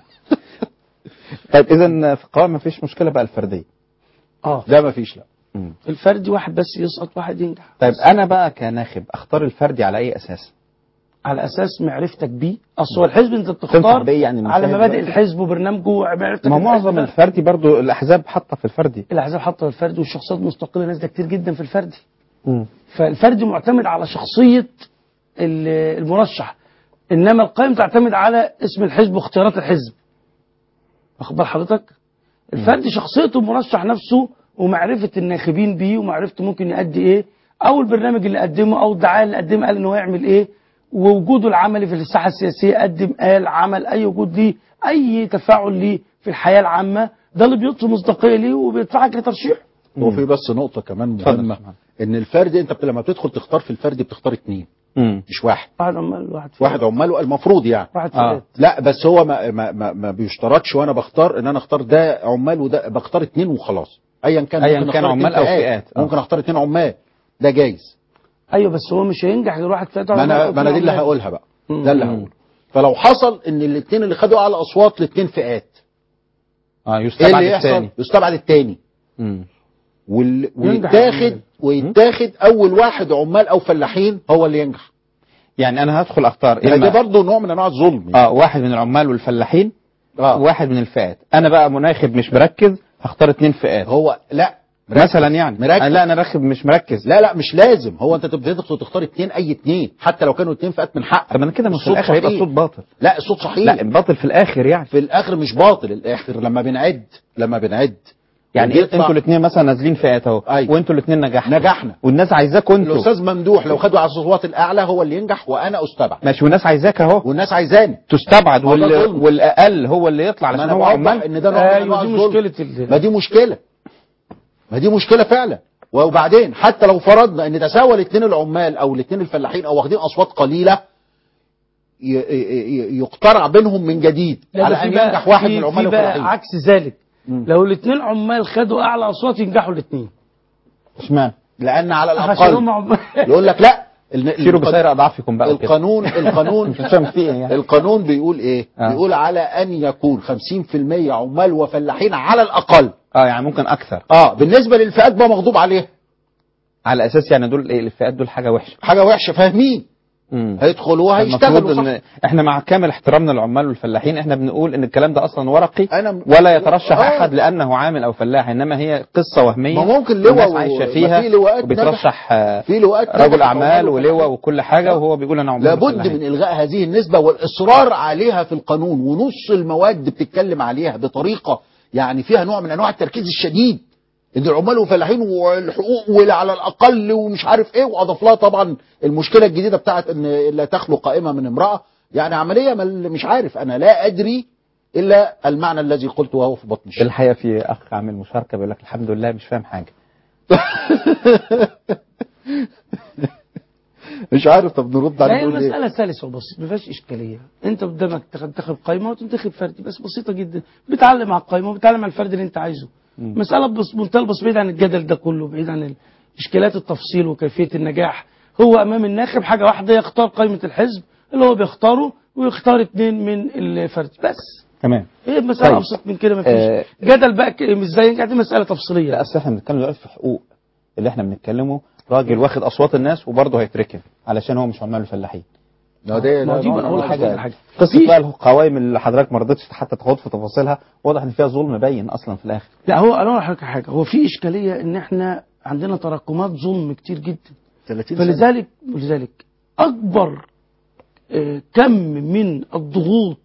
طيب اذا في القوائم ما فيش مشكله بقى الفرديه اه لا ما فيش لا الفردي واحد بس يسقط واحد ينجح طيب انا بقى كناخب اختار الفردي على اي اساس على اساس معرفتك بيه اصل هو الحزب انت تنصح بتختار بإيه يعني على المشاهد مبادئ دلوقتي؟ الحزب وبرنامجه ومعرفتك ما هو بالحزب معظم ده. الفردي برضو الاحزاب حاطه في الفردي الاحزاب حاطه الفردي والشخصيات مستقله نازله كتير جدا في الفردي فالفردي معتمد على شخصيه ال- المرشح انما القائمه تعتمد على اسم الحزب واختيارات الحزب واخد بال حضرتك الفردي شخصيته المرشح نفسه ومعرفه الناخبين بيه ومعرفته ممكن يأدي ايه او البرنامج اللي قدمه او الدعايه اللي قدمها قال ان هو يعمل ايه ووجوده العملي في الساحه السياسيه قدم قال عمل اي وجود ليه اي تفاعل ليه في الحياه العامه ده اللي بيضفي مصداقيه ليه وبيدفعك لترشيحه وفي بس نقطة كمان اتفضل. مهمة ان الفردي انت بت- لما بتدخل تختار في الفردي بتختار اتنين امم مش واحد واحد عمال واحد واحد عمال المفروض يعني واحد آه. فئات لا بس هو ما ما ما, ما بيشترطش وانا بختار ان انا اختار ده عمال وده بختار اتنين وخلاص ايا كان أياً ممكن كان أختار عمال اتنين أو فئات. آه. ممكن اختار اتنين عمال ده جايز ايوه بس هو مش هينجح غير واحد فئات ما انا ما انا دي اللي هقولها بقى ده اللي هقوله فلو حصل ان الاثنين اللي خدوا اعلى اصوات الاثنين فئات اه ايه يستبعد اللي يحصل الثاني يستبعد الثاني مم. وال... ينجح ويتاخد العمال. ويتاخد اول واحد عمال او فلاحين هو اللي ينجح يعني انا هدخل اختار يعني ده اما برضه نوع من انواع الظلم اه واحد من العمال والفلاحين آه. واحد من الفئات انا بقى مناخب مش مركز هختار اتنين فئات هو لا مركز. مثلا يعني مركز. لا انا راكب مش مركز لا لا مش لازم هو انت تدخل تختار اتنين اي اتنين حتى لو كانوا اتنين فئات من حقك طب انا كده ما في الصوت الاخر هيبقى صحيح. الصوت باطل لا الصوت صحيح لا باطل في الاخر يعني في الاخر مش باطل الاخر لما بنعد لما بنعد يعني وبيطلع- انتوا الاثنين مثلا نازلين فئات اهو أيوة. وانتوا الاثنين نجحنا نجحنا والناس عايزاكوا انتوا الاستاذ ممدوح لو خدوا على الصوت الاعلى هو اللي ينجح وانا استبعد ماشي والناس عايزاك اهو والناس عايزاني تستبعد ما ده وال... ظلم. والاقل هو اللي يطلع ما علشان انا هو بوضح عمال ان ده نوع من انواع ايوه دي الظلم. مشكله ال- ما دي مشكله ما دي مشكله فعلا وبعدين حتى لو فرضنا ان تساوى الاثنين العمال او الاثنين الفلاحين او واخدين اصوات قليله ي- ي- ي- يقترع بينهم من جديد لا، على ده ان في بقى- ينجح واحد في- من العمال في بقى الفلاحين عكس ذلك مم. لو الاثنين عمال خدوا اعلى اصوات ينجحوا الاثنين اشمعنى لان على عشان هم الاقل عمال يقول لك لا ال- شيروا الق- بسير اضعافكم بقى وكده. القانون القانون مش فاهم في ايه يعني القانون بيقول ايه آه. بيقول على ان يكون 50% عمال وفلاحين على الاقل اه يعني ممكن اكثر اه بالنسبه للفئات بقى مغضوب عليها على اساس يعني دول ايه الفئات دول حاجه وحشه حاجه وحشه فاهمين مم. هيدخلوا المفروض وهيشتغلوا صح ان احنا مع كامل احترامنا للعمال والفلاحين احنا بنقول ان الكلام ده اصلا ورقي انا ولا يترشح آه. احد لانه عامل او فلاح انما هي قصه وهميه ما ممكن لواء الناس و- عايشه ما فيها في لواءات وبيترشح آه، في لواءات رجل نجحت اعمال عمال ولواء وفلاحين. وكل حاجه وهو بيقول انا عمال لابد وفلاحين. من الغاء هذه النسبه والاصرار عليها في القانون ونص المواد بتتكلم عليها بطريقه يعني فيها نوع من انواع التركيز الشديد ان العمال والفلاحين والحقوق وعلى الاقل ومش عارف ايه واضاف لها طبعا المشكله الجديده بتاعت ان لا تخلو قائمه من امراه يعني عمليه مل- مش عارف انا لا ادري الا المعنى الذي قلته وهو في بطن الشيء الحقيقه في اخ عامل مشاركه بيقول لك الحمد لله مش فاهم حاجه مش عارف طب نرد عليه هي نقول ايه المسألة سلسة وبسيطة ما فيهاش إشكالية أنت قدامك تنتخب قائمة وتنتخب فردي بس بسيطة جدا بتعلم على القائمة وبتعلم على الفرد اللي أنت عايزه مسألة بس منتهى البساطة بعيد عن الجدل ده كله بعيد عن إشكالات التفصيل وكيفية النجاح هو أمام الناخب حاجة واحدة يختار قائمة الحزب اللي هو بيختاره ويختار اثنين من الفرد بس تمام هي المسألة طيب. أبسط من كده ما آه. فيش جدل بقى ك- مش زي ينجح دي مسألة تفصيلية لا اصل احنا بنتكلم دلوقتي في حقوق اللي احنا بنتكلمه راجل واخد اصوات الناس وبرضه هيتركن علشان هو مش عمال الفلاحين لا ده ما هو دي لا- بقى أقول لا- لحضرتك حاجه حاجة قصه بقى القوائم اللي حضرتك ما رضيتش حتى تاخد في تفاصيلها واضح ان فيها ظلم باين اصلا في الاخر لا هو انا اقول لحضرتك حاجه هو في اشكاليه ان احنا عندنا تراكمات ظلم كتير جدا 30 سنة. فلذلك ولذلك اكبر آه، كم من الضغوط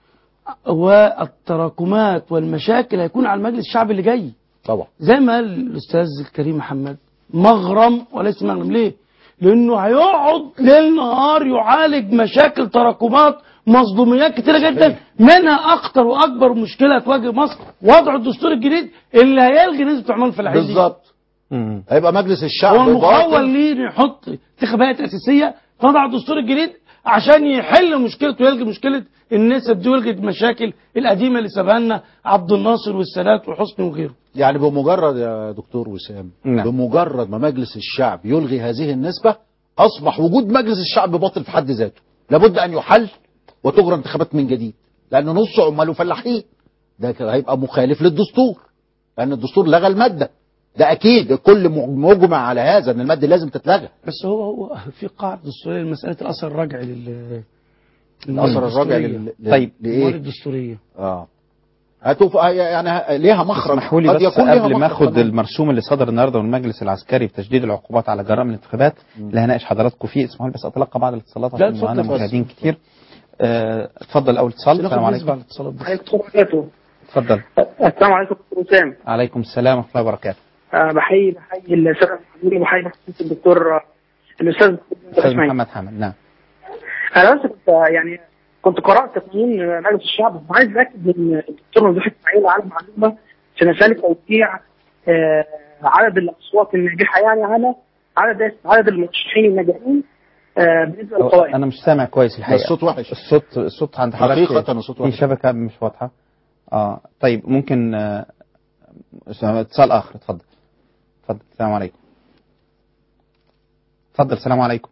والتراكمات والمشاكل هيكون على المجلس الشعبي اللي جاي طبعا زي ما قال الاستاذ الكريم محمد مغرم وليس مغرم ليه؟ لانه هيقعد ليل نهار يعالج مشاكل تراكمات مصدوميات كتيره جدا منها اخطر واكبر مشكله تواجه مصر وضع الدستور الجديد اللي هيلغي نسبه اعمال الفلاحين دي. بالظبط مم. هيبقى مجلس الشعب هو المخول باطل. ليه إنه يحط انتخابات اساسيه تضع الدستور الجديد عشان يحل مشكلته ويلغي مشكله النسب دي ويلغي المشاكل القديمه اللي سابها لنا عبد الناصر والسادات وحسني وغيره يعني بمجرد يا دكتور وسام نعم. بمجرد ما مجلس الشعب يلغي هذه النسبة أصبح وجود مجلس الشعب باطل في حد ذاته لابد أن يحل وتجرى انتخابات من جديد لأن نص عماله فلاحين ده كده هيبقى مخالف للدستور لأن الدستور لغى المادة ده أكيد الكل مجمع على هذا أن المادة لازم تتلغى بس هو هو في قاعده دستوريه لمساله الاثر الرجعي لل الأثر الراجع الدستورية. لل... لل- طيب. المواد لإيه؟ الدستوريه اه هتوف... يعني ه- ليها مخرج اسمحوا لي قد بس يكون ليها قبل ما مخرج اخد قانوني. المرسوم اللي صدر النهارده من المجلس العسكري بتشديد العقوبات على جرائم الانتخابات اللي هناقش حضراتكم فيه اسمحوا لي بس اتلقى بعض الاتصالات لا، عشان اتفضل معانا بس. مشاهدين كتير آه، اتفضل اول اتصال السلام ناخد نسبه عليكم على الاتصالات بس. عليكم وبركاته اتفضل السلام عليكم دكتور وسام عليكم السلام ورحمه الله وبركاته آه، بحيي بحيي الساده المحاضرين وبحيي بحيي الدكتور آه، الاستاذ استاذ اسماعيل محمد حامد نعم انا بس كنت آه، يعني كنت قرات قانون آه، مجلس الشعب وعايز اتاكد من الدكتور ممدوح اسماعيل على معلومه في مساله توزيع آه، عدد الاصوات الناجحه يعني على عدد عدد المرشحين الناجحين آه، بالنسبه للقوائم انا مش سامع كويس الحقيقه الصوت وحش. الصوت الصوت عند حضرتك حقيقة الصوت في وحش. شبكه مش واضحه اه طيب ممكن آه، اتصال اخر اتفضل اتفضل السلام عليكم اتفضل السلام عليكم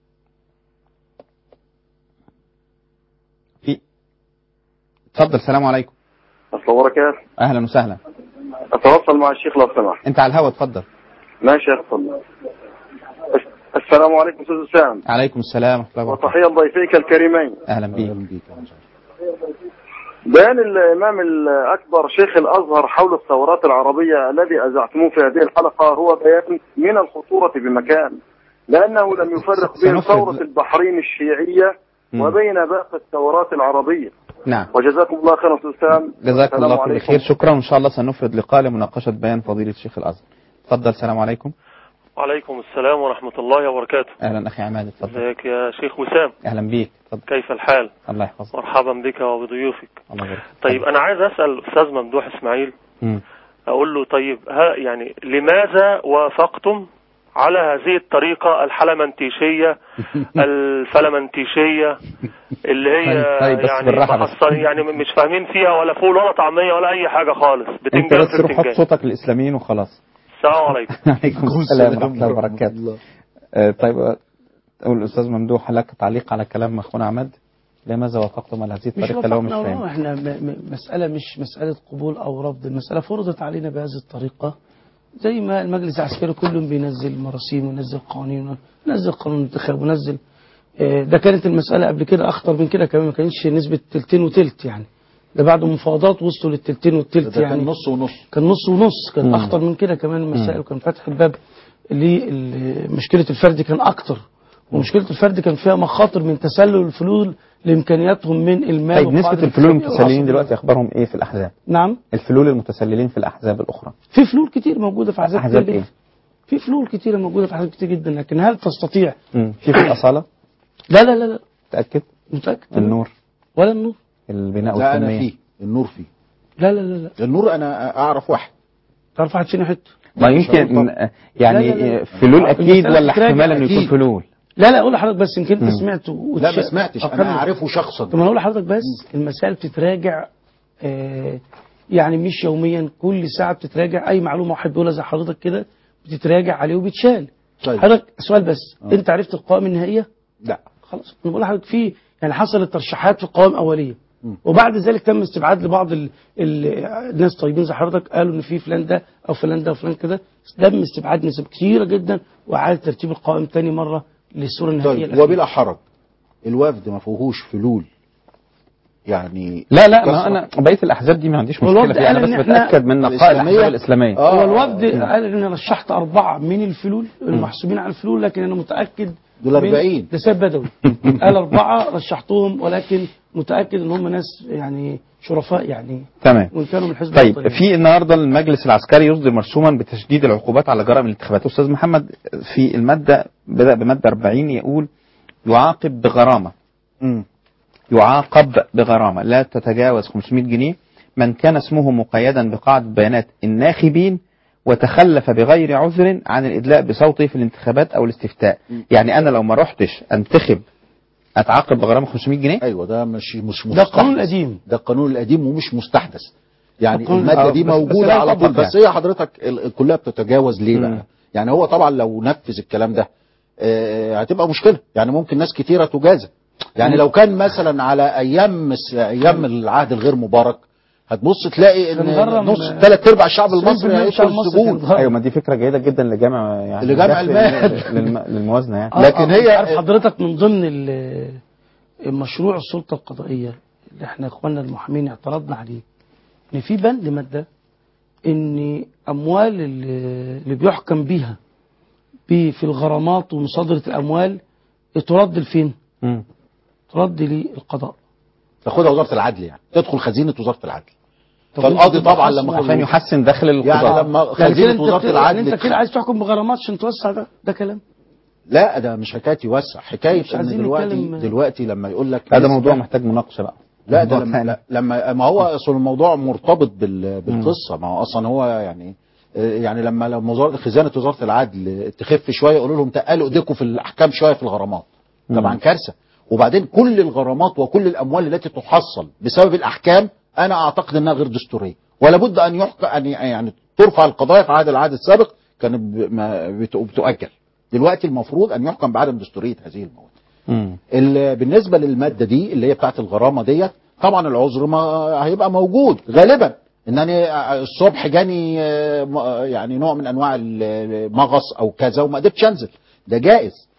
في اتفضل السلام عليكم السلام وبركاته اهلا وسهلا اتواصل مع الشيخ لو سمحت انت على الهوا اتفضل ماشي يا اتفضل الس- السلام عليكم استاذ اسامه عليكم السلام ورحمه الله وبركاته وتحيه لضيفيك الكريمين اهلا بيك بيان الامام الاكبر شيخ الازهر حول الثورات العربيه الذي اذعتموه في هذه الحلقه هو بيان من الخطوره بمكان لانه لم يفرق بين سنفرد. ثوره البحرين الشيعيه مم. وبين باقي الثورات العربيه نعم وجزاكم الله خيرا استاذ اسامه جزاكم السلام الله كل عليكم. خير شكرا وان شاء الله سنفرد لقاء لمناقشه بيان فضيله الشيخ الازهر اتفضل السلام عليكم وعليكم السلام ورحمة الله وبركاته اهلا اخي عماد اتفضل ازيك يا شيخ وسام اهلا بيك اتفضل كيف الحال الله يحفظك مرحبا بك وبضيوفك الله يبارك طيب أنا عايز أسأل أستاذ ممدوح إسماعيل مم. أقول له طيب ها يعني لماذا وافقتم على هذه الطريقة الحلمنتيشية الفلمنتيشية اللي هي طيب- طيب بس يعني بالراحة بس. محصل يعني مش فاهمين فيها ولا فول ولا طعمية ولا أي حاجة خالص انت بتنجان بس في روح حط بتنجان صوتك للاسلاميين وخلاص السلام عليكم عليكم السلام ورحمه الله وبركاته آه، طيب آه، اقول الاستاذ ممدوح لك تعليق على كلام اخونا عماد لماذا وافقتم على هذه مش الطريقه لو مش وافقنا فاهم والله احنا م- م- مسألة مش مسألة قبول أو رفض المسألة فرضت علينا بهذه الطريقة زي ما المجلس العسكري كل بينزل مراسيم وينزل قوانين وينزل قانون انتخاب وينزل آه، ده كانت المسألة قبل كده أخطر من كده كمان ما كانش نسبة تلتين وتلت يعني ده بعد مفاوضات وصلوا للتلتين والتلت ده كان يعني نص ونص كان نص ونص كان مم. أخطر من كده كمان المسائل وكان فتح الباب لمشكلة الفرد كان أكتر ومشكلة الفرد كان فيها مخاطر من تسلل الفلول لامكانياتهم من المال طيب وقاعدة نسبه الفلول الفرد المتسللين والعصبية. دلوقتي اخبارهم ايه في الاحزاب نعم الفلول المتسللين في الاحزاب الاخرى في فلول كتير موجودة في أحزاب أحزاب كتير إيه؟ جدا في فلول كتيرة موجودة في أحزاب كتير جدا لكن هل تستطيع مم. في في الاصاله لا لا لا لا متاكد متأكد النور ولا النور البناء لا انا والتنميه فيه النور فيه لا لا لا لا النور انا اعرف واحد تعرف واحد فينا حته ما مش هقول يمكن طبعا. يعني لا، لا، لا. فلول اكيد المسألة ولا بتراجع احتمال انه يكون أكيد. فلول لا لا اقول لحضرتك بس يمكن انت مم. سمعت لا ما سمعتش انا اعرفه شخصا طب انا اقول لحضرتك بس المسائل بتتراجع آه يعني مش يوميا كل ساعه بتتراجع اي معلومه واحد بيقولها زي حضرتك كده بتتراجع عليه وبتشال طيب. حضرتك سؤال بس آه. انت عرفت القوائم النهائيه لا خلاص انا بقول لحضرتك في يعني حصلت ترشيحات في قوائم اوليه مم. وبعد ذلك تم استبعاد لبعض ال... ال... الناس طيبين زي حضرتك قالوا ان في فلان ده او فلان ده وفلان كده تم استبعاد نسب كثيره جدا واعاده ترتيب القوائم تاني مره للصوره النهائيه طيب الأخيرة. وبلا حرج الوفد ما فيهوش فلول يعني لا لا ما كسرة. انا بقيه الاحزاب دي ما عنديش هو مشكله الوفد فيها انا قال بس إن إحنا بتاكد من نقائص الإسلامية؟ الاحزاب الاسلاميه آه. هو الوفد مم. قال ان انا رشحت اربعه من الفلول المحسوبين على الفلول لكن انا متاكد دول من- 40. ده سيد بدوي قال اربعه رشحتهم ولكن متاكد ان هم ناس يعني شرفاء يعني تمام وان كانوا من حزب طيب الوطني. في النهارده المجلس العسكري يصدر مرسوما بتشديد العقوبات على جرائم الانتخابات استاذ محمد في الماده بدا بماده 40 يقول يعاقب بغرامه مم. يعاقب بغرامه لا تتجاوز 500 جنيه من كان اسمه مقيدا بقاعده بيانات الناخبين وتخلف بغير عذر عن الادلاء بصوته في الانتخابات او الاستفتاء يعني انا لو ما رحتش انتخب اتعاقب بغرامه 500 جنيه ايوه ده مش مش ده القانون مستحدث. القديم. ده القانون القديم ومش مستحدث يعني القانون- الماده آه، دي بس- بس موجوده لا على يطبق طول بس يعني. هي حضرتك ال- كلها بتتجاوز ليه مم. بقى يعني هو طبعا لو نفذ الكلام ده آه، هتبقى مشكله يعني ممكن ناس كتيره تجازى يعني مم. لو كان مثلا على ايام الس- ايام العهد الغير مبارك هتبص تلاقي كان ان غرم، نص آه، ثلاث ارباع الشعب 90% المصري من هيدخل الشعب المصري السجون كان غرم. ايوه ما دي فكره جيده جدا لجامع يعني لجمع دخل المال. للم- للموازنه يعني آه، لكن آه، هي- عارف حضرتك من ضمن ال- مشروع السلطه القضائيه اللي احنا اخواننا المحامين اعترضنا عليه ان في بند ماده ان اموال اللي اللي بيحكم بيها ب- في الغرامات ومصادره الاموال ترد لفين؟ مم. ترد للقضاء تاخدها وزاره العدل يعني تدخل خزينه وزاره العدل طب فالقاضي أنت تبقى طبعا خصم لما عشان خلوه- يحسن دخل القضاء يعني لما يعني كده خزينه انت وزاره بت- العدل يعني انت كده عايز تحكم بغرامات عشان توسع ده ده كلام لا ده مش حكايه يوسع حكايه مش ان عايزين دلوقتي نتكلم- دلوقتي لما يقول لك لا ده نسبة- موضوع محتاج مناقشه بقى لا ده موضوع لما, تاني. لا لما ما هو اصل الموضوع مرتبط بال بالقصه ما هو اصلا هو يعني آه، يعني لما لما وزاره خزانه وزاره العدل تخف شويه يقولوا لهم تقلوا ايديكم في الاحكام شويه في الغرامات طبعا كارثه وبعدين كل الغرامات وكل الاموال التي تحصل بسبب الاحكام انا اعتقد انها غير دستوريه ولا بد ان يحكم ان يعني ترفع القضايا في عهد العهد السابق كانت ب- ما بت- بتؤجل دلوقتي المفروض ان يحكم بعدم دستوريه هذه المواد مم. ال- بالنسبه للماده دي اللي هي بتاعت الغرامه ديت طبعا العذر ما هيبقى موجود غالبا ان انا الصبح جاني آه، م- يعني نوع من انواع المغص او كذا وما قدرتش انزل ده جائز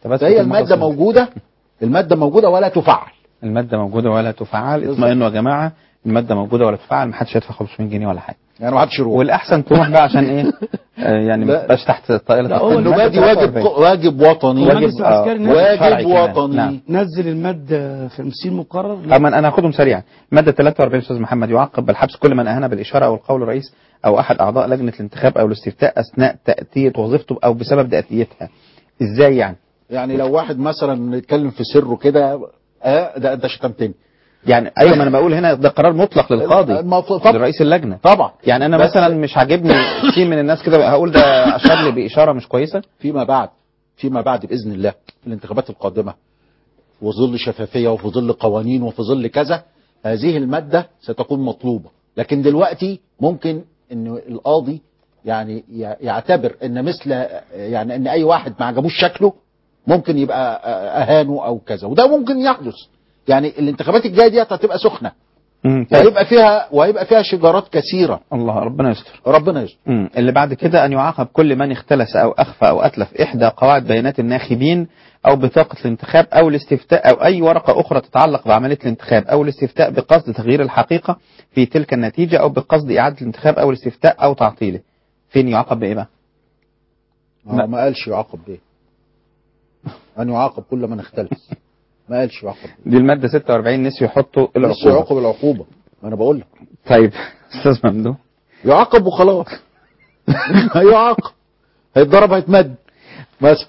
بس فهي في الماده المقصد. موجوده الماده موجوده ولا تفعل المادة موجودة ولا تفعل اطمئنوا يا جماعة المادة موجودة ولا تفعل محدش يدفع 500 جنيه ولا حاجة يعني ما حدش يروح والأحسن تروح بقى عشان إيه آه يعني لا. ما تبقاش تحت طائلة لا، هو القانون. انه بادي واجب واجب وطني المجلس العسكري نفسه واجب شرعي كمان. وطني نعم. نزل المادة 50 مقرر أما أنا هاخدهم سريعا مادة 43 أستاذ محمد يعاقب بالحبس كل من أهان بالإشارة أو القول الرئيس أو أحد أعضاء لجنة الانتخاب أو الاستفتاء أثناء تأتية وظيفته أو بسبب تأتيتها إزاي يعني؟ يعني لو واحد مثلا يتكلم في سره كده اه ده انت شتمتني يعني ايوه ما انا بقول هنا ده قرار مطلق للقاضي المفروض- طب- لرئيس اللجنه طبعا يعني انا بس- مثلا مش عاجبني كتير من الناس كده هقول ده اشار لي باشاره مش كويسه فيما بعد فيما بعد باذن الله في الانتخابات القادمه وظل شفافيه وفي ظل قوانين وفي ظل كذا هذه الماده ستكون مطلوبه لكن دلوقتي ممكن ان القاضي يعني ي- يعتبر ان مثل يعني ان اي واحد ما عجبوش شكله ممكن يبقى اهانه او كذا وده ممكن يحدث يعني الانتخابات الجايه ديت هتبقى سخنه مم، طيب. وهيبقى فيها وهيبقى فيها شجارات كثيره الله ربنا يستر ربنا يستر مم. اللي بعد كده أن يعاقب كل من اختلس أو أخفى أو أتلف إحدى قواعد بيانات الناخبين أو بطاقة الانتخاب أو الاستفتاء أو أي ورقة أخرى تتعلق بعملية الانتخاب أو الاستفتاء بقصد تغيير الحقيقة في تلك النتيجة أو بقصد إعادة الانتخاب أو الاستفتاء أو تعطيله فين يعاقب بإيه بقى؟ ما, ما قالش يعاقب بيه ان يعاقب كل من اختلس ما قالش يعاقب دي المادة 46 نسوا يحطوا بيه بس العقوبة يعاقب العقوبة ما انا بقول لك طيب أستاذ ممدوح يعاقب وخلاص هيعاقب هيتضرب هيتمد مثلا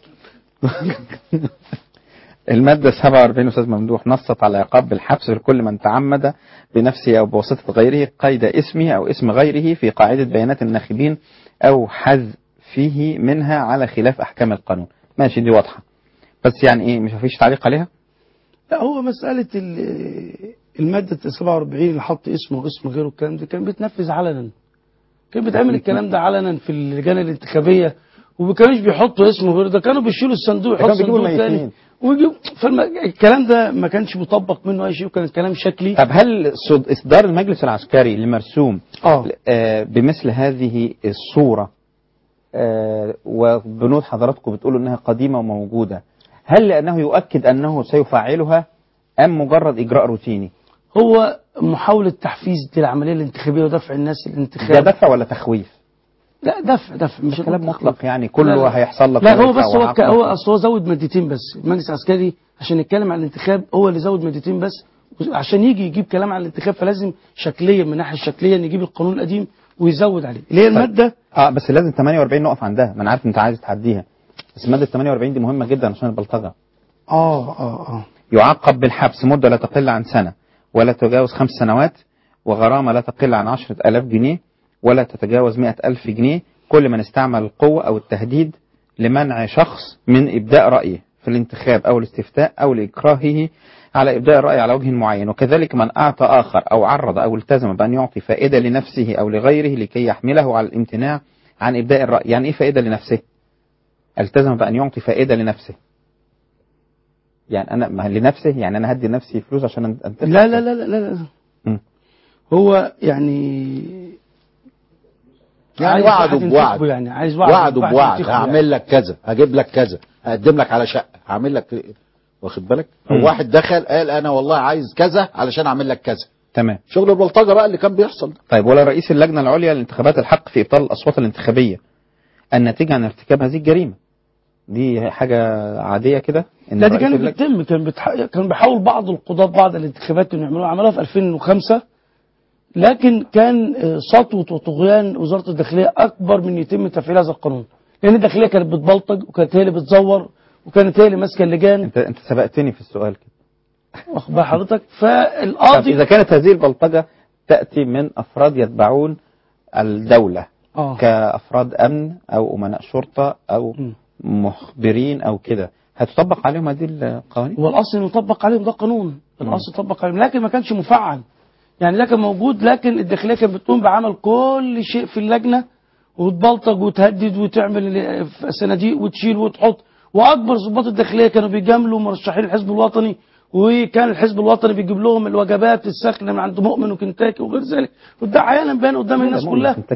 المادة 47 أستاذ ممدوح نصت على عقاب بالحبس لكل من تعمد بنفسه أو بواسطة غيره قيد اسمه أو اسم غيره في قاعدة بيانات الناخبين أو حذفه منها على خلاف أحكام القانون ماشي دي واضحة بس يعني إيه مش مفيش تعليق عليها لا هو مسألة ال- المادة 47 اللي حط اسمه واسم غيره الكلام ده كان بيتنفذ علنا كان بيتعمل الكلام ده علنا في اللجان الانتخابية وما كانوش بيحطوا اسمه غيره ده كانوا بيشيلوا الصندوق كانوا يحطوا بيجيبوا صندوق تاني الميتين. ويجيب فالكلام ده ما كانش مطبق منه اي شيء وكان الكلام شكلي طب هل صد- إصدار المجلس العسكري لمرسوم اه آه، بمثل هذه الصورة آه، وبنود حضراتكم بتقولوا انها قديمة وموجودة هل لانه يؤكد انه سيفعلها ام مجرد اجراء روتيني هو محاولة تحفيز للعملية الانتخابية ودفع الناس ده الانتخاب دفع ولا تخويف لا دفع دفع مش كلام مطلق. مطلق يعني كله لا، لا. هيحصل لك لا هو وهيدفع بس هو ك- وعقد. هو اصل هو زود مادتين بس المجلس العسكري عشان يتكلم عن الانتخاب هو اللي زود مادتين بس عشان يجي يجيب كلام عن الانتخاب فلازم شكليا من الناحيه الشكليه نجيب القانون القديم ويزود عليه اللي هي الماده اه بس لازم 48 نقف عندها ما انا عارف انت عايز تعديها بس مادة 48 دي مهمة جدا عشان البلطجة اه اه اه يعاقب بالحبس مدة لا تقل عن سنة ولا تجاوز خمس سنوات وغرامة لا تقل عن عشرة ألاف جنيه ولا تتجاوز مئة ألف جنيه كل من استعمل القوة أو التهديد لمنع شخص من إبداء رأيه في الانتخاب أو الاستفتاء أو لإكراهه على إبداء الرأي على وجه معين وكذلك من أعطى آخر أو عرض أو التزم بأن يعطي فائدة لنفسه أو لغيره لكي يحمله على الامتناع عن إبداء الرأي يعني إيه فائدة لنفسه التزم بأن يعطي فائدة لنفسه يعني أنا ما لنفسه يعني أنا هدي نفسي فلوس عشان أنتخب لا لا لا لا, لا, لا. مم. هو يعني يعني عايز وعدوا واحد بوعد ينتخبه يعني عايز وعد وعدوا واحد بوعد ينتخبه يعني. هعمل لك كذا هجيب لك كذا هقدم لك على شقه هعمل لك واخد بالك مم. او واحد دخل قال انا والله عايز كذا علشان اعمل لك كذا تمام شغل البلطجه بقى اللي كان بيحصل ده طيب ولا رئيس اللجنة العليا للانتخابات الحق في إبطال الأصوات الانتخابية الناتجة عن ارتكاب هذه الجريمة دي حاجة عادية كده إن لا دي رئيس كانت اللجنة- بتتم كان بتح... كان بيحاول بعض القضاة بعض الانتخابات انه يعملوها عملوها في 2005 لكن كان آه، سطوة وطغيان وزارة الداخلية أكبر من يتم تفعيل هذا القانون لأن الداخلية كانت بتبلطج وكانت هي اللي بتزور وكانت هي اللي ماسكة اللجان أنت أنت سبقتني في السؤال كده واخد بال حضرتك طب فالقاضي إذا كانت هذه البلطجة تأتي من أفراد يتبعون الدولة آه. كأفراد أمن أو أمناء شرطة أو م. مخبرين أو كده هتطبق عليهم هذه القوانين؟ هو الأصل إنه يطبق عليهم ده قانون الأصل يطبق عليهم لكن ما كانش مفعل يعني ده كان موجود لكن الداخلية كانت بتقوم بعمل كل شيء في اللجنة وتبلطج وتهدد وتعمل صناديق وتشيل وتحط واكبر ضباط الداخليه كانوا بيجاملوا مرشحين الحزب الوطني وكان الحزب الوطني بيجيب لهم الوجبات الساخنه من عند مؤمن وكنتاكي وغير ذلك وده عيانا بان قدام الناس مؤمن كلها كنتاكي إيه؟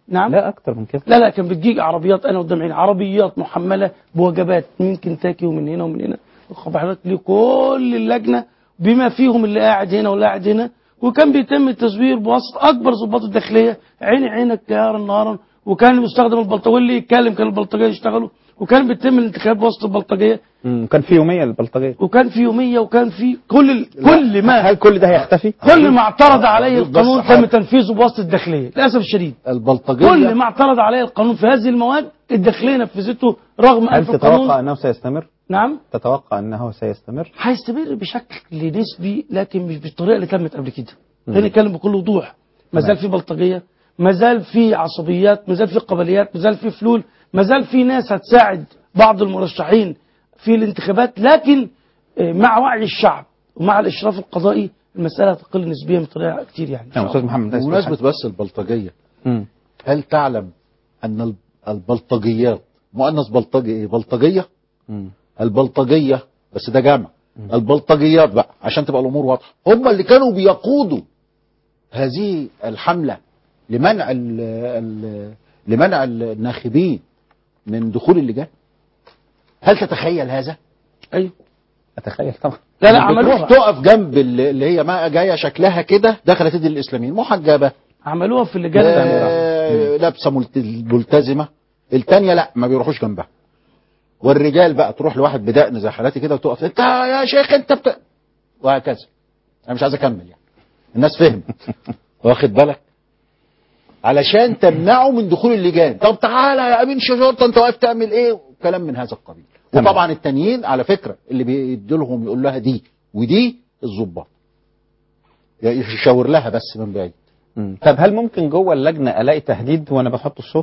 نعم لا اكتر من كده لا لا كان بتجيك عربيات انا قدام عيني عربيات محمله بوجبات من كنتاكي ومن هنا ومن هنا واخد حضرتك لكل اللجنه بما فيهم اللي قاعد هنا واللي قاعد هنا وكان بيتم التصوير بواسطه اكبر ضباط الداخليه عيني عينك نهارا نهارا وكان بيستخدم البلطجيه اللي يتكلم كان البلطجيه يشتغلوا وكان بيتم الانتخابات بواسطه البلطجيه مم. كان في يوميه للبلطجيه وكان في يوميه وكان في كل ال... كل ما هل كل ده هيختفي؟ كل ما اعترض عليه بس القانون حاجة. تم تنفيذه بواسطه الداخليه للاسف الشديد البلطجيه كل ما اعترض عليه القانون في هذه المواد الداخليه نفذته رغم هل ألف تتوقع القانون انه سيستمر؟ نعم تتوقع انه سيستمر؟ هيستمر بشكل نسبي لكن مش بالطريقه اللي تمت قبل كده خلينا نتكلم بكل وضوح ما زال في بلطجيه ما زال في عصبيات ما زال في قبليات ما زال في فلول ما زال في ناس هتساعد بعض المرشحين في الانتخابات لكن آه، مع وعي الشعب ومع الاشراف القضائي المساله هتقل نسبيا بطريقه كتير يعني نعم استاذ محمد عايز تقول بمناسبة حاجة؟ بس البلطجية مم. هل تعلم أن الب- البلطجيات مؤنث بلطجي إيه؟ بلطجية مم. البلطجية بس ده جامع البلطجيات بقى عشان تبقى الأمور واضحة هم اللي كانوا بيقودوا هذه الحملة لمنع ال ال لمنع الناخبين من دخول اللجان هل تتخيل هذا؟ ايوه اتخيل طبعا لا لا بتروح عملوها تقف جنب اللي اللي هي ما جايه شكلها كده دخلت تدي الاسلاميين محجبه عملوها في اللجان آه، لابسه ملت- ملتزمه الثانيه لا ما بيروحوش جنبها والرجال بقى تروح لواحد بدقن زي حالاتي كده وتقف انت يا شيخ انت بت... وهكذا انا مش عايز اكمل يعني الناس فهمت واخد بالك علشان تمنعه من دخول اللجان طب تعالى يا امين شرطه انت واقف تعمل ايه وكلام من هذا القبيل تمام. وطبعا التانيين على فكره اللي بيدوا لهم يقول لها دي ودي الظباط يشاور لها بس من بعيد مم. طب هل ممكن جوه اللجنه الاقي تهديد وانا بحط الصوت؟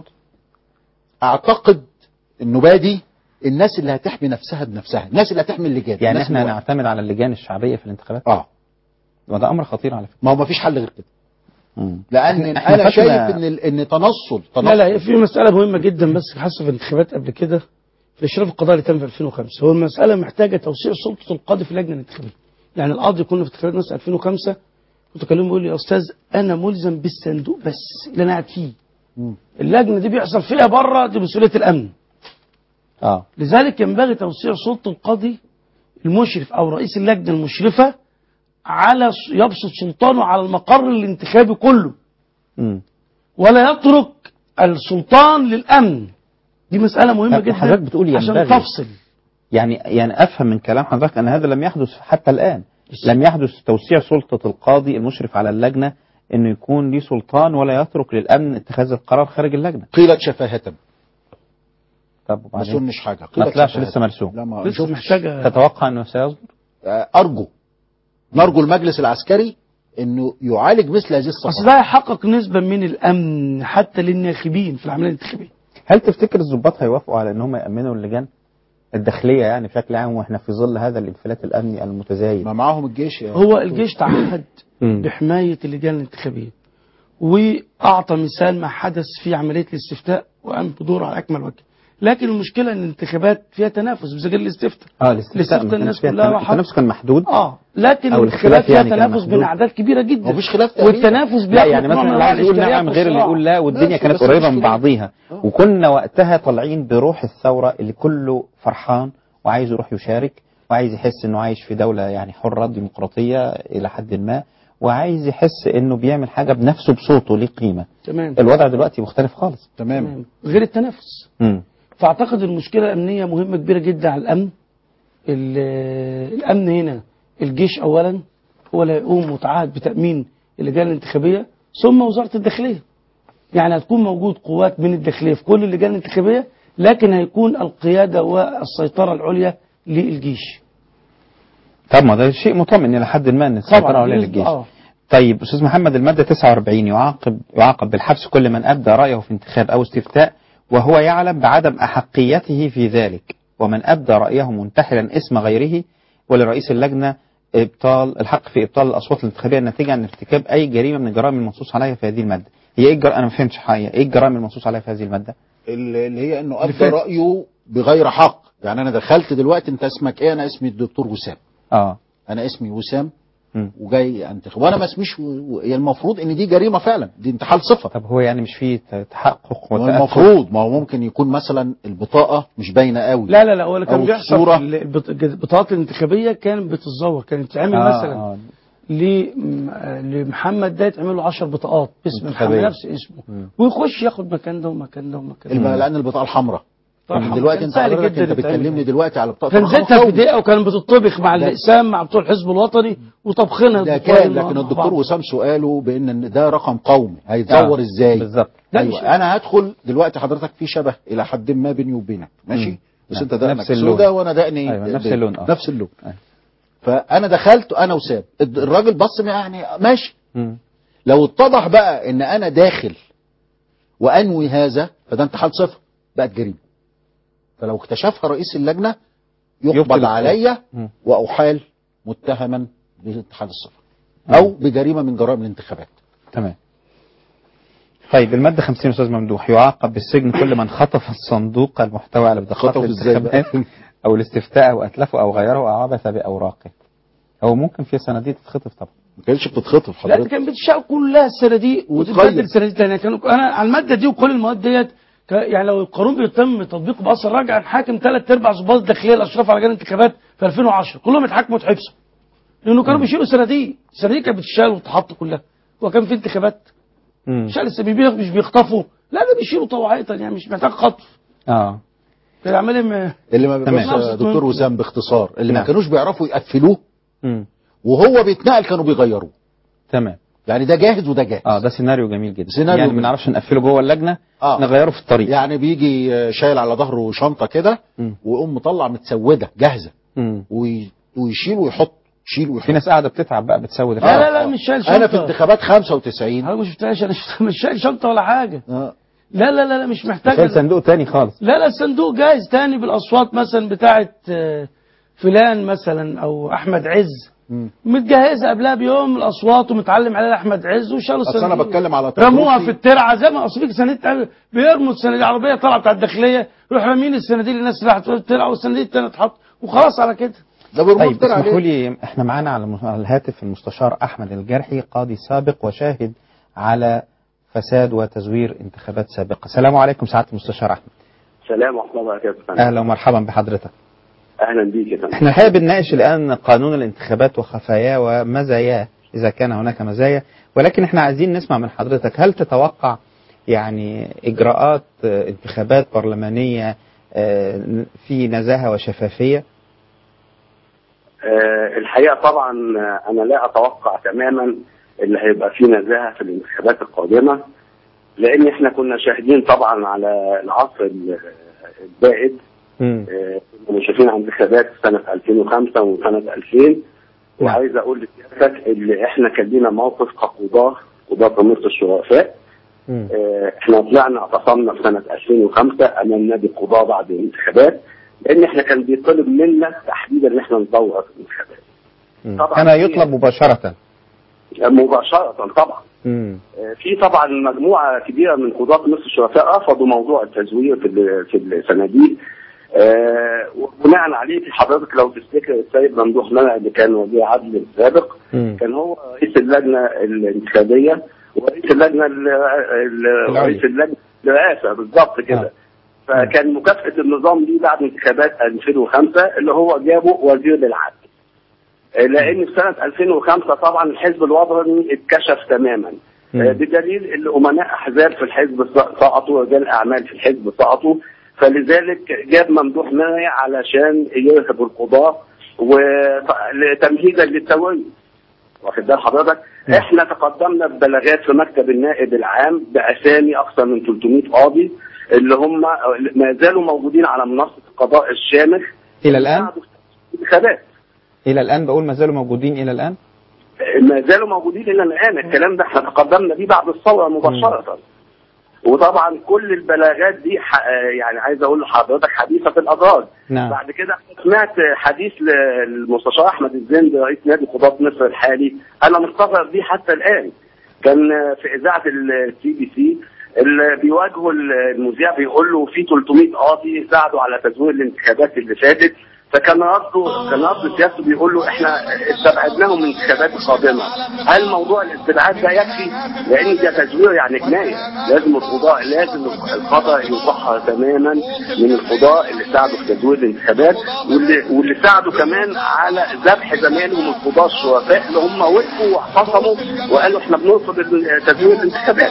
اعتقد انه بادي الناس اللي هتحمي نفسها بنفسها الناس اللي هتحمي اللجان يعني الناس احنا اللي- نعتمد على اللجان الشعبيه في الانتخابات؟ اه وده امر خطير على فكره ما هو ما فيش حل غير كده مم. لان إحنا انا فاتنا- شايف ان ال- ان تنصل تنصل لا لا هي في مسألة مهمة جدا بس حصل في الانتخابات قبل كده في الإشراف القضائي اللي تم في 2005 هو المسألة محتاجة توسيع سلطة القاضي في اللجنة الانتخابية يعني القاضي كنا في انتخابات مثلا 2005 كنت أكلمه يقول لي يا أستاذ أنا ملزم بالصندوق بس اللي أنا قاعد فيه مم. اللجنة دي بيحصل فيها بره دي مسؤولية الأمن اه لذلك ينبغي توسيع سلطة القاضي المشرف أو رئيس اللجنة المشرفة على يبسط سلطانه على المقر الانتخابي كله مم. ولا يترك السلطان للامن دي مساله مهمه طب جدا حضرتك بتقول عشان ينبغي. تفصل يعني يعني افهم من كلام حضرتك ان هذا لم يحدث حتى الان لم يحدث توسيع سلطه القاضي المشرف على اللجنه انه يكون ليه سلطان ولا يترك للامن اتخاذ القرار خارج اللجنه قيلت شفاهة طب ما وبعدين اظنش حاجه ما قيلت طلعش شفاهة. لسه مرسوم لا ما لسه نشوفش. محتاجه تتوقع انه سيصدر آه، ارجو نرجو المجلس العسكري انه يعالج مثل هذه اصل الصفحات ده يحقق نسبه من الامن حتى للناخبين في العمليه الانتخابيه هل تفتكر الضباط هيوافقوا على ان هم يامنوا اللجان الداخليه يعني بشكل عام واحنا في ظل هذا الانفلات الامني المتزايد ما معاهم الجيش يا هو الجيش تعهد مم. بحمايه اللجان الانتخابيه واعطى مثال ما حدث في عمليه الاستفتاء وقام بدوره على اكمل وجه لكن المشكله ان الانتخابات فيها تنافس بسجل الاستفتاء اه الاستفتاء الاستفتاء ما كانش الناس فيها كلها التنا- راحت. التنافس كان محدود اه لكن أو الانتخابات الاختلاف فيها يعني كان تنافس محدود. بين اعداد كبيره جدا مفيش خلاف تقريبا. والتنافس لا بياخد يعني نوع مثلا من اللي أنواع عايز يقول الاشتراك نعم غير اللي والصراع. يقول لا والدنيا ماشي، كانت بس قريبه مش من كده. بعضيها آه. وكنا وقتها طالعين بروح الثوره اللي كله فرحان وعايز يروح يشارك وعايز يحس انه عايش في دوله يعني حره ديمقراطيه الى حد ما وعايز يحس انه بيعمل حاجه بنفسه بصوته ليه قيمه تمام الوضع دلوقتي مختلف خالص تمام تمام غير التنافس مم. فاعتقد المشكله الامنيه مهمه كبيره جدا على الامن ال- الامن هنا الجيش اولا هو اللي هيقوم متعهد بتامين اللجان الانتخابيه ثم وزاره الداخليه يعني هتكون موجود قوات من الداخليه في كل اللجان الانتخابيه لكن هيكون القياده والسيطره العليا للجيش طب ما ده شيء مطمئن الى حد ما ان السيطره على بالنسبة- الجيش آه. طيب استاذ محمد الماده 49 يعاقب يعاقب بالحبس كل من ابدى رايه في انتخاب او استفتاء وهو يعلم بعدم احقيته في ذلك ومن ابدى رايه منتحلا اسم غيره ولرئيس اللجنه ابطال الحق في ابطال الاصوات الانتخابيه الناتجه عن ارتكاب اي جريمه من الجرائم المنصوص عليها في هذه الماده هي ايه الجر... انا ما فهمتش حاجه ايه الجرائم المنصوص عليها في هذه الماده اللي اللي هي انه اللي ابدى فات. رايه بغير حق يعني انا دخلت دلوقتي انت اسمك ايه انا اسمي الدكتور وسام اه انا اسمي وسام مم. وجاي انتخب وانا ما اسميش و- و- هي المفروض ان دي جريمه فعلا دي انتحال صفه طب هو يعني مش في تحقق ما وتأكد المفروض ما هو ممكن يكون مثلا البطاقه مش باينه قوي لا لا لا هو اللي كان أو بيحصل الصورة. في ال- البط- البطاقات الانتخابيه كانت بتتزور كانت تعمل آه، مثلا آه. ل- م- آه، لمحمد ده يتعمل له 10 بطاقات باسم محمد انتخابية. نفس اسمه ويخش ياخد مكان ده ومكان ده ومكان الب- ده لان البطاقه الحمراء طبعاً. من دلوقتي كان انت سهل حضرتك جداً انت يتعمل. بتكلمني دلوقتي على بطاقه كان زيتها في دقيقه وكان بتطبخ مع ده- الاقسام مع بتوع الحزب الوطني وطبخنا ده الدكتور كان مع لكن بعض. الدكتور وسام سؤاله بان إن ده رقم قومي هيتزور آه، ازاي بالظبط لا، ايوه مش- انا هدخل دلوقتي حضرتك في شبه الى حد ما بيني وبينك ماشي مم. بس نعم. انت دقنك نفس اللون. سودا وانا دقني أيوة، نفس بيض. اللون، آه. نفس اللون أيوة. فانا دخلت انا وسام الد- الراجل بص يعني ماشي مم. لو اتضح بقى ان انا داخل وانوي هذا فده انتحال صفر بقت جريمه فلو اكتشفها رئيس اللجنه يبطل يقبض الصفر. عليا مم. واحال متهما بانتحال الصفر او بجريمه من جرائم الانتخابات تمام طيب المادة 50 أستاذ ممدوح يعاقب بالسجن كل من خطف الصندوق المحتوى على بطاقات خطفه إزاي بقى؟ الانتخابات أو الاستفتاء أو أتلفه أو غيره أو عبث بأوراقه هو ممكن في صناديق تتخطف طبعا ما كانتش بتتخطف لا دي كان بتشاء كلها الصناديق وتغير. وتتبدل صناديق تانية كانوا انا على الماده دي وكل المواد ديت ك- يعني لو القانون بيتم تطبيقه باثر راجع حاكم ثلاث ارباع ضباط الداخليه الاشراف على لجان الانتخابات في 2010 كلهم اتحاكموا واتحبسوا لانه كانوا بيشيلوا صناديق الصناديق كانت بتشال وتتحط كلها وكان في انتخابات مم. شال السبيبيه مش بيخطفوا لا ده بيشيلوا طوعيه يعني مش محتاج خطف اه كان عمال م- اللي ما تمام. بيبقاش دكتور وسام باختصار اللي ما نعم. كانوش بيعرفوا يقفلوه مم. وهو بيتنقل كانوا بيغيروه تمام يعني ده جاهز وده جاهز اه ده سيناريو جميل جدا سيناريو يعني جميل. ما نعرفش نقفله جوه اللجنة آه. نغيره في الطريق يعني بيجي آه، شايل على ظهره شنطه كده مم. ويقوم مطلع متسوده جاهزه مم. وي- ويشيل ويحط يشيل في ويحط ناس قاعدة بتتعب بقى بتسود لا لا لا مش شايل شنطه انا في انتخابات 95 انا ما شفتهاش انا شفت- مش شايل شنطه ولا حاجه آه. لا لا لا, لا مش محتاج شايل صندوق تاني خالص لا لا الصندوق جاهز تاني بالاصوات مثلا بتاعه آه، فلان مثلا او احمد عز مم. متجهزه قبلها بيوم الاصوات ومتعلم عليها احمد عز وشالوا اصل الصندوق انا بتكلم على رموها تجربتي. في الترعه زي ما اصل في صناديق بيرموا الصناديق العربيه طالعه بتاع الداخليه يروح رامين الصناديق للناس اللي راحت في الترعه والصناديق التانيه تتحط وخلاص على كده ده بيرموه طيب في الترعة اسمحوا ليه؟ لي احنا معانا على الم- على الهاتف المستشار احمد الجرحي قاضي سابق وشاهد على فساد وتزوير انتخابات سابقه السلام عليكم سعاده المستشار احمد سلام ورحمه الله وبركاته اهلا ومرحبا بحضرتك اهلا بيك يا فندم احنا الحقيقه بنناقش الان قانون الانتخابات وخفاياه ومزاياه اذا كان هناك مزايا ولكن احنا عايزين نسمع من حضرتك هل تتوقع يعني اجراءات اه، انتخابات برلمانيه اه، في نزاهه وشفافيه آه، الحقيقه طبعا آه، انا لا اتوقع تماما اللي هيبقى فيه نزاهه في الانتخابات القادمه لان احنا كنا شاهدين طبعا على العصر ال- البائد مم. آه، كنا شايفين عن انتخابات سنه 2005 وسنه 2000 وعايز اقول لسيادتك اللي احنا كان لينا موقف كقضاه قضاه ضميره الشرفاء مم. آه، احنا طلعنا اعتصمنا في سنه 2005 امام نادي القضاه بعد الانتخابات لان احنا كان بيطلب منا تحديدا ان احنا ندور في الانتخابات مم. طبعاً كان في- يطلب مباشره مباشره طبعا مم. آه، في طبعا مجموعه كبيره من قضاه مصر الشرفاء رفضوا موضوع التزوير في ال- في الصناديق آه، وبناء عليه في حضرتك لو تفتكر السيد ممدوح منع اللي كان وزير عدل السابق مم. كان هو رئيس اللجنه الانتخابيه ورئيس اللجنه ال- ال- العليا. رئيس اللجنه الرئاسه بالظبط كده آه. فكان مكافاه النظام دي بعد انتخابات 2005 اللي هو جابه وزير للعدل آه، لان في سنه 2005 طبعا الحزب الوطني اتكشف تماما مم. آه، بدليل ان امناء احزاب في الحزب سقطوا رجال اعمال في الحزب سقطوا فلذلك جاب ممدوح مرعي علشان يرهب القضاه وتمهيدا للتوريث واخد بال حضرتك احنا تقدمنا ببلاغات في مكتب النائب العام باسامي اكثر من 300 قاضي اللي هم ما زالوا موجودين على منصه القضاء الشامخ الى الان انتخابات الى الان بقول ما زالوا موجودين الى الان ما زالوا موجودين الى الان الكلام ده احنا تقدمنا بيه بعد الثوره مباشره وطبعا كل البلاغات دي ح- يعني عايز اقول لحضرتك حديثه الادراج نعم بعد كده سمعت حديث للمستشار احمد الزند رئيس نادي قضاة مصر الحالي انا مستغرب بيه حتى الان كان في اذاعه السي بي سي اللي بيواجهوا المذيع بيقول له في 300 قاضي ساعدوا على تزوير الانتخابات اللي فاتت فكان رده كان رد سياسته بيقول له احنا استبعدناهم من الانتخابات القادمه هل موضوع الاستبعاد ده يكفي؟ لان ده تزوير يعني جنايه لازم القضاء لازم القضاء يطهر تماما من القضاء اللي ساعدوا في تزوير الانتخابات واللي واللي ساعدوا كمان على ذبح زمايلهم القضاة الشرفاء اللي هم وقفوا واعتصموا وقالوا احنا بنرفض تزوير الانتخابات.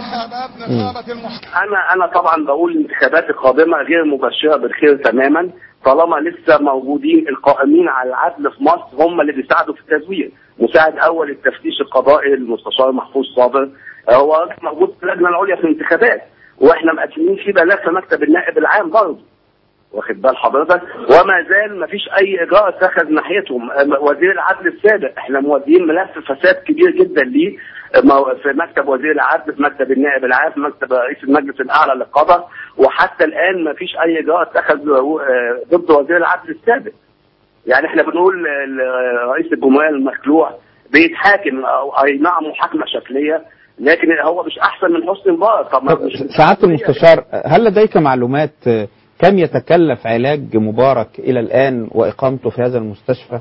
انا انا طبعا بقول الانتخابات القادمه غير مبشره بالخير تماما طالما لسه موجودين القائمين على العدل في مصر هم اللي بيساعدوا في التزوير مساعد اول التفتيش القضائي المستشار محفوظ صابر هو راجل موجود في اللجنه العليا في الانتخابات واحنا مقدمين فيه بلاغ في مكتب النائب العام برضه واخد بال حضرتك وما زال ما فيش اي اجراء اتخذ ناحيتهم وزير العدل السابق احنا موديين ملف فساد كبير جدا ليه في مكتب وزير العدل في مكتب النائب العام في مكتب رئيس المجلس الاعلى للقضاء وحتى الان ما فيش اي اجراء اتخذ ضد وزير العدل السابق يعني احنا بنقول رئيس الجمهوريه المخلوع بيتحاكم اي نعم محاكمه شكليه لكن هو مش احسن من حسني مبارك طب سعاده المستشار هل لديك معلومات كم يتكلف علاج مبارك الى الان واقامته في هذا المستشفى؟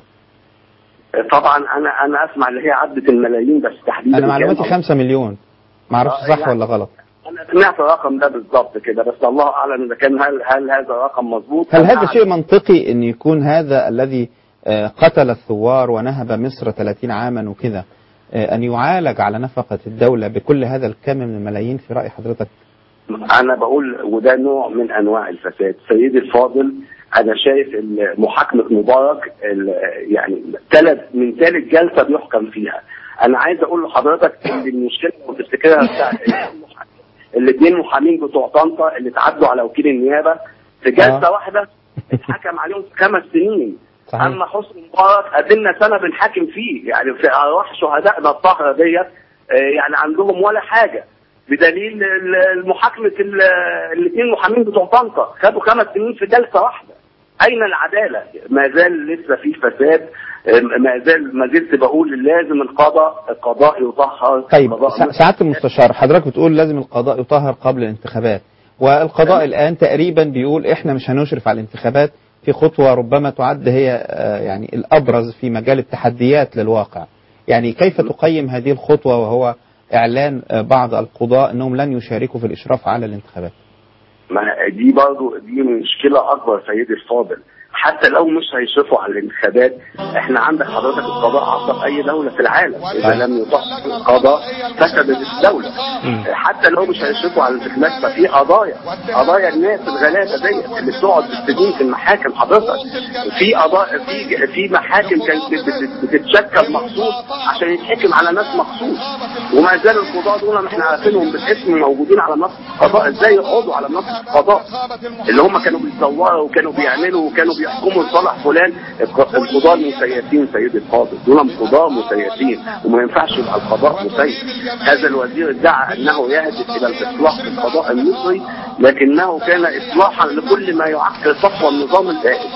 طبعا انا انا اسمع اللي هي عدت الملايين بس تحديدا انا معلوماتي 5 مليون ما اعرفش صح يعني ولا غلط انا سمعت الرقم ده بالظبط كده بس الله اعلم اذا كان هل هل هذا الرقم مظبوط هل هذا شيء منطقي ان يكون هذا الذي قتل الثوار ونهب مصر 30 عاما وكذا ان يعالج على نفقه الدوله بكل هذا الكم من الملايين في راي حضرتك؟ انا بقول وده نوع من انواع الفساد سيدي الفاضل انا شايف ان محاكمه مبارك يعني ثلاث من ثالث جلسه بيحكم فيها انا عايز اقول لحضرتك ان المشكله لو تفتكرها بتاعت الاثنين محامين بتوع طنطا اللي اتعدوا على وكيل النيابه في جلسه آه. واحده اتحكم عليهم خمس سنين صحيح. اما حسني مبارك قدمنا سنه بنحاكم فيه يعني في ارواح شهدائنا الطاهره ديت آه، يعني عندهم ولا حاجه بدليل ال- المحاكمه الاثنين محامين بتوع طنطا خدوا خمس سنين في جلسه واحده اين العداله؟ ما زال لسه في فساد آه، ما زال ما زلت بقول لازم القضاء القضاء يطهر طيب القضاء سع- سعاده المستشار حضرتك بتقول لازم القضاء يطهر قبل الانتخابات والقضاء الان تقريبا بيقول احنا مش هنشرف على الانتخابات في خطوه ربما تعد هي آه، يعني الابرز في مجال التحديات للواقع يعني كيف تقيم هذه الخطوه وهو اعلان آه، بعض القضاء انهم لن يشاركوا في الاشراف على الانتخابات ما دي برضه دي مشكله اكبر سيدي الفاضل حتى لو مش هيشرفوا على الانتخابات احنا عندك حضرتك القضاء عصب اي دوله في العالم اذا لم يطهر القضاء فسدت الدوله حتى لو مش هيشرفوا على الانتخابات ففي قضايا قضايا الناس الغلابه ديت اللي بتقعد بالسنين في المحاكم حضرتك في قضايا في في محاكم كانت بت- بت- بتتشكل مخصوص عشان يتحكم على ناس مخصوص وما زال القضاة دول ما احنا عارفينهم بالاسم موجودين على منصه القضاء ازاي يقعدوا على منصه القضاء اللي هم كانوا بيصوروا وكانوا بيعملوا وكانوا بيحكموا لصالح فلان الق- القضاة المسيسين سيدي الفاضل دول قضاة مسيسين وما ينفعش يبقى القضاء مسيس هذا الوزير ادعى انه يهدف الى الاصلاح في القضاء المصري لكنه كان اصلاحا لكل ما يعكر صفو النظام البائد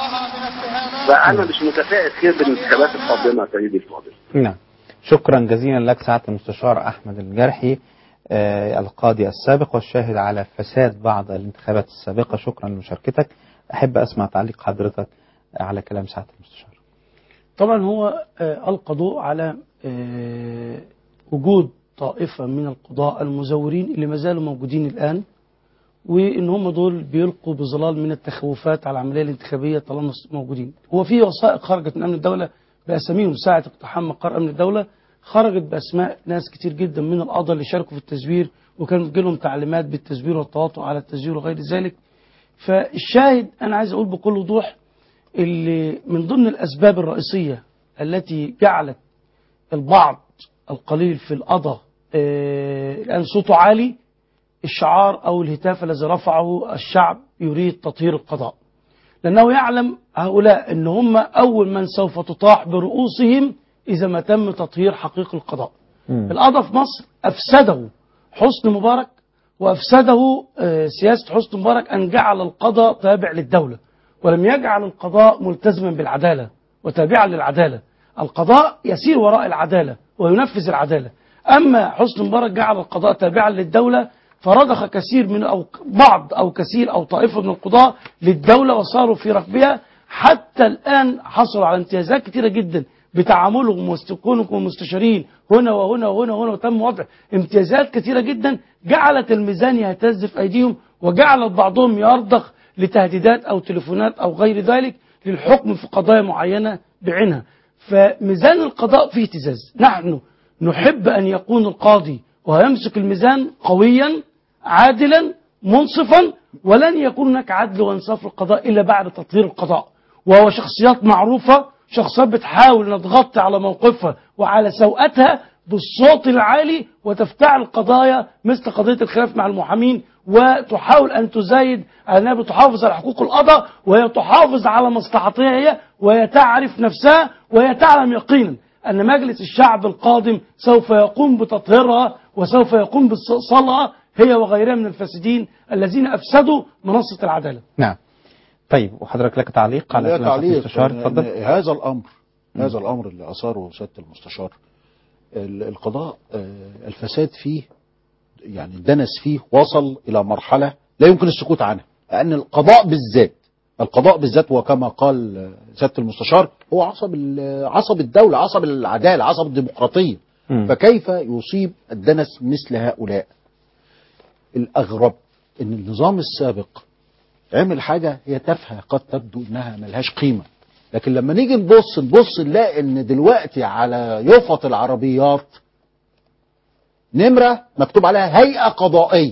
فانا مش متفائل خير بالانتخابات القادمه سيدي الفاضل نعم شكرا جزيلا لك سعاده المستشار احمد الجرحي آه، القاضي السابق والشاهد على فساد بعض الانتخابات السابقه شكرا لمشاركتك احب اسمع تعليق حضرتك على كلام سعاده المستشار طبعا هو آه، ألقى ضوء على آه، وجود طائفة من القضاء المزورين اللي ما زالوا موجودين الآن وإن هم دول بيلقوا بظلال من التخوفات على العملية الانتخابية طالما موجودين هو في وثائق خرجت من أمن الدولة بأساميهم ساعة اقتحام مقر أمن الدولة خرجت بأسماء ناس كتير جدا من القضاء اللي شاركوا في التزوير وكان بيجيلهم تعليمات بالتزوير والتواطؤ على التزوير وغير ذلك فالشاهد أنا عايز أقول بكل وضوح اللي من ضمن الأسباب الرئيسية التي جعلت البعض القليل في القضاء آه، الآن صوته عالي الشعار أو الهتاف الذي رفعه الشعب يريد تطهير القضاء لأنه يعلم هؤلاء أن هم أول من سوف تطاح برؤوسهم إذا ما تم تطهير حقيقي القضاء القضاء في مصر أفسده حسن مبارك وأفسده آه، سياسة حسن مبارك أن جعل القضاء تابع للدولة ولم يجعل القضاء ملتزما بالعدالة وتابعا للعدالة القضاء يسير وراء العدالة وينفذ العدالة أما حسن مبارك جعل القضاء تابعا للدولة فرضخ كثير من أو بعض أو كثير أو طائفة من القضاة للدولة وصاروا في ركبها حتى الآن حصلوا على امتيازات كتيرة جدا بتعاملهم وكونكم ومستشارين هنا وهنا وهنا وهنا وتم وضع امتيازات كتيرة جدا جعلت الميزان يهتز في أيديهم وجعلت بعضهم يرضخ لتهديدات أو تليفونات أو غير ذلك للحكم في قضايا معينة بعينها فميزان القضاء فيه اهتزاز نحن نحب أن يكون القاضي ويمسك الميزان قويا عادلا منصفا ولن يكون هناك عدل وانصاف في القضاء إلا بعد تطهير القضاء وهو شخصيات معروفة شخصيات بتحاول أن تغطي على موقفها وعلى سوءتها بالصوت العالي وتفتعل قضايا مثل قضية الخلاف مع المحامين وتحاول أن تزايد أنها بتحافظ على حقوق القضاء وهي تحافظ على مصلحتها هي وهي تعرف نفسها وهي تعلم يقينا أن مجلس الشعب القادم سوف يقوم بتطهيرها وسوف يقوم باستئصالها هي وغيرها من الفاسدين الذين أفسدوا منصة العدالة نعم طيب وحضرتك لك تعليق على لا كلام تعليق المستشار إن- اتفضل إن هذا الامر هذا الامر اللي اثاره سياده المستشار ال- القضاء آه، الفساد فيه يعني الدنس فيه وصل الى مرحله لا يمكن السكوت عنها لان القضاء بالذات القضاء بالذات وكما قال آه، سياده المستشار هو عصب ال- عصب الدوله عصب العداله عصب الديمقراطيه مم. فكيف يصيب الدنس مثل هؤلاء الاغرب ان النظام السابق عمل حاجة هي تافهة قد تبدو انها ملهاش قيمة لكن لما نيجي نبص نبص نلاقي ان دلوقتي على يفط العربيات نمرة مكتوب عليها هيئة قضائية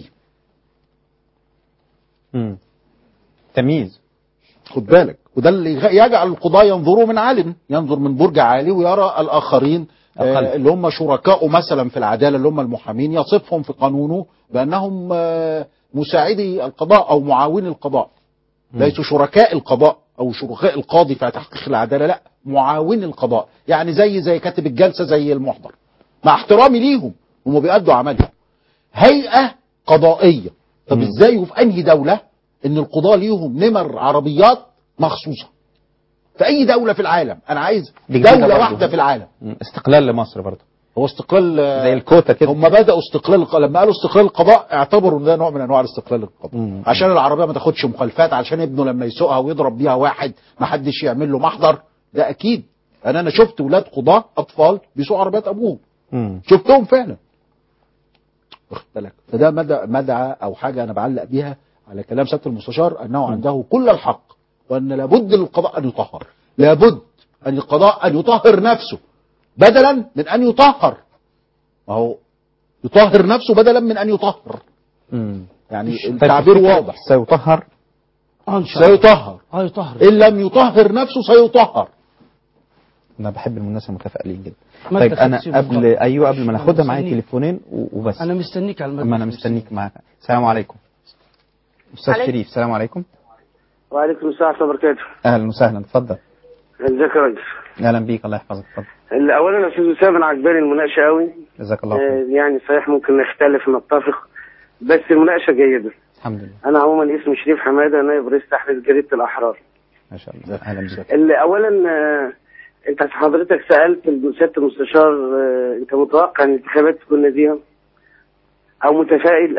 مم. تمييز خد بالك وده اللي يغ- يجعل القضاة ينظروا من عالم ينظر من برج عالي ويرى الآخرين أقل. آه اللي هم شركائه مثلا في العدالة اللي هم المحامين يصفهم في قانونه بأنهم آه مساعدي القضاء أو معاوني القضاء ليسوا شركاء القضاء او شركاء القاضي في تحقيق العداله لا معاون القضاء يعني زي زي كاتب الجلسه زي المحضر مع احترامي ليهم هم بيأدوا عملهم هيئه قضائيه طب ازاي وفي انهي دوله ان القضاه ليهم نمر عربيات مخصوصه في اي دوله في العالم انا عايز دي جديدة دوله برضه. واحده في العالم مم. استقلال لمصر برضه هو استقلال زي الكوتا كده هم بداوا استقلال الق- لما قالوا استقلال القضاء اعتبروا ان ده نوع من انواع الاستقلال القضاء عشان العربيه ما تاخدش مخالفات عشان ابنه لما يسوقها ويضرب بيها واحد ما حدش يعمل له محضر ده اكيد انا انا شفت ولاد قضاه اطفال بيسوقوا عربيات ابوهم مم. شفتهم فعلا واخد بالك فده مدى مدعى او حاجه انا بعلق بيها على كلام سياده المستشار انه عنده كل الحق وان لابد للقضاء ان يطهر لابد ان القضاء ان يطهر نفسه بدلا من ان يطهر ما هو يطهر نفسه بدلا من ان يطهر مم. يعني طيب التعبير تفتكر واضح سيطهر آه إن شاء الله سيطهر آه يطهر ان لم يطهر نفسه سيطهر انا بحب المناسبه المتفائلين جدا ما طيب أنت انا خدت قبل بالقدر. ايوه قبل ما أنا ناخدها معايا مستنيك. تليفونين و- وبس أنا مستنيك على المدى اما انا مستنيك معاك السلام عليكم استاذ عليكم. شريف السلام عليكم وعليكم السلام ورحمه الله وبركاته اهلا وسهلا اتفضل ازيك يا ريس اهلا بيك الله يحفظك اتفضل اولا يا استاذ اسامه انا عجباني المناقشه قوي جزاك الله خير آه، يعني صحيح ممكن نختلف نتفق بس المناقشه جيده الحمد لله انا عموما اسمي شريف حماده نائب رئيس تحرير جريده الاحرار ما شاء الله اهلا بك اللي اولا آه، انت حضرتك سالت سياده المستشار آه، انت متوقع ان الانتخابات تكون نزيهه او متفائل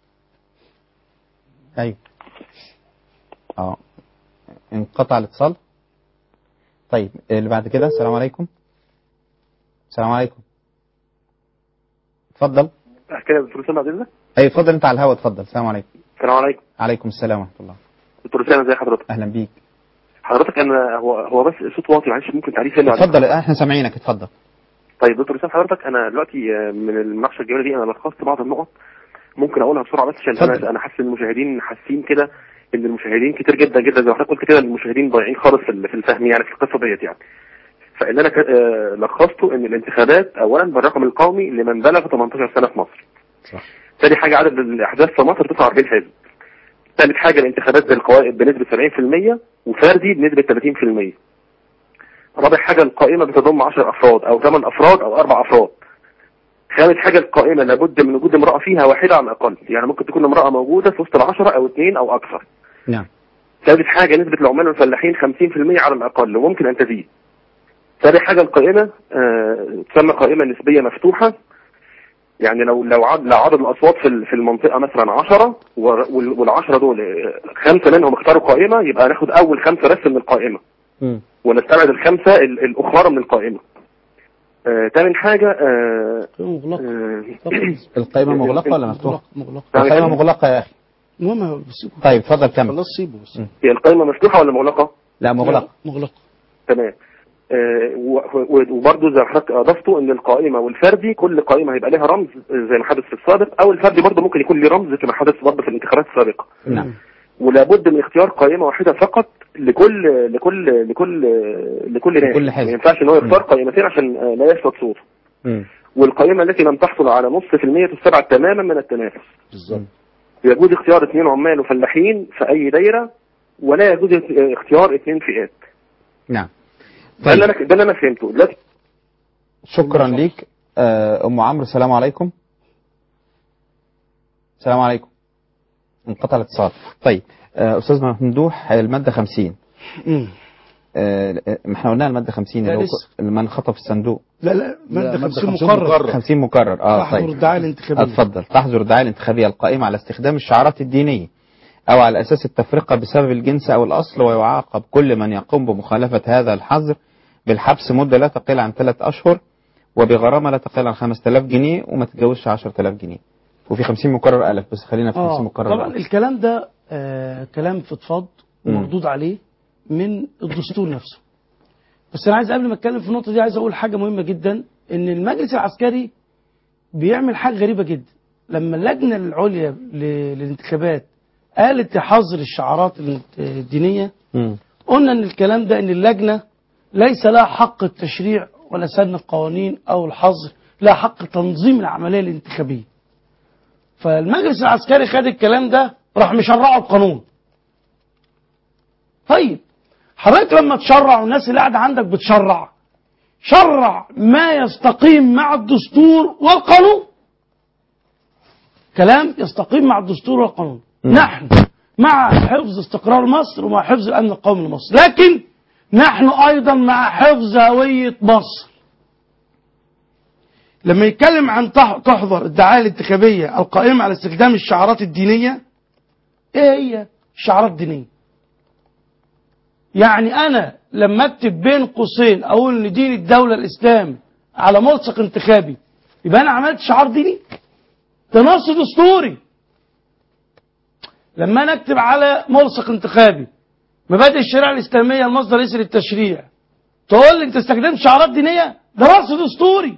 ايوه اه انقطع الاتصال طيب اللي بعد كده السلام عليكم السلام عليكم اتفضل احكي لك دكتور اسامه عبد اي اتفضل انت على الهواء اتفضل السلام عليكم السلام عليكم عليكم السلام ورحمه الله دكتور اسامه ازي حضرتك اهلا بيك حضرتك انا هو هو بس الصوت واطي معلش ممكن تعريف هنا اتفضل احنا سامعينك اتفضل طيب دكتور اسامه حضرتك انا دلوقتي آه، من المناقشه الجميله دي انا لخصت بعض النقط ممكن اقولها بسرعه بس عشان اتفضل. انا انا حاسس ان المشاهدين حاسين كده ان المشاهدين كتير جدا جدا زي ما حضرتك قلت كده المشاهدين ضايعين خالص في ال- في الفهم يعني في القصه ديت يعني فاللي انا ك- آه، لخصته ان الانتخابات اولا بالرقم القومي لمن بلغ 18 سنه في مصر صح ثاني حاجه عدد الاحداث في مصر 49 حزب ثالث حاجه الانتخابات بالقوائم بنسبه 70% وفردي بنسبه 30% رابع حاجه القائمه بتضم 10 افراد او 8 افراد او اربع افراد خامس حاجه القائمه لابد من وجود امراه فيها واحده على الاقل يعني ممكن تكون امراه موجوده في وسط العشره او اثنين او اكثر نعم ثالث حاجه نسبه العمال والفلاحين 50% على الاقل وممكن ان تزيد سابع حاجه القائمه آه، تسمى قائمه نسبيه مفتوحه يعني لو لو عدد لو عدد الاصوات في ال- في المنطقه مثلا 10 وال10 دول آه، خمسه منهم اختاروا قائمه يبقى ناخد اول خمسه بس من القائمه ونستبعد الخمسه ال- الاخرى من القائمه. آه، تاني حاجه آه آه، القائمة مغلقة ولا مفتوحة؟ مغلقة القائمة مغلقة يا أخي المهم بس طيب اتفضل كمل خلاص سيبه بس هي القائمه مفتوحه ولا مغلقه؟ لا مغلقة مغلقة تمام آه، و- و- وبرضه زي ما حضرتك اضفتوا ان القائمه والفردي كل قائمه هيبقى لها رمز زي ما حدث في السابق او الفردي برضه ممكن يكون له رمز كما حدث برضه في الانتخابات السابقه نعم ولابد من اختيار قائمه واحده فقط لكل لكل لكل لكل ناس لكل حزب. ما ينفعش ان هو يختار قائمتين عشان آه، لا يفلت صوته مم. والقائمه التي لم تحصل على نص في المية تستبعد تماما من التنافس بالظبط يجوز اختيار اثنين عمال وفلاحين في اي دايره ولا يجوز اختيار اثنين فئات نعم ده اللي انا ده اللي انا فهمته دلوقتي شكرا ليك آه، ام عمرو السلام عليكم السلام عليكم انقطع الاتصال طيب آه، استاذ ممدوح الماده 50 مم. آه، ما احنا قلنا الماده 50 لا اللي هو لسه. ك- من خطف في الصندوق لا لا مادة مادة 50 50 مقرر مقرر. 50 مكرر اه تحضر طيب الدعاية الانتخابية اتفضل تحظر الدعاية الانتخابية القائمة على استخدام الشعارات الدينية أو على أساس التفرقة بسبب الجنس أو الأصل ويعاقب كل من يقوم بمخالفة هذا الحظر بالحبس مدة لا تقل عن ثلاث أشهر وبغرامة لا تقل عن 5000 جنيه وما تتجاوزش 10000 جنيه وفي 50 مكرر ألف بس خلينا في 50 آه. مكرر طبعا ألف الكلام ده آه كلام فضفاض مم. ومردود عليه من الدستور نفسه بس انا عايز قبل ما اتكلم في النقطه دي عايز اقول حاجه مهمه جدا ان المجلس العسكري بيعمل حاجه غريبه جدا لما اللجنه العليا ل- للانتخابات قالت حظر الشعارات الدينيه مم. قلنا ان الكلام ده ان اللجنه ليس لها حق التشريع ولا سن القوانين او الحظر لها حق تنظيم العمليه الانتخابيه فالمجلس العسكري خد الكلام ده راح مشرعه القانون طيب حضرتك لما تشرع والناس اللي قاعده عندك بتشرع شرع ما يستقيم مع الدستور والقانون كلام يستقيم مع الدستور والقانون نحن مع حفظ استقرار مصر ومع حفظ الامن القومي لمصر لكن نحن ايضا مع حفظ هويه مصر لما يتكلم عن تح- تحظر الدعايه الانتخابيه القائمه على استخدام الشعارات الدينيه ايه هي الشعارات الدينيه يعني انا لما اكتب بين قوسين اقول ان دين الدوله الاسلام على ملصق انتخابي يبقى انا عملت شعار ديني ده نص دستوري لما انا اكتب على ملصق انتخابي مبادئ الشريعه الاسلاميه المصدر الرئيسي للتشريع تقول لي انت استخدمت شعارات دينيه ده نص دستوري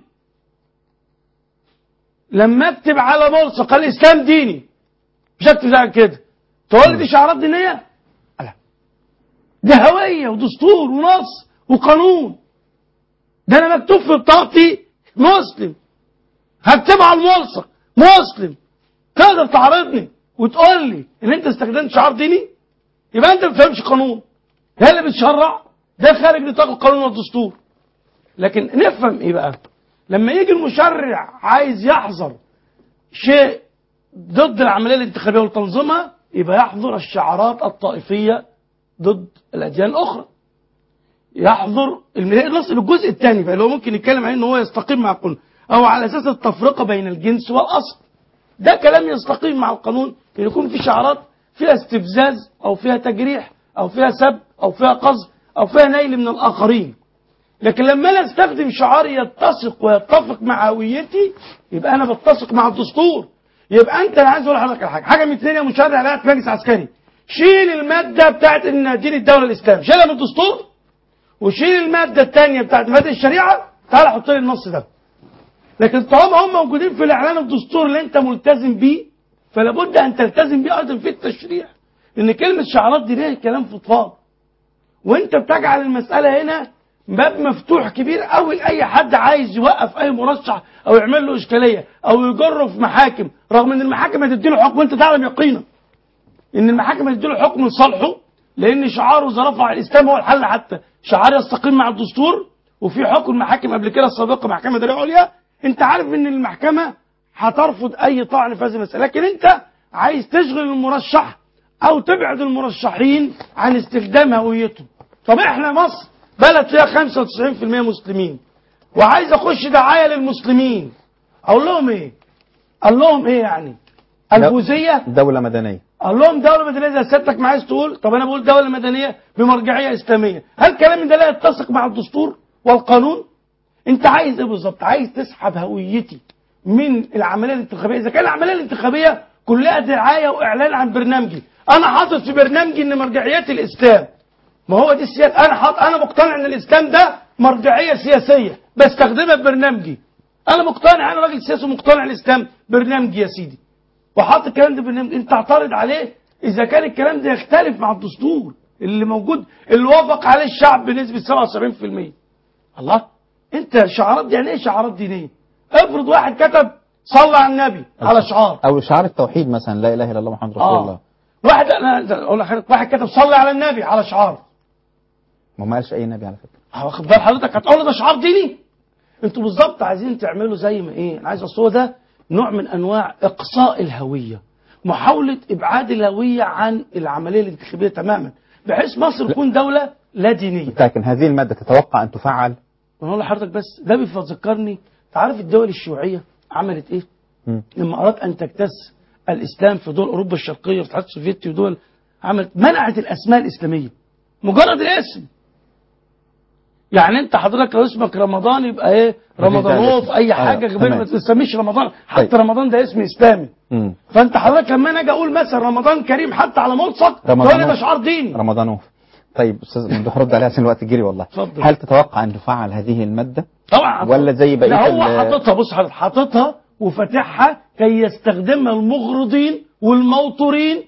لما اكتب على ملصق الاسلام ديني مش اكتب زي كده تقول لي دي شعارات دينيه لا ده هويه ودستور ونص وقانون ده انا مكتوب في بطاقتي مسلم هكتبها على الملصق مسلم تقدر تعرضني وتقول لي ان انت استخدمت شعار ديني يبقى انت ما بتفهمش قانون ده اللي بتشرع ده خارج نطاق القانون والدستور لكن نفهم ايه بقى لما يجي المشرع عايز يحظر شيء ضد العمليه الانتخابيه وتنظيمها يبقى يحظر الشعارات الطائفيه ضد الاديان الاخرى يحظر النص الجزء الثاني بقى اللي هو ممكن يتكلم عليه ان هو يستقيم مع القانون او على اساس التفرقه بين الجنس والاصل ده كلام يستقيم مع القانون ان يكون في شعارات فيها استفزاز او فيها تجريح او فيها سب او فيها قذف او فيها نيل من الاخرين لكن لما انا استخدم شعار يتسق ويتفق مع هويتي يبقى انا بتسق مع الدستور يبقى انت انا عايز اقول لحضرتك على حاجه حاجه من اثنين يا مشرع لقيت مجلس عسكري شيل الماده بتاعت ان دين الدوله الاسلام شيلها من الدستور وشيل الماده الثانيه بتاعت ماده الشريعه تعالى حط لي النص ده لكن طالما هم موجودين في الاعلان الدستور اللي انت ملتزم بيه فلا بد ان تلتزم بيه ايضا في التشريع لان كلمه شعارات دينيه كلام فضفاض وانت بتجعل المساله هنا باب مفتوح كبير قوي لاي حد عايز يوقف اي مرشح او يعمل له اشكاليه او يجره في محاكم رغم ان المحاكم هتدي له حكم وانت تعلم يقينا ان المحاكم هتدي له حكم لصالحه لان شعاره اذا رفع الاسلام هو الحل حتى شعار يستقيم مع الدستور وفي حكم المحاكم قبل كده السابقه محكمه دوليه عليا انت عارف ان المحكمه هترفض اي طعن في هذه المساله لكن انت عايز تشغل المرشح او تبعد المرشحين عن استخدام هويتهم طب احنا مصر بلد فيها 95% مسلمين وعايز اخش دعايه للمسلمين اقول لهم ايه قال لهم ايه يعني البوذيه دولة مدنية قال لهم دوله مدنيه زي سيادتك ما عايز تقول طب انا بقول دوله مدنيه بمرجعيه اسلاميه هل كلامي ده لا يتسق مع الدستور والقانون انت عايز ايه بالظبط عايز تسحب هويتي من العمليه الانتخابيه اذا كان العمليه الانتخابيه كلها دعايه واعلان عن برنامجي انا حاطط في برنامجي ان مرجعيات الاسلام ما هو دي السياسه انا حاطط انا مقتنع ان الاسلام ده مرجعيه سياسيه بستخدمها في برنامجي انا مقتنع انا راجل سياسي مقتنع الاسلام برنامجي يا سيدي وحاط الكلام ده برنامج انت تعترض عليه اذا كان الكلام ده يختلف مع الدستور اللي موجود اللي وافق عليه الشعب بنسبه 77% الله انت شعارات دي يعني ايه شعارات دينيه افرض واحد كتب صلى على النبي على شعار أو شعار التوحيد مثلا لا إله إلا الله محمد رسول آه. الله واحد انا اقول لك واحد كتب صلى على النبي على شعار ما ما قالش أي نبي على فكرة واخد بال حضرتك هتقول ده شعار ديني انتوا بالظبط عايزين تعملوا زي ما ايه انا عايز اصل هو ده نوع من انواع اقصاء الهويه محاوله ابعاد الهويه عن العمليه الانتخابيه تماما بحيث مصر تكون دوله لا دينيه لكن هذه المادة تتوقع أن تفعل انا اقول لحضرتك بس ده بيفكرني تعرف الدول الشيوعيه عملت ايه مم. لما اراد ان تكتس الاسلام في دول اوروبا الشرقيه وفي الاتحاد السوفيتي ودول عملت منعت الاسماء الاسلاميه مجرد الاسم يعني انت حضرتك لو اسمك رمضان يبقى ايه رمضانوف اي حاجه أيوة، غير تمام. ما تسميش رمضان حتى طيب. رمضان ده اسم اسلامي مم. فانت حضرتك لما انا اجي اقول مثلا رمضان كريم حتى على ملصق رمضانوف. ده شعار ديني رمضانوف طيب أستاذ ممدوح رد عليها عشان الوقت جري والله اتفضل. هل تتوقع أن تفعل هذه المادة طبعا ولا زي بقية لا هو ال- حاططها بص حضرتك حاططها وفاتحها كي يستخدمها المغرضين والموطورين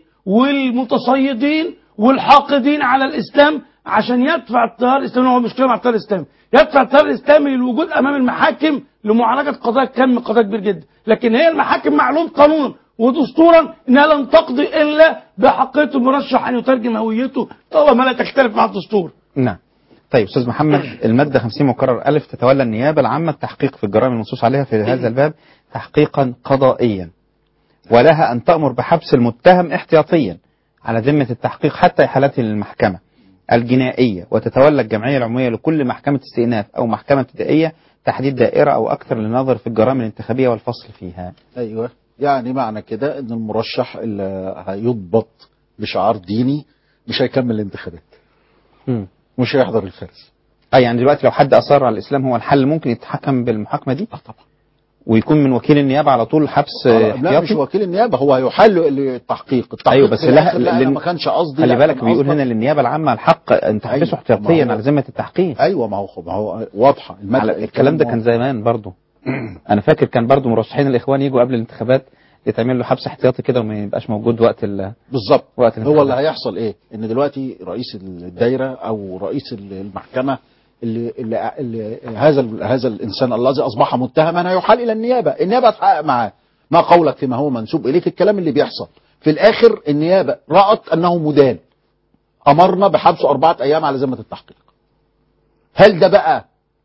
والمتصيدين والحاقدين على الاسلام عشان يدفع التيار الاسلامي هو مشكله مع التيار الاسلامي يدفع التيار الاسلامي للوجود امام المحاكم لمعالجه قضايا كم قضايا كبير جدا لكن هي المحاكم معلوم قانونا ودستورا انها لن تقضي الا بحقيه المرشح ان يترجم هويته طالما لا تختلف مع الدستور نعم طيب أستاذ محمد المادة 50 مكرر ألف تتولى النيابة العامة التحقيق في الجرائم المنصوص عليها في هذا الباب تحقيقا قضائيا ولها أن تأمر بحبس المتهم احتياطيا على ذمة التحقيق حتى إحالته للمحكمة الجنائية وتتولى الجمعية العمومية لكل محكمة استئناف أو محكمة ابتدائية تحديد دائرة أو أكثر للنظر في الجرائم الانتخابية والفصل فيها ايوه يعني معنى كده ان المرشح اللي هيضبط بشعار ديني مش هيكمل الانتخابات مم. مش هيحضر الفرز أي يعني دلوقتي لو حد أصر على الإسلام هو الحل ممكن يتحكم بالمحاكمة دي؟ اه طبعا ويكون من وكيل النيابة على طول حبس لا مش احتياطي؟ وكيل النيابه هو هيحل التحقيق التحقيق ايوه بس في لها الآخر لا انا لن- ما كانش قصدي خلي لا، بالك كان بيقول قصدك- هنا للنيابه العامه الحق ان تحبسه أيوة. احتياطيا ما هو- على ذمه التحقيق ايوه ما هو ما هو واضحه المادة- على الكلام ده كان زمان برضه انا فاكر كان برضه مرشحين الاخوان يجوا قبل الانتخابات يتعمل له حبس احتياطي كده وما يبقاش موجود وقت ال بالظبط وقت هو الانتخابات. اللي هيحصل ايه ان دلوقتي رئيس الدايره او رئيس المحكمه اللي, اللي, اللي هذا ال- هذا الانسان الذي اصبح متهما هيحال الى النيابه النيابه تحقق معاه ما قولك فيما هو منسوب اليك الكلام اللي بيحصل في الاخر النيابه رأت انه مدان امرنا بحبسه اربعه ايام على ذمه التحقيق هل ده بقى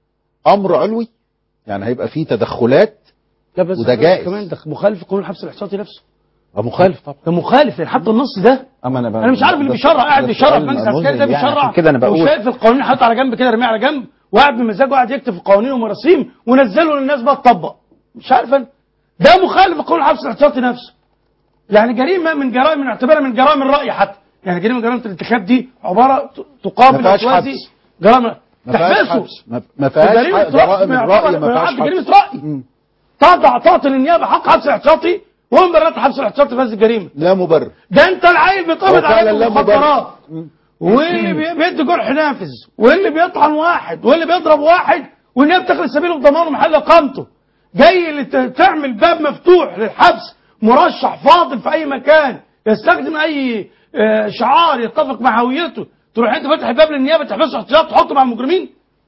امر علوي يعني هيبقى فيه تدخلات لا بس وده حضرتك جائز. كمان ده مخالف قانون الحبس الاحتياطي نفسه مخالف طبعا ده مخالف يعني حتى النص ده اما انا انا مش عارف اللي بيشرع قاعد بيشرع في مجلس عسكري ده بيشرع عشان كده انا بقول وشايف القوانين حاطط على جنب كده رميه على جنب وقاعد بمزاجه قاعد يكتب في قوانين ومراسيم ونزله للناس بقى تطبق مش عارف انا ده مخالف لقانون الحبس الاحتياطي نفسه يعني جريمه من جرائم من اعتبارها من جرائم الراي حتى يعني جريمه جريمه الانتخاب دي عباره ت- تقابل ما فيهاش وتوازي حبس. جرائم ما فيهاش تحبسه حبس ما- ما فيهاش جريمه حق- جرائم رأي الرأي ما فيهاش جريمه حبس راي تضع تعطي للنيابه حق حبس احتياطي وهم برات حبس الاحتياطي في هذه الجريمه لا مبرر ده انت العيل بيتقبض هو فعلا عليك لا بالمخدرات مبرر. واللي بي- بيدي جرح نافذ واللي بيطعن واحد واللي بيضرب واحد والنيابه بتخلي سبيله بضمانه محل اقامته جاي اللي ت- تعمل باب مفتوح للحبس مرشح فاضل في اي مكان يستخدم اي آه، شعار يتفق مع هويته تروح انت فاتح الباب للنيابه تحبسه احتياط تحطه مع المجرمين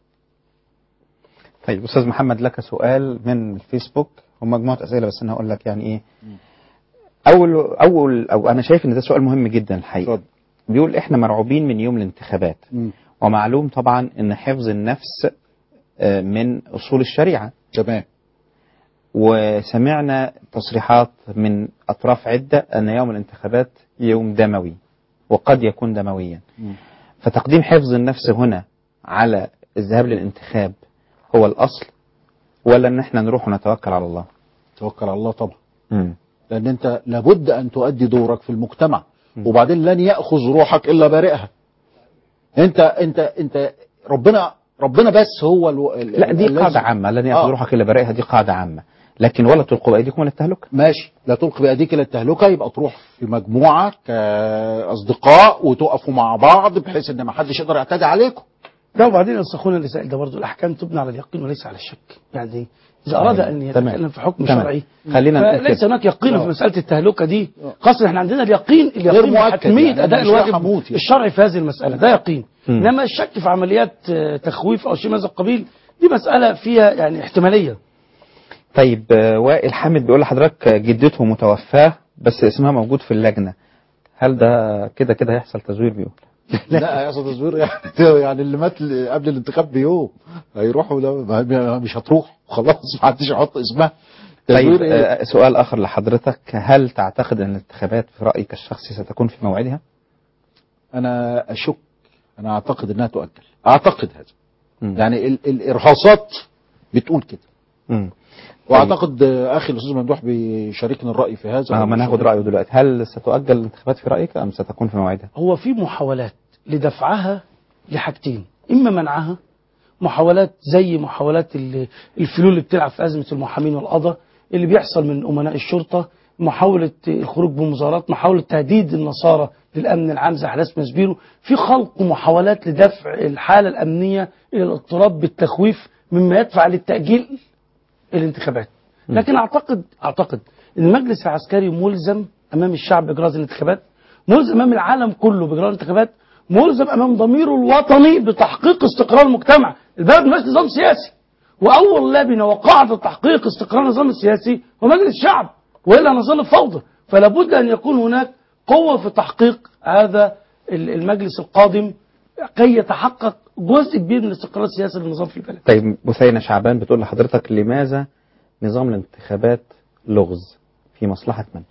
طيب استاذ محمد لك سؤال من الفيسبوك هم مجموعه اسئله بس انا هقول لك يعني ايه اول اول او انا شايف ان ده سؤال مهم جدا الحقيقه بيقول احنا مرعوبين من يوم الانتخابات ومعلوم طبعا ان حفظ النفس آه، من اصول الشريعه تمام وسمعنا تصريحات من اطراف عده ان يوم الانتخابات يوم دموي وقد يكون دمويا فتقديم حفظ النفس هنا على الذهاب للانتخاب هو الاصل ولا ان احنا نروح ونتوكل على الله توكل على الله طبعا لان انت لابد ان تؤدي دورك في المجتمع وبعدين لن ياخذ روحك الا بارئها انت انت انت ربنا ربنا بس هو الو... لا دي الذي- قاعدة عامة لن يأخذ آه. روحك إلا برائها دي قاعدة عامة لكن ولا تلقوا بأيديكم إلى التهلكة ماشي لا تلقي بايديك الى التهلكه يبقى تروح في مجموعه كاصدقاء وتقفوا مع بعض بحيث ان ما حدش يقدر يعتدي عليكم لا وبعدين يا اخونا اللي سائل ده برضه الاحكام تبنى على اليقين وليس على الشك يعني اذا اراد ان تمام. يتكلم في حكم تمام. شرعي خلينا نقول فليس كده. هناك يقين آه. في مساله التهلكه دي خاصه احنا عندنا اليقين اليقين مؤكد بحتميه يعني اداء مش رايح الواجب أموت يعني. الشرعي في هذه المساله ده يقين مم. انما الشك في عمليات آه، تخويف او شيء من هذا القبيل دي مساله فيها يعني احتماليه طيب آه، وائل حامد بيقول لحضرتك آه، جدته متوفاة بس اسمها موجود في اللجنة هل ده كده كده هيحصل تزوير بيقول لا يا استاذ تزوير يعني يعني اللي مات قبل الانتخاب بيوم هيروحوا ده ما- مش هتروح خلاص ما حدش يحط اسمها طيب تزوير ايه؟ آه، سؤال آخر لحضرتك هل تعتقد أن الانتخابات في رأيك الشخصي ستكون في موعدها؟ انا اشك انا اعتقد انها تؤجل اعتقد هذا يعني ال- الارهاصات بتقول كده مم. واعتقد آه، اخي الاستاذ ممدوح بيشاركني الراي في هذا آه، ما ناخد رأيه دلوقتي هل ستؤجل الانتخابات في رأيك أم ستكون في موعدها؟ هو في محاولات لدفعها لحاجتين اما منعها محاولات زي محاولات ال- الفلول اللي بتلعب في ازمه المحامين والقضاء اللي بيحصل من امناء الشرطه محاوله الخروج بمظاهرات محاوله تهديد النصارى للامن العام زي احداث مسبيرو في خلق محاولات لدفع الحاله الامنيه الى الاضطراب بالتخويف مما يدفع للتاجيل الانتخابات لكن اعتقد اعتقد ان المجلس العسكري ملزم امام الشعب باجراء هذه الانتخابات ملزم امام العالم كله باجراء الانتخابات ملزم امام ضميره الوطني بتحقيق استقرار المجتمع البلد مش نظام سياسي واول لبنه وقاعده تحقيق استقرار النظام السياسي هو مجلس الشعب والا نظل الفوضى فلا بد ان يكون هناك قوه في تحقيق هذا ال- المجلس القادم كي يتحقق جزء كبير من الاستقرار السياسي للنظام في البلد طيب بثينة شعبان بتقول لحضرتك لماذا نظام الانتخابات لغز في مصلحة من؟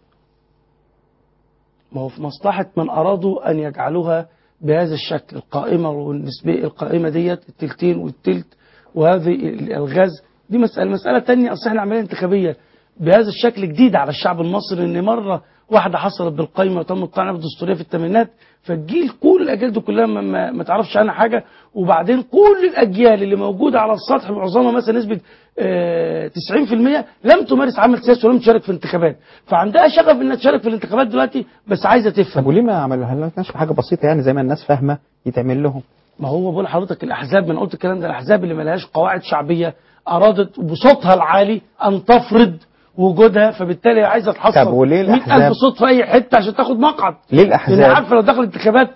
ما هو في مصلحة من أرادوا أن يجعلوها بهذا الشكل القائمة والنسبية القائمة ديت التلتين والتلت وهذه الألغاز دي مسألة مسألة تانية أصل احنا عملية انتخابية بهذا الشكل جديد على الشعب المصري إن مرة واحدة حصلت بالقائمة وتم الطعن بالدستورية في الثمانينات فالجيل كل الأجيال دي كلها ما, ما, ما تعرفش عنها حاجة وبعدين كل الأجيال اللي موجودة على السطح معظمها مثلا نسبة آه 90% لم تمارس عمل سياسي ولم تشارك في الانتخابات فعندها شغف انها تشارك في الانتخابات دلوقتي بس عايزه تفهم طب وليه ما عملوها لناش حاجة بسيطة يعني زي ما الناس فاهمة يتعمل لهم ما هو بقول لحضرتك الاحزاب ما انا قلت الكلام ده الاحزاب اللي ما لهاش قواعد شعبيه ارادت بصوتها العالي ان تفرض وجودها فبالتالي عايزه تحصل طب وليه 100000 الأحزاب- صوت في اي حته عشان تاخد مقعد ليه الأحزاب؟ لان عارفه لو دخل انتخابات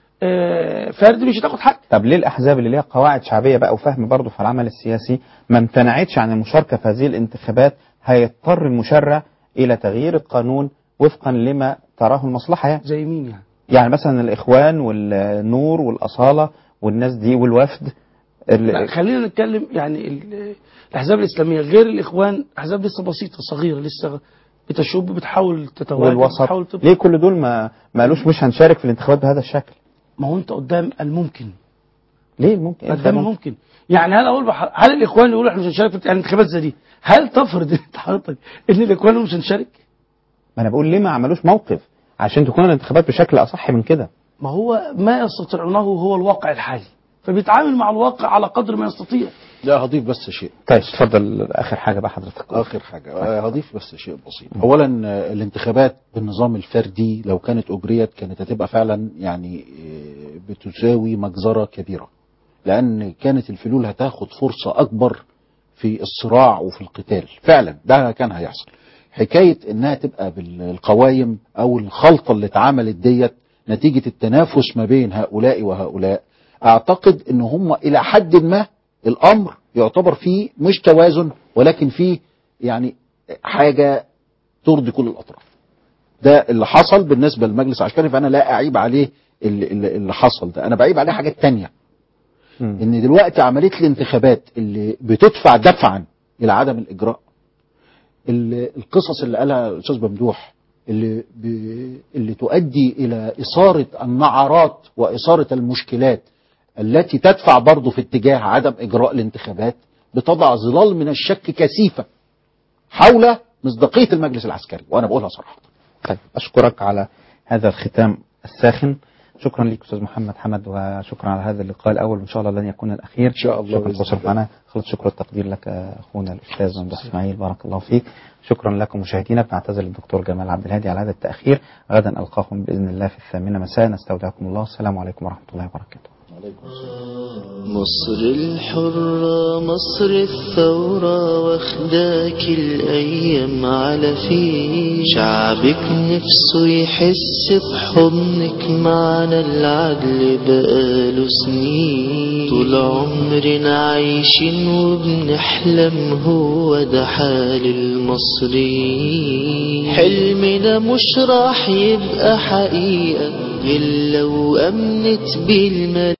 آه، فردي مش هتاخد حق طب ليه الأحزاب اللي ليها قواعد شعبية بقى وفهم برضه في العمل السياسي ما امتنعتش عن المشاركة في هذه الانتخابات هيضطر المشرع إلى تغيير القانون وفقا لما تراه المصلحة يعني زي مين يعني يعني مثلا الإخوان والنور والأصالة والناس دي والوفد ال- لا خلينا نتكلم يعني ال- الاحزاب الاسلاميه غير الاخوان احزاب لسه بسيطه صغيره لسه بتشوب بتحاول تتواجد والوسط بتحاول تبقى ليه كل دول ما ما قالوش مش هنشارك في الانتخابات بهذا الشكل ما هو انت قدام الممكن ليه ممكن قدام الممكن يعني هل اقول بح... هل الاخوان يقولوا احنا مش هنشارك في الانتخابات زي دي هل تفرض انت حضرتك ان الاخوان مش هنشارك ما انا بقول ليه ما عملوش موقف عشان تكون الانتخابات بشكل اصح من كده ما هو ما يستطيعونه هو الواقع الحالي فبيتعامل مع الواقع على قدر ما يستطيع لا هضيف بس شيء طيب اتفضل اخر حاجه بقى حضرتك اخر حاجه آه، هضيف بس شيء بسيط اولا آه، الانتخابات بالنظام الفردي لو كانت اجريت كانت هتبقى فعلا يعني آه، بتساوي مجزره كبيره لان كانت الفلول هتاخد فرصه اكبر في الصراع وفي القتال فعلا ده كان هيحصل حكايه انها تبقى بالقوايم او الخلطه اللي اتعملت ديت نتيجه التنافس ما بين هؤلاء وهؤلاء اعتقد ان هم الى حد ما الامر يعتبر فيه مش توازن ولكن فيه يعني حاجه ترضي كل الاطراف ده اللي حصل بالنسبه للمجلس العسكري فانا لا اعيب عليه اللي, اللي اللي حصل ده انا بعيب عليه حاجات تانية ان دلوقتي عمليه الانتخابات اللي بتدفع دفعا الى عدم الاجراء ال- القصص اللي قالها الاستاذ ممدوح اللي ب... اللي تؤدي الى اثاره النعرات واثاره المشكلات التي تدفع برضه في اتجاه عدم اجراء الانتخابات بتضع ظلال من الشك كثيفه حول مصداقيه المجلس العسكري وانا بقولها صراحه طيب أشكرك على هذا الختام الساخن شكرا لك أستاذ محمد حمد وشكرا على هذا اللقاء الأول وإن شاء الله لن يكون الأخير إن شاء الله شكرا بإذن لتواصلك الله. معنا خلص شكر التقدير لك أخونا الأستاذ ممدوح إسماعيل بارك الله فيك شكرا لكم مشاهدينا بنعتذر للدكتور جمال عبد الهادي على هذا التأخير غدا ألقاكم بإذن الله في الثامنة مساء نستودعكم الله السلام عليكم ورحمة الله وبركاته مصر الحرة مصر الثورة واخداك الأيام على فيه شعبك نفسه يحس بحضنك معنا العدل بقاله سنين طول عمرنا عايشين وبنحلم هو ده حال المصريين حلمنا مش راح يبقى حقيقة إلا وأمنت بالمال